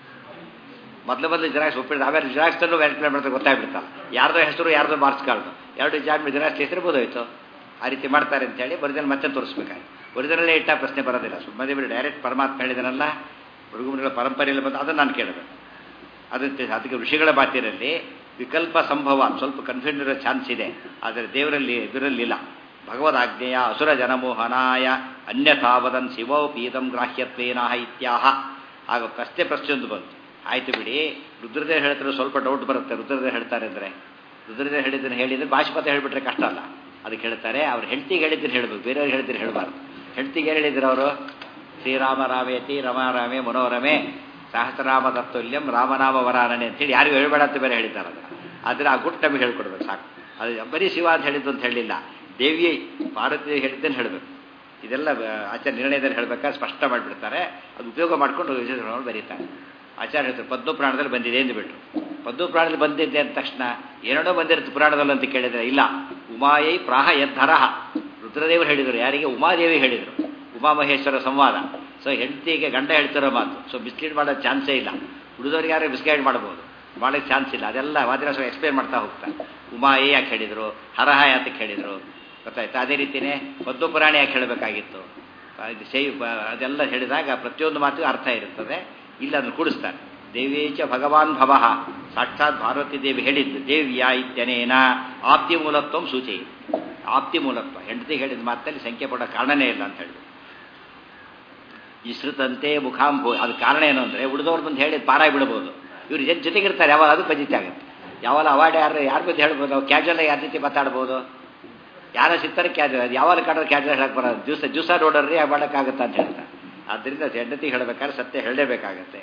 ಮೊದಲು ಮೊದಲು ಜಿರಾಕ್ಸ್ ಒಪ್ಪಿಡ್ದು ಆಮೇಲೆ ಜಿರಾಕ್ಸನ್ನು ವ್ಯಾಲ್ಕ್ಯುಲೇಟ್ ಮಾಡ್ತಾರೆ ಗೊತ್ತಾಗ್ಬಿಡ್ತಲ್ಲ ಯಾರ್ದೋ ಹೆಸರು ಯಾರ್ದೋ ಮಾರ್ಕ್ಸ್ ಕಾರ್ಡು ಎರಡು ಜಾಡ್ ಜಿರಾಕ್ಸ್ ಹೆಸರಿರ್ಬೋದಾಯ್ತು ಆ ರೀತಿ ಮಾಡ್ತಾರೆ ಅಂತೇಳಿ ಒರಿಜಿನಲ್ ಮತ್ತೆ ತೋರಿಸ್ಬೇಕಾಗಿ ಒರಿಜಿನಲ್ಲೇ ಇಟ್ಟ ಪ್ರಶ್ನೆ ಬರೋದಿಲ್ಲ ಸುಮ್ಮನೆ ಬಿಡಿ ಡೈರೆಕ್ಟ್ ಪರಮಾತ್ಮ ಹೇಳಿದನಲ್ಲ ಮೃಗುಮುನಿಗಳ ಪರಂಪರೆಯಲ್ಲಿ ಬಂದು ಅದನ್ನು ನಾನು ಕೇಳಬೇಕು ಅದಕ್ಕೆ ಅದಕ್ಕೆ ಋಷಿಗಳ ಮಾತಿನಲ್ಲಿ ವಿಕಲ್ಪ ಸಂಭವ ಸ್ವಲ್ಪ ಕನ್ಫ್ಯೂಷನ್ ಇರೋ ಚಾನ್ಸ್ ಇದೆ ಆದರೆ ದೇವರಲ್ಲಿ ಇದರಲ್ಲಿಲ್ಲ ಭಗವದಾಜ್ಞೆಯ ಅಸುರ ಜನಮೋಹನಾಯ ಅನ್ಯಥಾ ವದನ್ ಶಿವೋಪೀದಂ ಗ್ರಾಹ್ಯತ್ವೇನಾಹ ಇತ್ಯಾಹ ಆಗ ಪ್ರಶ್ನೆ ಪ್ರಶ್ನೆಯೊಂದು ಬಂತು ಆಯ್ತು ಬಿಡಿ ರುದ್ರದೇವ್ ಹೇಳ್ತಾರೆ ಸ್ವಲ್ಪ ಡೌಟ್ ಬರುತ್ತೆ ರುದ್ರದೇವ್ ಹೇಳ್ತಾರೆ ಅಂದರೆ ರುದ್ರದೇವ್ ಹೇಳಿದ್ದನ್ನು ಹೇಳಿದರೆ ಭಾಷಪತ ಹೇಳಿಬಿಟ್ರೆ ಕಷ್ಟ ಅಲ್ಲ ಅದಕ್ಕೆ ಹೇಳ್ತಾರೆ ಅವ್ರು ಹೆಂಡ್ತಿಗೆ ಹೇಳಿದ್ದನ್ನು ಹೇಳಬೇಕು ಬೇರೆಯವ್ರಿಗೆ ಹೇಳಿದ್ರೆ ಹೇಳಬಾರ್ದು ಹೆಂಡ್ತಿಗೆ ಏನು ಹೇಳಿದ್ರು ಅವರು ಶ್ರೀರಾಮ ರಾಮೇತಿ ರಮಾರಾಮೆ ಮನೋರಮೆ ಸಹಸ್ರನಾಮ ತತ್ವಲ್ಯಂ ರಾಮನಾಮ ವರಾನನೆ ಅಂತೇಳಿ ಯಾರಿಗೂ ಹೇಳ್ಬೇಡ ಅಂತ ಬೇರೆ ಹೇಳಿದ್ದಾರೆ ಅದು ಆದರೆ ಆ ಗುಟ್ಟು ನಮಗೆ ಹೇಳ್ಕೊಡ್ಬೇಕು ಸಾಕು ಅದು ಬರೀ ಶಿವ ಅಂತ ಹೇಳಿದ್ದು ಅಂತ ಹೇಳಿಲ್ಲ ದೇವಿಯೇ ಪಾರ್ವತಿ ಹೇಳಿದ್ದನ್ನು ಹೇಳಬೇಕು ಇದೆಲ್ಲ ಆಚಾರ್ಯ ನಿರ್ಣಯದಲ್ಲಿ ಹೇಳಬೇಕಾದ್ರೆ ಸ್ಪಷ್ಟ ಮಾಡಿಬಿಡ್ತಾರೆ ಅದು ಉಪಯೋಗ ಮಾಡಿಕೊಂಡು ವಿಶೇಷಗಳನ್ನು ಬರೀತಾರೆ ಆಚಾರ್ಯ ಹೇಳ್ತಾರೆ ಪದ್ಮ ಪುರಾಣದಲ್ಲಿ ಬಂದಿದೆ ಎಂದು ಬಿಟ್ಟರು ಪದ್ಮ ಪುರಾಣದಲ್ಲಿ ಬಂದಿದೆ ಅಂದ ತಕ್ಷಣ ಏನೇನೋ ಬಂದಿರುತ್ತೆ ಪುರಾಣದಲ್ಲಿ ಅಂತ ಕೇಳಿದರೆ ಇಲ್ಲ ಉಮಾಯೈ ಪ್ರಾಹ ಯದ್ಧರಹ ರುದ್ರದೇವರು ಹೇಳಿದರು ಯಾರಿಗೆ ಉಮಾದೇವಿ ಹೇಳಿದರು ಉಮಾಮಹೇಶ್ವರ ಸಂವಾದ ಸೊ ಹೆಂಡತಿಗೆ ಗಂಡ ಹೇಳ್ತಿರೋ ಮಾತು ಸೊ ಬಿಸ್ಕೆಟ್ ಮಾಡೋ ಚಾನ್ಸೇ ಇಲ್ಲ ಉಳಿದವ್ರಿಗೆ ಯಾರು ಬಿಸ್ಕೆಟ್ ಮಾಡ್ಬೋದು ಮಾಡೋಕ್ಕೆ ಚಾನ್ಸ್ ಇಲ್ಲ ಅದೆಲ್ಲ ವಾದಿರಾಸ ಎಕ್ಸ್ಪ್ಲೇನ್ ಮಾಡ್ತಾ ಹೋಗ್ತಾರೆ ಉಮಾಯೇ ಯಾಕೆ ಹೇಳಿದರು ಹರಹ ಯಾತಕ್ಕೆ ಹೇಳಿದರು ಗೊತ್ತಾಯ್ತು ಅದೇ ರೀತಿಯೇ ಪದ್ಮಪುರಾಣ ಯಾಕೆ ಹೇಳಬೇಕಾಗಿತ್ತು ಶೈ ಅದೆಲ್ಲ ಹೇಳಿದಾಗ ಪ್ರತಿಯೊಂದು ಮಾತಿಗೂ ಅರ್ಥ ಇರುತ್ತದೆ ಇಲ್ಲ ಅದನ್ನು ಕೂಡಿಸ್ತಾರೆ ದೇವೇಚ ಭಗವಾನ್ ಭವ ಸಾಕ್ಷಾತ್ ಪಾರ್ವತಿ ದೇವಿ ಹೇಳಿದ್ದು ದೇವ್ಯ ಇತ್ಯನೇನ ಆಪ್ತಿ ಮೂಲತ್ವ ಸೂಚಿ ಆಪ್ತಿ ಮೂಲತ್ವ ಹೆಂಡತಿ ಹೇಳಿದ ಮಾತಲ್ಲಿ ಸಂಖ್ಯೆ ಪಡೋ ಕಾರಣನೇ ಇಲ್ಲ ಅಂತ ಹೇಳಿದ್ರು ವಿಸೃತಂತೆ ಮುಖಾಂಬೋ ಅದು ಕಾರಣ ಏನು ಅಂದರೆ ಉಳಿದವ್ರು ಬಂದು ಹೇಳಿ ಪಾರಾಗಿ ಬಿಡ್ಬೋದು ಇವ್ರು ಜನ ಜೊತೆಗಿರ್ತಾರೆ ಯಾವಾಗ ಅದು ಪಜಿತಿ ಆಗುತ್ತೆ ಯಾವಾಗ ಅವಾರ್ಡ್ ಯಾರು ಯಾರ ಬಗ್ಗೆ ಹೇಳ್ಬೋದು ಅವ್ರು ಕ್ಯಾಜುವಲ್ ಯಾವ ರೀತಿ ಮಾತಾಡ್ಬೋದು ಯಾರ ಸಿಗ್ತಾರೆ ಕ್ಯಾಜುವಲ್ ಯಾವಾಗ ಕಾಡೋದು ಕ್ಯಾಜುವಲ್ ಹೇಳಕ್ಕೆ ಬರೋದು ಜ್ಯೂಸ ಜ್ಯೂಸ ನೋಡೋರ್ರಿ ಮಾಡೋಕ್ಕಾಗುತ್ತೆ ಅಂತ ಹೇಳ್ತಾರೆ ಆದ್ದರಿಂದ ಹೆಂಡತಿ ಹೇಳಬೇಕಾದ್ರೆ ಸತ್ಯ ಹೇಳಲೇಬೇಕಾಗತ್ತೆ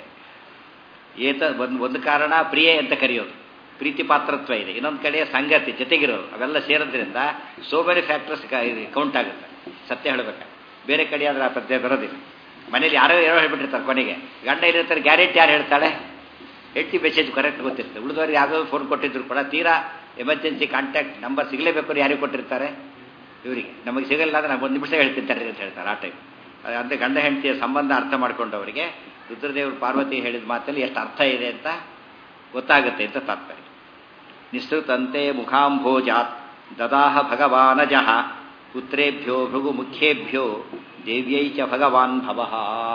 ಏತ ಒಂದು ಒಂದು ಕಾರಣ ಪ್ರಿಯೆ ಅಂತ ಕರೆಯೋದು ಪ್ರೀತಿ ಪಾತ್ರತ್ವ ಇದೆ ಇನ್ನೊಂದು ಕಡೆ ಸಂಗತಿ ಜೊತೆಗಿರೋದು ಅವೆಲ್ಲ ಸೇರೋದ್ರಿಂದ ಸೋ ಮೆನಿ ಫ್ಯಾಕ್ಟರ್ಸ್ ಕೌಂಟ್ ಆಗುತ್ತೆ ಸತ್ಯ ಹೇಳಬೇಕಾದ್ರೆ ಬೇರೆ ಕಡೆ ಆದ್ರೆ ಆ ಪದ್ಯ ಬರೋದಿಲ್ಲ ಮನೇಲಿ ಯಾರೋ ಯಾರೋ ಹೇಳ್ಬಿಟ್ಟಿರ್ತಾರೆ ಕೊನೆಗೆ ಗಂಡ ಇಲ್ಲಿರ್ತಾರೆ ಗ್ಯಾರಂಟಿ ಯಾರು ಹೇಳ್ತಾಳೆ ಹೆಟ್ಟಿ ಮೆಸೇಜ್ ಕರೆಕ್ಟ್ ಗೊತ್ತಿರುತ್ತೆ ಉಳಿದವ್ರಿಗೆ ಯಾವುದೋ ಫೋನ್ ಕೊಟ್ಟಿದ್ರು ಕೂಡ ತೀರಾ ಎಮರ್ಜೆನ್ಸಿ ಕಾಂಟ್ಯಾಕ್ಟ್ ನಂಬರ್ ಸಿಗಲೇಬೇಕು ಯಾರಿಗೆ ಕೊಟ್ಟಿರ್ತಾರೆ ಇವರಿಗೆ ನಮಗೆ ಸಿಗಲ್ಲ ಅಂದ್ರೆ ನಾನು ಒಂದು ನಿಮಿಷ ಹೇಳ್ತಿರ್ತಾರೆ ಅಂತ ಹೇಳ್ತಾರೆ ಆ ಟೈಮ್ ಅಂದರೆ ಗಂಡ ಹೆಂಡತಿಯ ಸಂಬಂಧ ಅರ್ಥ ಮಾಡ್ಕೊಂಡವರಿಗೆ ರುದ್ರದೇವರು ಪಾರ್ವತಿ ಹೇಳಿದ ಮಾತಲ್ಲಿ ಎಷ್ಟು ಅರ್ಥ ಇದೆ ಅಂತ ಗೊತ್ತಾಗುತ್ತೆ ಅಂತ ತಾತ್ಪರ್ಯ ನಿಸೃತಂತೆ ಮುಖಾಂಭೋಜಾತ್ ದದಾಹ ಭಗವಾನಜಃ ಪುತ್ರೇಭ್ಯೋ ಭೃಗು ಮುಖ್ಯೇಭ್ಯೋ ದೇವ್ಯೈ ಚ ಭಗವಾನ್ ಭವಃ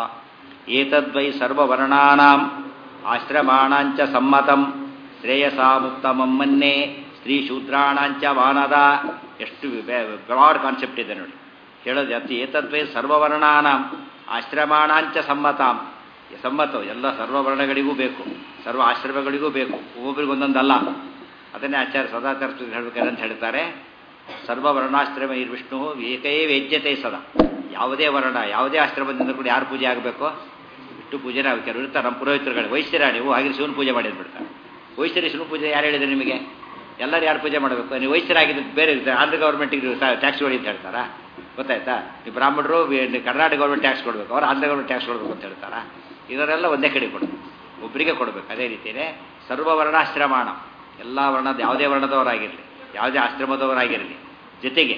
ಏತದ್ವೈ ಸರ್ವವರ್ಣಾನಾಂ ಆಶ್ರಮಾಣಾಂಚ ಸಮ್ಮತಂ ಶ್ರೇಯಸಾಮುತ್ತಮಂ ಮನ್ನೆ ಸ್ತ್ರೀ ಶೂದ್ರಾಣಾಂಚ ವಾನದ ಎಷ್ಟು ಬ್ರಾಡ್ ಕಾನ್ಸೆಪ್ಟ್ ಇದೆ ನೋಡಿ ಹೇಳೋದು ಅತಿ ಏತದ್ವೈ ಸರ್ವವರ್ಣಾನಾಂ ಆಶ್ರಮಾಣಾಂಚ ಸಮ್ಮತಾಂ ಸಮ್ಮತ ಎಲ್ಲ ಸರ್ವವರ್ಣಗಳಿಗೂ ಬೇಕು ಸರ್ವ ಆಶ್ರಮಗಳಿಗೂ ಬೇಕು ಒಬ್ಬೊಬ್ಬರಿಗೊಂದೊಂದಲ್ಲ ಅದನ್ನೇ ಆಚಾರ್ಯ ಸದಾಚಾರ ಹೇಳ್ಬೇಕಾದ್ರೆ ಅಂತ ಹೇಳ್ತಾರೆ ಸರ್ವವರ್ಣಾಶ್ರಮ ಇರ್ ವಿಷ್ಣು ಏಕೇ ವೇದ್ಯತೆ ಸದಾ ಯಾವುದೇ ವರ್ಣ ಯಾವುದೇ ಆಶ್ರಮದಿಂದ ಕೂಡ ಯಾರು ಪೂಜೆ ಆಗಬೇಕು ಇಷ್ಟು ಪೂಜೆನೇ ಆಗಬೇಕು ಇರ್ತಾರೆ ನಮ್ಮ ಪುರೋಹಿತರುಗಳು ವೈಶ್ಯರ ನೀವು ಹಾಗೆ ಶಿವನ ಪೂಜೆ ಮಾಡಿದ್ ಬಿಡ್ತಾರೆ ವೈಶ್ಯರಿ ಶಿವನ ಪೂಜೆ ಯಾರು ಹೇಳಿದ್ರೆ ನಿಮಗೆ ಎಲ್ಲರೂ ಯಾರು ಪೂಜೆ ಮಾಡಬೇಕು ನೀವು ವೈಶ್ಯರಾಗಿದ್ದು ಬೇರೆ ಇರುತ್ತೆ ಆಂಧ್ರ ಗೌರ್ಮೆಂಟಿಗೆ ಟ್ಯಾಕ್ಸ್ ಕೊಡಿ ಅಂತ ಹೇಳ್ತಾರಾ ಗೊತ್ತಾಯ್ತಾ ನೀವು ಬ್ರಾಹ್ಮಣರು ಕರ್ನಾಟಕ ಗೌರ್ಮೆಂಟ್ ಟ್ಯಾಕ್ಸ್ ಕೊಡಬೇಕು ಅವ್ರು ಆಂಧ್ರ ಗೌರ್ಮೆಂಟ್ ಟ್ಯಾಕ್ಸ್ ಕೊಡಬೇಕು ಅಂತ ಹೇಳ್ತಾರಾ ಇದರೆಲ್ಲ ಒಂದೇ ಕಡೆ ಕೊಡಬೇಕು ಒಬ್ಬರಿಗೆ ಕೊಡಬೇಕು ಅದೇ ರೀತಿಯೇ ಸರ್ವವರ್ಣಾಶ್ರಮಾಣ ಎಲ್ಲ ವರ್ಣದ ಯಾವುದೇ ವರ್ಣದವರಾಗಿರಲಿ ಯಾವುದೇ ಆಶ್ರಮದವರಾಗಿರಲಿ ಜೊತೆಗೆ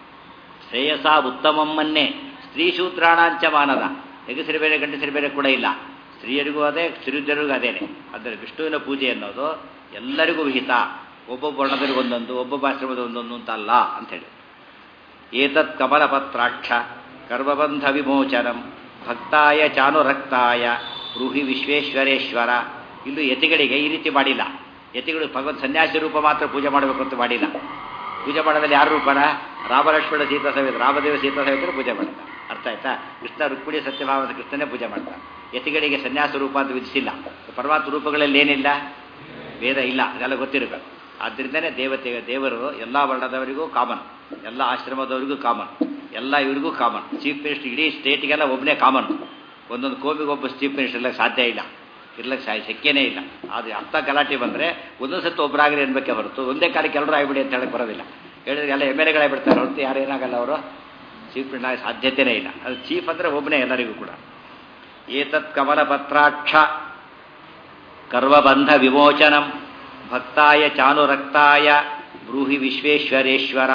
ಶ್ರೇಯಸ ಉತ್ತಮಮ್ಮನ್ನೇ ಸ್ತ್ರೀ ಶೂದ್ರಾಣಾಂಚ ಮಾನದ ಹೆಗಸರಿ ಬೇರೆ ಗಂಡಸರಿ ಬೇರೆ ಕೂಡ ಇಲ್ಲ ಸ್ತ್ರೀಯರಿಗೂ ಅದೇ ಶ್ರೀಯುದ್ಧರಿಗೂ ಅದೇನೆ ಅಂದರೆ ವಿಷ್ಣುವಿನ ಪೂಜೆ ಅನ್ನೋದು ಎಲ್ಲರಿಗೂ ವಿಹಿತ ಒಬ್ಬೊಬ್ಬ ವರ್ಣದಲ್ಲಿ ಒಂದೊಂದು ಒಬ್ಬೊಬ್ಬ ಆಶ್ರಮದ ಒಂದೊಂದು ಅಂತ ಅಲ್ಲ ಅಂಥೇಳಿ ಏತತ್ ಕಮಲಪತ್ರಾಕ್ಷ ಕರ್ಮಬಂಧ ವಿಮೋಚನಂ ಭಕ್ತಾಯ ಚಾನುರಕ್ತಾಯ ಬ್ರೂಹಿ ವಿಶ್ವೇಶ್ವರೇಶ್ವರ ಇಲ್ಲೂ ಯತಿಗಳಿಗೆ ಈ ರೀತಿ ಮಾಡಿಲ್ಲ ಯತಿಗಳು ಭಗವಂತ ಸನ್ಯಾಸಿ ರೂಪ ಮಾತ್ರ ಪೂಜೆ ಮಾಡಬೇಕು ಅಂತ ಮಾಡಿಲ್ಲ ಪೂಜೆ ಮಾಡೋದಲ್ಲಿ ಯಾರ ರೂಪನ ರಾಮಲಕ್ಷ್ಮಣ ಸೀತಾ ಸಮೇತ ರಾಮದೇವ ಸೀತಾ ಸಮೇತ ಪೂಜೆ ಮಾಡ್ತಾರೆ ಅರ್ಥ ಆಯ್ತಾ ಕೃಷ್ಣ ರುಕ್ಮಿಣಿ ಸತ್ಯಭಾವದ ಕೃಷ್ಣನೇ ಪೂಜೆ ಮಾಡ್ತಾರೆ ಯತಿಗಳಿಗೆ ಸನ್ಯಾಸ ರೂಪ ಅಂತ ವಿಧಿಸಿಲ್ಲ ಪರಮಾತ್ಮ ರೂಪಗಳಲ್ಲಿ ಏನಿಲ್ಲ ವೇದ ಇಲ್ಲ ಅದೆಲ್ಲ ಗೊತ್ತಿರಬೇಕು ಆದ್ದರಿಂದನೇ ದೇವತೆ ದೇವರು ಎಲ್ಲ ವರ್ಣದವರಿಗೂ ಕಾಮನ್ ಎಲ್ಲ ಆಶ್ರಮದವರಿಗೂ ಕಾಮನ್ ಎಲ್ಲ ಇವರಿಗೂ ಕಾಮನ್ ಚೀಫ್ ಮಿನಿಸ್ಟರ್ ಇಡೀ ಸ್ಟೇಟ್ಗೆಲ್ಲ ಒಬ್ಬನೇ ಕಾಮನ್ ಒಂದೊಂದು ಕೋಮಿಗೆ ಒಬ್ಬ ಚೀಫ್ ಮಿನಿಸ್ಟರ್ ಇರ್ಲಿಕ್ಕೆ ಸಾಧ್ಯ ಇಲ್ಲ ಇರ್ಲಿಕ್ಕೆ ಸಾಯ ಶಕ್ಯನೇ ಇಲ್ಲ ಅದು ಅರ್ಥ ಗಲಾಟೆ ಬಂದರೆ ಒಂದೊಂದು ಸತ್ತು ಒಬ್ಬರಾಗಲಿ ಅನ್ಬೇಕೆ ಹೊರತು ಒಂದೇ ಕಾಲಕ್ಕೆ ಎಲ್ಲರೂ ಆಗಿಬಿಡಿ ಅಂತ ಹೇಳಕ್ಕೆ ಬರೋದಿಲ್ಲ ಹೇಳಿದ್ರೆ ಎಲ್ಲ ಎಮ್ ಎಲ್ ಎಗಳಾಗ್ಬಿಡ್ತಾರೆ ಹೊರತು ಯಾರು ಏನಾಗಲ್ಲ ಅವರು ಚೀಫ್ ಮಿನಿಸ್ಟರ್ ಸಾಧ್ಯತೆಯೇ ಇಲ್ಲ ಅದು ಚೀಫ್ ಅಂದರೆ ಒಬ್ಬನೇ ಎಲ್ಲರಿಗೂ ಕೂಡ ಏತತ್ ಕಮಲಪತ್ರಾಕ್ಷ ಕರ್ವಬಂಧ ವಿಮೋಚನಂ ಭಕ್ತಾಯ ಚಾನುರಕ್ತಾಯ ಬ್ರೂಹಿ ವಿಶ್ವೇಶ್ವರೇಶ್ವರ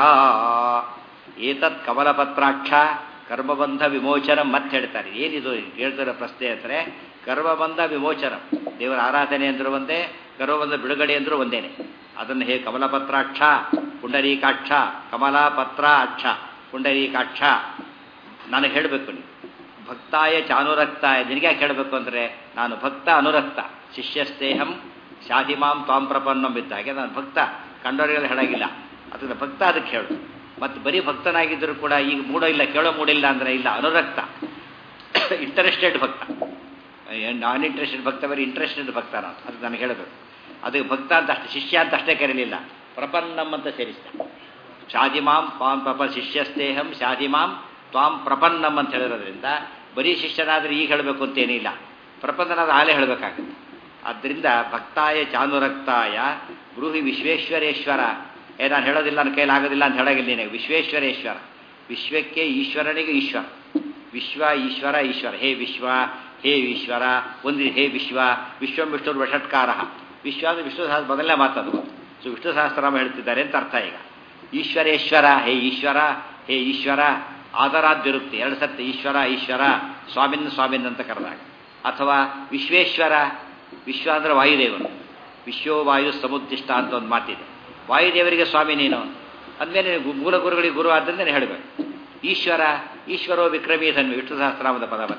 ಏತತ್ ಕಮಲಪತ್ರಾಕ್ಷ ಕರ್ಮಬಂಧ ವಿಮೋಚನ ಮತ್ತೆ ಹೇಳ್ತಾರೆ ಏನಿದು ಹೇಳ್ತಿರೋ ಪ್ರಶ್ನೆ ಅಂದರೆ ಕರ್ಮಬಂಧ ವಿಮೋಚನ ದೇವರ ಆರಾಧನೆ ಅಂದರೂ ಒಂದೇ ಕರ್ಮಬಂಧ ಬಿಡುಗಡೆ ಅಂದರೂ ಒಂದೇನೆ ಅದನ್ನು ಹೇ ಕಮಲಪತ್ರಾಕ್ಷ ಪುಂಡರೀಕಾಕ್ಷ ಕಮಲಪತ್ರ ಅಕ್ಷ ಪುಂಡರೀಕಾಕ್ಷ ನನಗೆ ಹೇಳಬೇಕು ನೀವು ಭಕ್ತಾಯ ಚ ಅನುರಕ್ತಾಯ ನಿನಗೆ ಹೇಳಬೇಕು ಅಂದರೆ ನಾನು ಭಕ್ತ ಅನುರಕ್ತ ಶಿಷ್ಯಸ್ತೇಹಂ ಶಾಧಿಮಾಂ ತ್ವಾಂ ಪ್ರಪನ್ನಂ ಬಿದ್ದಾಗೆ ನಾನು ಭಕ್ತ ಕಂಡವರಿಗೆಲ್ಲ ಹೇಳಾಗಿಲ್ಲ ಅದನ್ನು ಭಕ್ತ ಅದಕ್ಕೆ ಹೇಳು ಮತ್ತು ಬರೀ ಭಕ್ತನಾಗಿದ್ದರೂ ಕೂಡ ಈಗ ಮೂಡೋ ಇಲ್ಲ ಕೇಳೋ ಮೂಡಿಲ್ಲ ಅಂದರೆ ಇಲ್ಲ ಅನುರಕ್ತ ಇಂಟರೆಸ್ಟೆಡ್ ಭಕ್ತ ನಾನ್ ಇಂಟ್ರೆಸ್ಟೆಡ್ ಭಕ್ತ ಬರೀ ಇಂಟ್ರೆಸ್ಟೆಡ್ ಭಕ್ತ ನಾನು ಅದು ನನಗೆ ಹೇಳಬೇಕು ಅದು ಭಕ್ತ ಅಂತ ಅಷ್ಟೇ ಶಿಷ್ಯ ಅಂತ ಅಷ್ಟೇ ಕರೀಲಿಲ್ಲ ಪ್ರಪನ್ನಂ ಅಂತ ಸೇರಿಸಿದ ಶಾದಿಮಾಂ ತ್ವಾಂ ಪ್ರಪ ಶಿಷ್ಯಸ್ತೇಹಂ ಶಾದಿಮಾಂ ತ್ವಾಂ ಪ್ರಪನ್ನಂ ಅಂತ ಹೇಳಿರೋದ್ರಿಂದ ಬರೀ ಶಿಷ್ಯನಾದರೆ ಈಗ ಹೇಳಬೇಕು ಅಂತೇನಿಲ್ಲ ಪ್ರಪನ್ನನಾದ ಹಾಲೇ ಹೇಳಬೇಕಾಗುತ್ತೆ ಆದ್ದರಿಂದ ಭಕ್ತಾಯ ಚಾನುರಕ್ತಾಯ ಬ್ರೂಹಿ ವಿಶ್ವೇಶ್ವರೇಶ್ವರ ಏ ನಾನು ಹೇಳೋದಿಲ್ಲ ನನ್ನ ಕೈಲಾಗೋದಿಲ್ಲ ಅಂತ ಹೇಳೋಗಿಲ್ಲ ನೀನು ವಿಶ್ವೇಶ್ವರೇಶ್ವರ ವಿಶ್ವಕ್ಕೆ ಈಶ್ವರನಿಗೆ ಈಶ್ವರ ವಿಶ್ವ ಈಶ್ವರ ಈಶ್ವರ ಹೇ ವಿಶ್ವ ಹೇ ಈಶ್ವರ ಒಂದು ಹೇ ವಿಶ್ವ ವಿಶ್ವಂ ವಿಷ್ಣುರ್ ವಷಟ್ಕಾರ ವಿಶ್ವ ಅಂದರೆ ವಿಷ್ಣು ಸಹಸ್ರ ಮೊದಲನೇ ಮಾತದು ಸೊ ವಿಷ್ಣು ಸಹಸ್ರನಾಮ ಹೇಳ್ತಿದ್ದಾರೆ ಅಂತ ಅರ್ಥ ಈಗ ಈಶ್ವರೇಶ್ವರ ಹೇ ಈಶ್ವರ ಹೇ ಈಶ್ವರ ಆದರಾದ್ವಿರುಕ್ತಿ ಎರಡು ಸತ್ಯ ಈಶ್ವರ ಈಶ್ವರ ಸ್ವಾಮಿನ್ ಸ್ವಾಮಿನ್ ಅಂತ ಕರೆದಾಗ ಅಥವಾ ವಿಶ್ವೇಶ್ವರ ವಿಶ್ವ ಅಂದರೆ ವಾಯುದೇವರು ವಿಶ್ವೋ ವಾಯು ಸಮುದ್ದಿಷ್ಟ ಅಂತ ಒಂದು ಮಾತಿದೆ ವಾಯುದೇವರಿಗೆ ಸ್ವಾಮಿ ನೀನು ಅಂದಮೇಲೆ ಮೂಲ ಗುರುಗಳಿಗೆ ಗುರು ಆದ್ದರಿಂದ ಹೇಳಬೇಕು ಈಶ್ವರ ಈಶ್ವರೋ ವಿಕ್ರಮೀ ಧನ್ವಿ ವಿಷ್ಣು ಸಹಸ್ರಾಮದ ಪದ ಮತ್ತೆ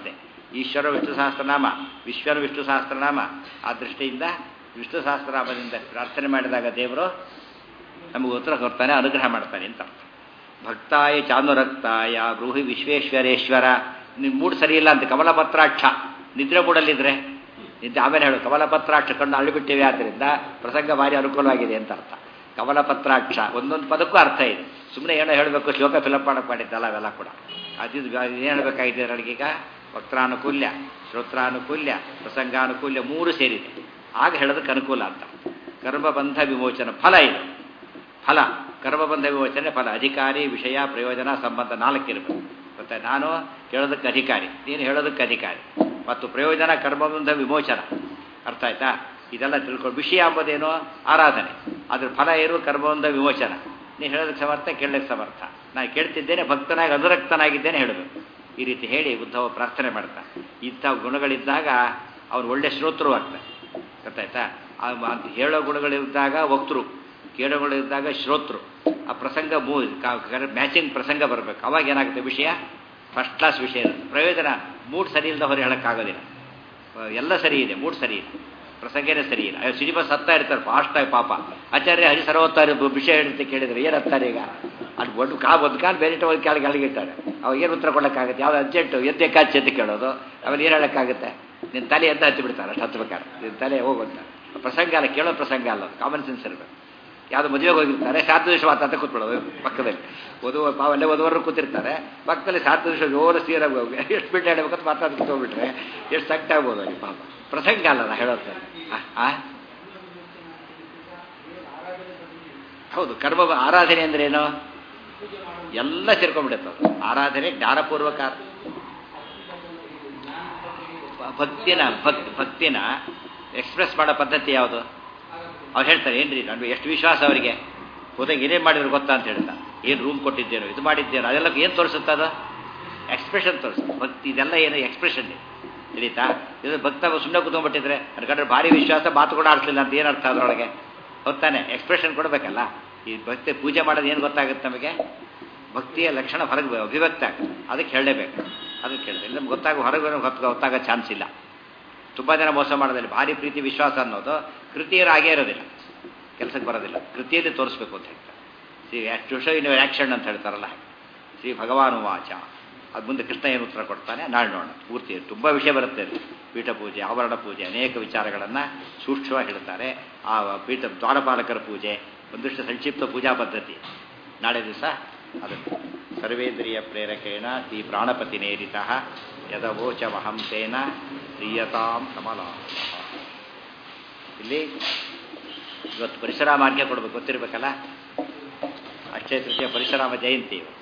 ಈಶ್ವರ ವಿಷ್ಣು ಸಹಸ್ರನಾಮ ವಿಶ್ವನ ವಿಷ್ಣು ಸಹಸ್ರನಾಮ ಆ ದೃಷ್ಟಿಯಿಂದ ವಿಷ್ಣು ಸಹಸ್ರನಾಮದಿಂದ ಪ್ರಾರ್ಥನೆ ಮಾಡಿದಾಗ ದೇವರು ನಮಗೆ ಉತ್ತರ ಕೊಡ್ತಾನೆ ಅನುಗ್ರಹ ಮಾಡ್ತಾನೆ ಅಂತ ಅರ್ಥ ಭಕ್ತಾಯ ಚಾನುರಕ್ತಾಯ ಬ್ರೂಹಿ ವಿಶ್ವೇಶ್ವರೇಶ್ವರ ನೀವು ಮೂಡ್ ಸರಿ ಇಲ್ಲ ಅಂತ ಕಮಲಪತ್ರಾಕ್ಷ ನಿದ್ರೆ ಮೂಡಲ್ಲಿದ್ರೆ ನಿದ್ದೆ ಆಮೇಲೆ ಹೇಳು ಕಮಲಪತ್ರಾಕ್ಷ ಕಂಡು ಅಳ್ಳಿಬಿಟ್ಟಿವೆ ಆದ್ದರಿಂದ ಪ್ರಸಂಗ ಭಾರಿ ಅನುಕೂಲವಾಗಿದೆ ಅಂತ ಅರ್ಥ ಕಮಲಪತ್ರಾಕ್ಷ ಒಂದೊಂದು ಪದಕ್ಕೂ ಅರ್ಥ ಇದೆ ಸುಮ್ಮನೆ ಏನೋ ಹೇಳಬೇಕು ಶ್ಲೋಕ ಫಿಲಪ್ ಮಾಡಕ್ಕೆ ಮಾಡಿದ್ದಲ್ಲ ಅವೆಲ್ಲ ಕೂಡ ಅದು ಏನು ಹೇಳಬೇಕಾಗಿದೆ ನನಗೀಗ ವಕ್ತಾನುಕೂಲ್ಯ ಶ್ರೋತ್ರಾನುಕೂಲ್ಯ ಪ್ರಸಂಗಾನುಕೂಲ್ಯ ಮೂರು ಸೇರಿದೆ ಆಗ ಹೇಳೋದಕ್ಕೆ ಅನುಕೂಲ ಅಂತ ಕರ್ಮಬಂಧ ವಿಮೋಚನ ಫಲ ಇದು ಫಲ ಕರ್ಮಬಂಧ ವಿಮೋಚನೆ ಫಲ ಅಧಿಕಾರಿ ವಿಷಯ ಪ್ರಯೋಜನ ಸಂಬಂಧ ನಾಲ್ಕಿರಬೇಕು ಮತ್ತೆ ನಾನು ಕೇಳೋದಕ್ಕೆ ಅಧಿಕಾರಿ ನೀನು ಹೇಳೋದಕ್ಕೆ ಅಧಿಕಾರಿ ಮತ್ತು ಪ್ರಯೋಜನ ಕರ್ಮಬಂಧ ವಿಮೋಚನ ಅರ್ಥ ಆಯ್ತಾ ಇದೆಲ್ಲ ತಿಳ್ಕೊಂಡು ವಿಷಯ ಎಂಬುದೇನು ಆರಾಧನೆ ಅದ್ರ ಫಲ ಏನು ಕರ್ಮಬಂಧ ವಿಮೋಚನ ನೀನು ಹೇಳೋದಕ್ಕೆ ಸಮರ್ಥ ಕೇಳೋದಕ್ಕೆ ಸಮರ್ಥ ನಾನು ಕೇಳ್ತಿದ್ದೇನೆ ಭಕ್ತನಾಗಿ ಅನುರಕ್ತನಾಗಿದ್ದೇನೆ ಹೇಳಬೇಕು ಈ ರೀತಿ ಹೇಳಿ ಉದ್ಧವ ಪ್ರಾರ್ಥನೆ ಮಾಡ್ತಾ ಇಂಥ ಗುಣಗಳಿದ್ದಾಗ ಅವನು ಒಳ್ಳೆ ಶ್ರೋತೃ ಆಗ್ತಾನೆ ಗೊತ್ತಾಯ್ತಾ ಅಂತ ಹೇಳೋ ಗುಣಗಳಿದ್ದಾಗ ವಕ್ತೃ ಕೇಳೋಗಳಿದ್ದಾಗ ಶ್ರೋತೃ ಆ ಪ್ರಸಂಗ ಮೂ ಮ್ಯಾಚಿಂಗ್ ಪ್ರಸಂಗ ಬರಬೇಕು ಅವಾಗ ಏನಾಗುತ್ತೆ ವಿಷಯ ಫಸ್ಟ್ ಕ್ಲಾಸ್ ವಿಷಯ ಇರುತ್ತೆ ಪ್ರಯೋಜನ ಮೂಡ್ ಸರಿ ಇಲ್ಲದ ಹೊರ ಹೇಳೋಕ್ಕಾಗೋದಿಲ್ಲ ಎಲ್ಲ ಸರಿ ಇದೆ ಮೂಡ್ ಸರಿ ಇದೆ ಪ್ರಸಂಗನೇ ಸರಿ ಇಲ್ಲ ಅಯ್ಯೋ ಸಿನಿಮಾ ಸತ್ತಾ ಇರ್ತಾರೆ ಫಾಸ್ಟಾಗಿ ಪಾಪ ಆಚಾರ್ಯ ಹರಿ ಸರ್ವತ್ತಾರೆ ವಿಷಯ ಹೇಳ್ತೆ ಕೇಳಿದ್ರೆ ಏನು ಅಂತಾರೆ ಈಗ ಅದು ಒಂದು ಕಾ ಒಂದು ಕಾಲು ಬೇರೆ ಒಂದು ಕಾಲಿಗೆ ಅಲ್ಲಿಗಿರ್ತಾರೆ ಅವಾಗ ಏನು ಉತ್ತರ ಕೊಡೋಕ್ಕಾಗುತ್ತೆ ಯಾವ್ದು ಅರ್ಜೆಂಟು ಎದ್ದೆ ಕಾಚಿ ಅಂತ ಕೇಳೋದು ಆಮೇಲೆ ಏನು ಹೇಳೋಕ್ಕಾಗುತ್ತೆ ನಿನ್ನ ತಲೆ ಎದ್ದು ಹಚ್ಚಿ ಬಿಡ್ತಾರೆ ಅಷ್ಟು ಹಚ್ಬೇಕಾದ್ರೆ ನಿನ್ನ ತಲೆ ಹೋಗುವಂತ ಪ್ರಸಂಗ ಅಲ್ಲ ಕೇಳೋ ಪ್ರಸಂಗ ಅಲ್ಲ ಕಾಮನ್ ಸೆನ್ಸ್ ಇರಬೇಕು ಯಾವುದು ಮದುವೆಗೆ ಹೋಗಿರ್ತಾರೆ ಸಾತು ದಿವಸ ಮಾತಾಡ್ತಾ ಕೂತ್ಬಿಡೋದು ಪಕ್ಕದಲ್ಲಿ ವಧು ಅಲ್ಲೇ ವಧುವರು ಕೂತಿರ್ತಾರೆ ಪಕ್ಕದಲ್ಲಿ ಸಾತು ದಿವಸ ಜೋರು ಸೀರ ಎಷ್ಟು ಬಿಟ್ಟು ಹೇಳಬೇಕಂತ ಮಾತಾಡ್ತಾ ಹೋಗ್ಬಿಟ್ರೆ ಎಷ್ಟು ಸಂಕಟ ಆಗ್ಬೋದು ಅಲ್ಲಿ ಪಾಪ ಪ್ರಸಂಗ ಅಲ್ಲ ನಾ ಹೇಳೋದು ಹೌದು ಕರ್ಮ ಆರಾಧನೆ ಅಂದ್ರೆ ಏನು ಎಲ್ಲ ಸೇರ್ಕೊಂಡ್ಬಿಡುತ್ತೆ ಆರಾಧನೆ ಜ್ಞಾನಪೂರ್ವಕ ಭಕ್ತಿನ ಭಕ್ತಿ ಭಕ್ತಿನ ಎಕ್ಸ್ಪ್ರೆಸ್ ಮಾಡೋ ಪದ್ಧತಿ ಯಾವುದು ಅವ್ರು ಹೇಳ್ತಾರೆ ಏನ್ರಿ ನಾನು ಎಷ್ಟು ವಿಶ್ವಾಸ ಅವರಿಗೆ ಹೋದಾಗ ಏನೇನು ಮಾಡಿದ್ರು ಗೊತ್ತಾ ಅಂತ ಹೇಳ್ತಾ ಏನು ರೂಮ್ ಕೊಟ್ಟಿದ್ದೇನೋ ಇದು ಮಾಡಿದ್ದೇನೋ ಅದೆಲ್ಲ ಏನು ತೋರಿಸುತ್ತೆ ಅದು ಎಕ್ಸ್ಪ್ರೆಷನ್ ತೋರಿಸುತ್ತೆ ಭಕ್ತಿ ಇದೆಲ್ಲ ಏನು ಎಕ್ಸ್ಪ್ರೆಷನ್ ತಿಳಿತಾ ಇದು ಭಕ್ತ ಸುಮ್ಮನೆ ಕೂತ್ಕೊಂಡ್ಬಿಟ್ಟಿದ್ರೆ ಅನ್ಕೊಂಡ್ರೆ ಭಾರಿ ವಿಶ್ವಾಸ ಮಾತು ಕೂಡ ಆಡ್ತಿಲ್ಲ ಅಂತ ಏನು ಅರ್ಥ ಅದರೊಳಗೆ ಹೊತ್ತಾನೆ ಎಕ್ಸ್ಪ್ರೆಷನ್ ಕೊಡಬೇಕಲ್ಲ ಈ ಭಕ್ತಿ ಪೂಜೆ ಮಾಡೋದು ಏನು ಗೊತ್ತಾಗುತ್ತೆ ನಮಗೆ ಭಕ್ತಿಯ ಲಕ್ಷಣ ಹೊರಗೆ ಅಭಿವ್ಯಕ್ತ ಆಗುತ್ತೆ ಅದಕ್ಕೆ ಹೇಳಲೇಬೇಕು ಅದಕ್ಕೆ ಹೇಳಿದೆ ನಮ್ಗೆ ಗೊತ್ತಾಗ ಹೊರಗೆ ಹೊತ್ತು ಗೊತ್ತಾಗೋ ಚಾನ್ಸ್ ಇಲ್ಲ ತುಂಬ ಜನ ಮೋಸ ಮಾಡೋದಿಲ್ಲ ಭಾರಿ ಪ್ರೀತಿ ವಿಶ್ವಾಸ ಅನ್ನೋದು ಕೃತಿಯರು ಆಗೇ ಇರೋದಿಲ್ಲ ಕೆಲಸಕ್ಕೆ ಬರೋದಿಲ್ಲ ಕೃತಿಯಲ್ಲಿ ತೋರಿಸ್ಬೇಕು ಅಂತ ಹೇಳ್ತಾರೆ ಶ್ರೀ ಟು ಶೋ ಇನ್ ಆ್ಯಕ್ಷನ್ ಅಂತ ಹೇಳ್ತಾರಲ್ಲ ಶ್ರೀ ಭಗವಾನು ವಾಚ ಅದು ಮುಂದೆ ಕೃಷ್ಣ ಏನು ಉತ್ತರ ಕೊಡ್ತಾನೆ ನಾಳೆ ನೋಡೋಣ ಪೂರ್ತಿ ತುಂಬ ವಿಷಯ ಬರುತ್ತೆ ಪೀಠ ಪೂಜೆ ಆವರಣ ಪೂಜೆ ಅನೇಕ ವಿಚಾರಗಳನ್ನು ಸೂಕ್ಷ್ಮವಾಗಿ ಹೇಳ್ತಾರೆ ಆ ಪೀಠ ದ್ವಾರಪಾಲಕರ ಪೂಜೆ ಒಂದಿಷ್ಟು ಸಂಕ್ಷಿಪ್ತ ಪೂಜಾ ಪದ್ಧತಿ ನಾಳೆ ದಿವಸ ಅದನ್ನು ಸರ್ವೇಂದ್ರಿಯ ಪ್ರೇರಕೇಣ ಶ್ರೀ ಪ್ರಾಣಪತಿ ನೇರಿತ ಯದವೋಚಮಹಂ ತೇನ ಪ್ರಿಯತಾಂ ಕಮಲ ಇಲ್ಲಿ ಇವತ್ತು ಪರಿಸರ ಮಾರ್ಗ ಕೊಡ್ಬೇಕು ಗೊತ್ತಿರಬೇಕಲ್ಲ ಅಕ್ಷಯ ತೃತೀಯ ಪರಿಸರಾಮ ಜಯಂತಿ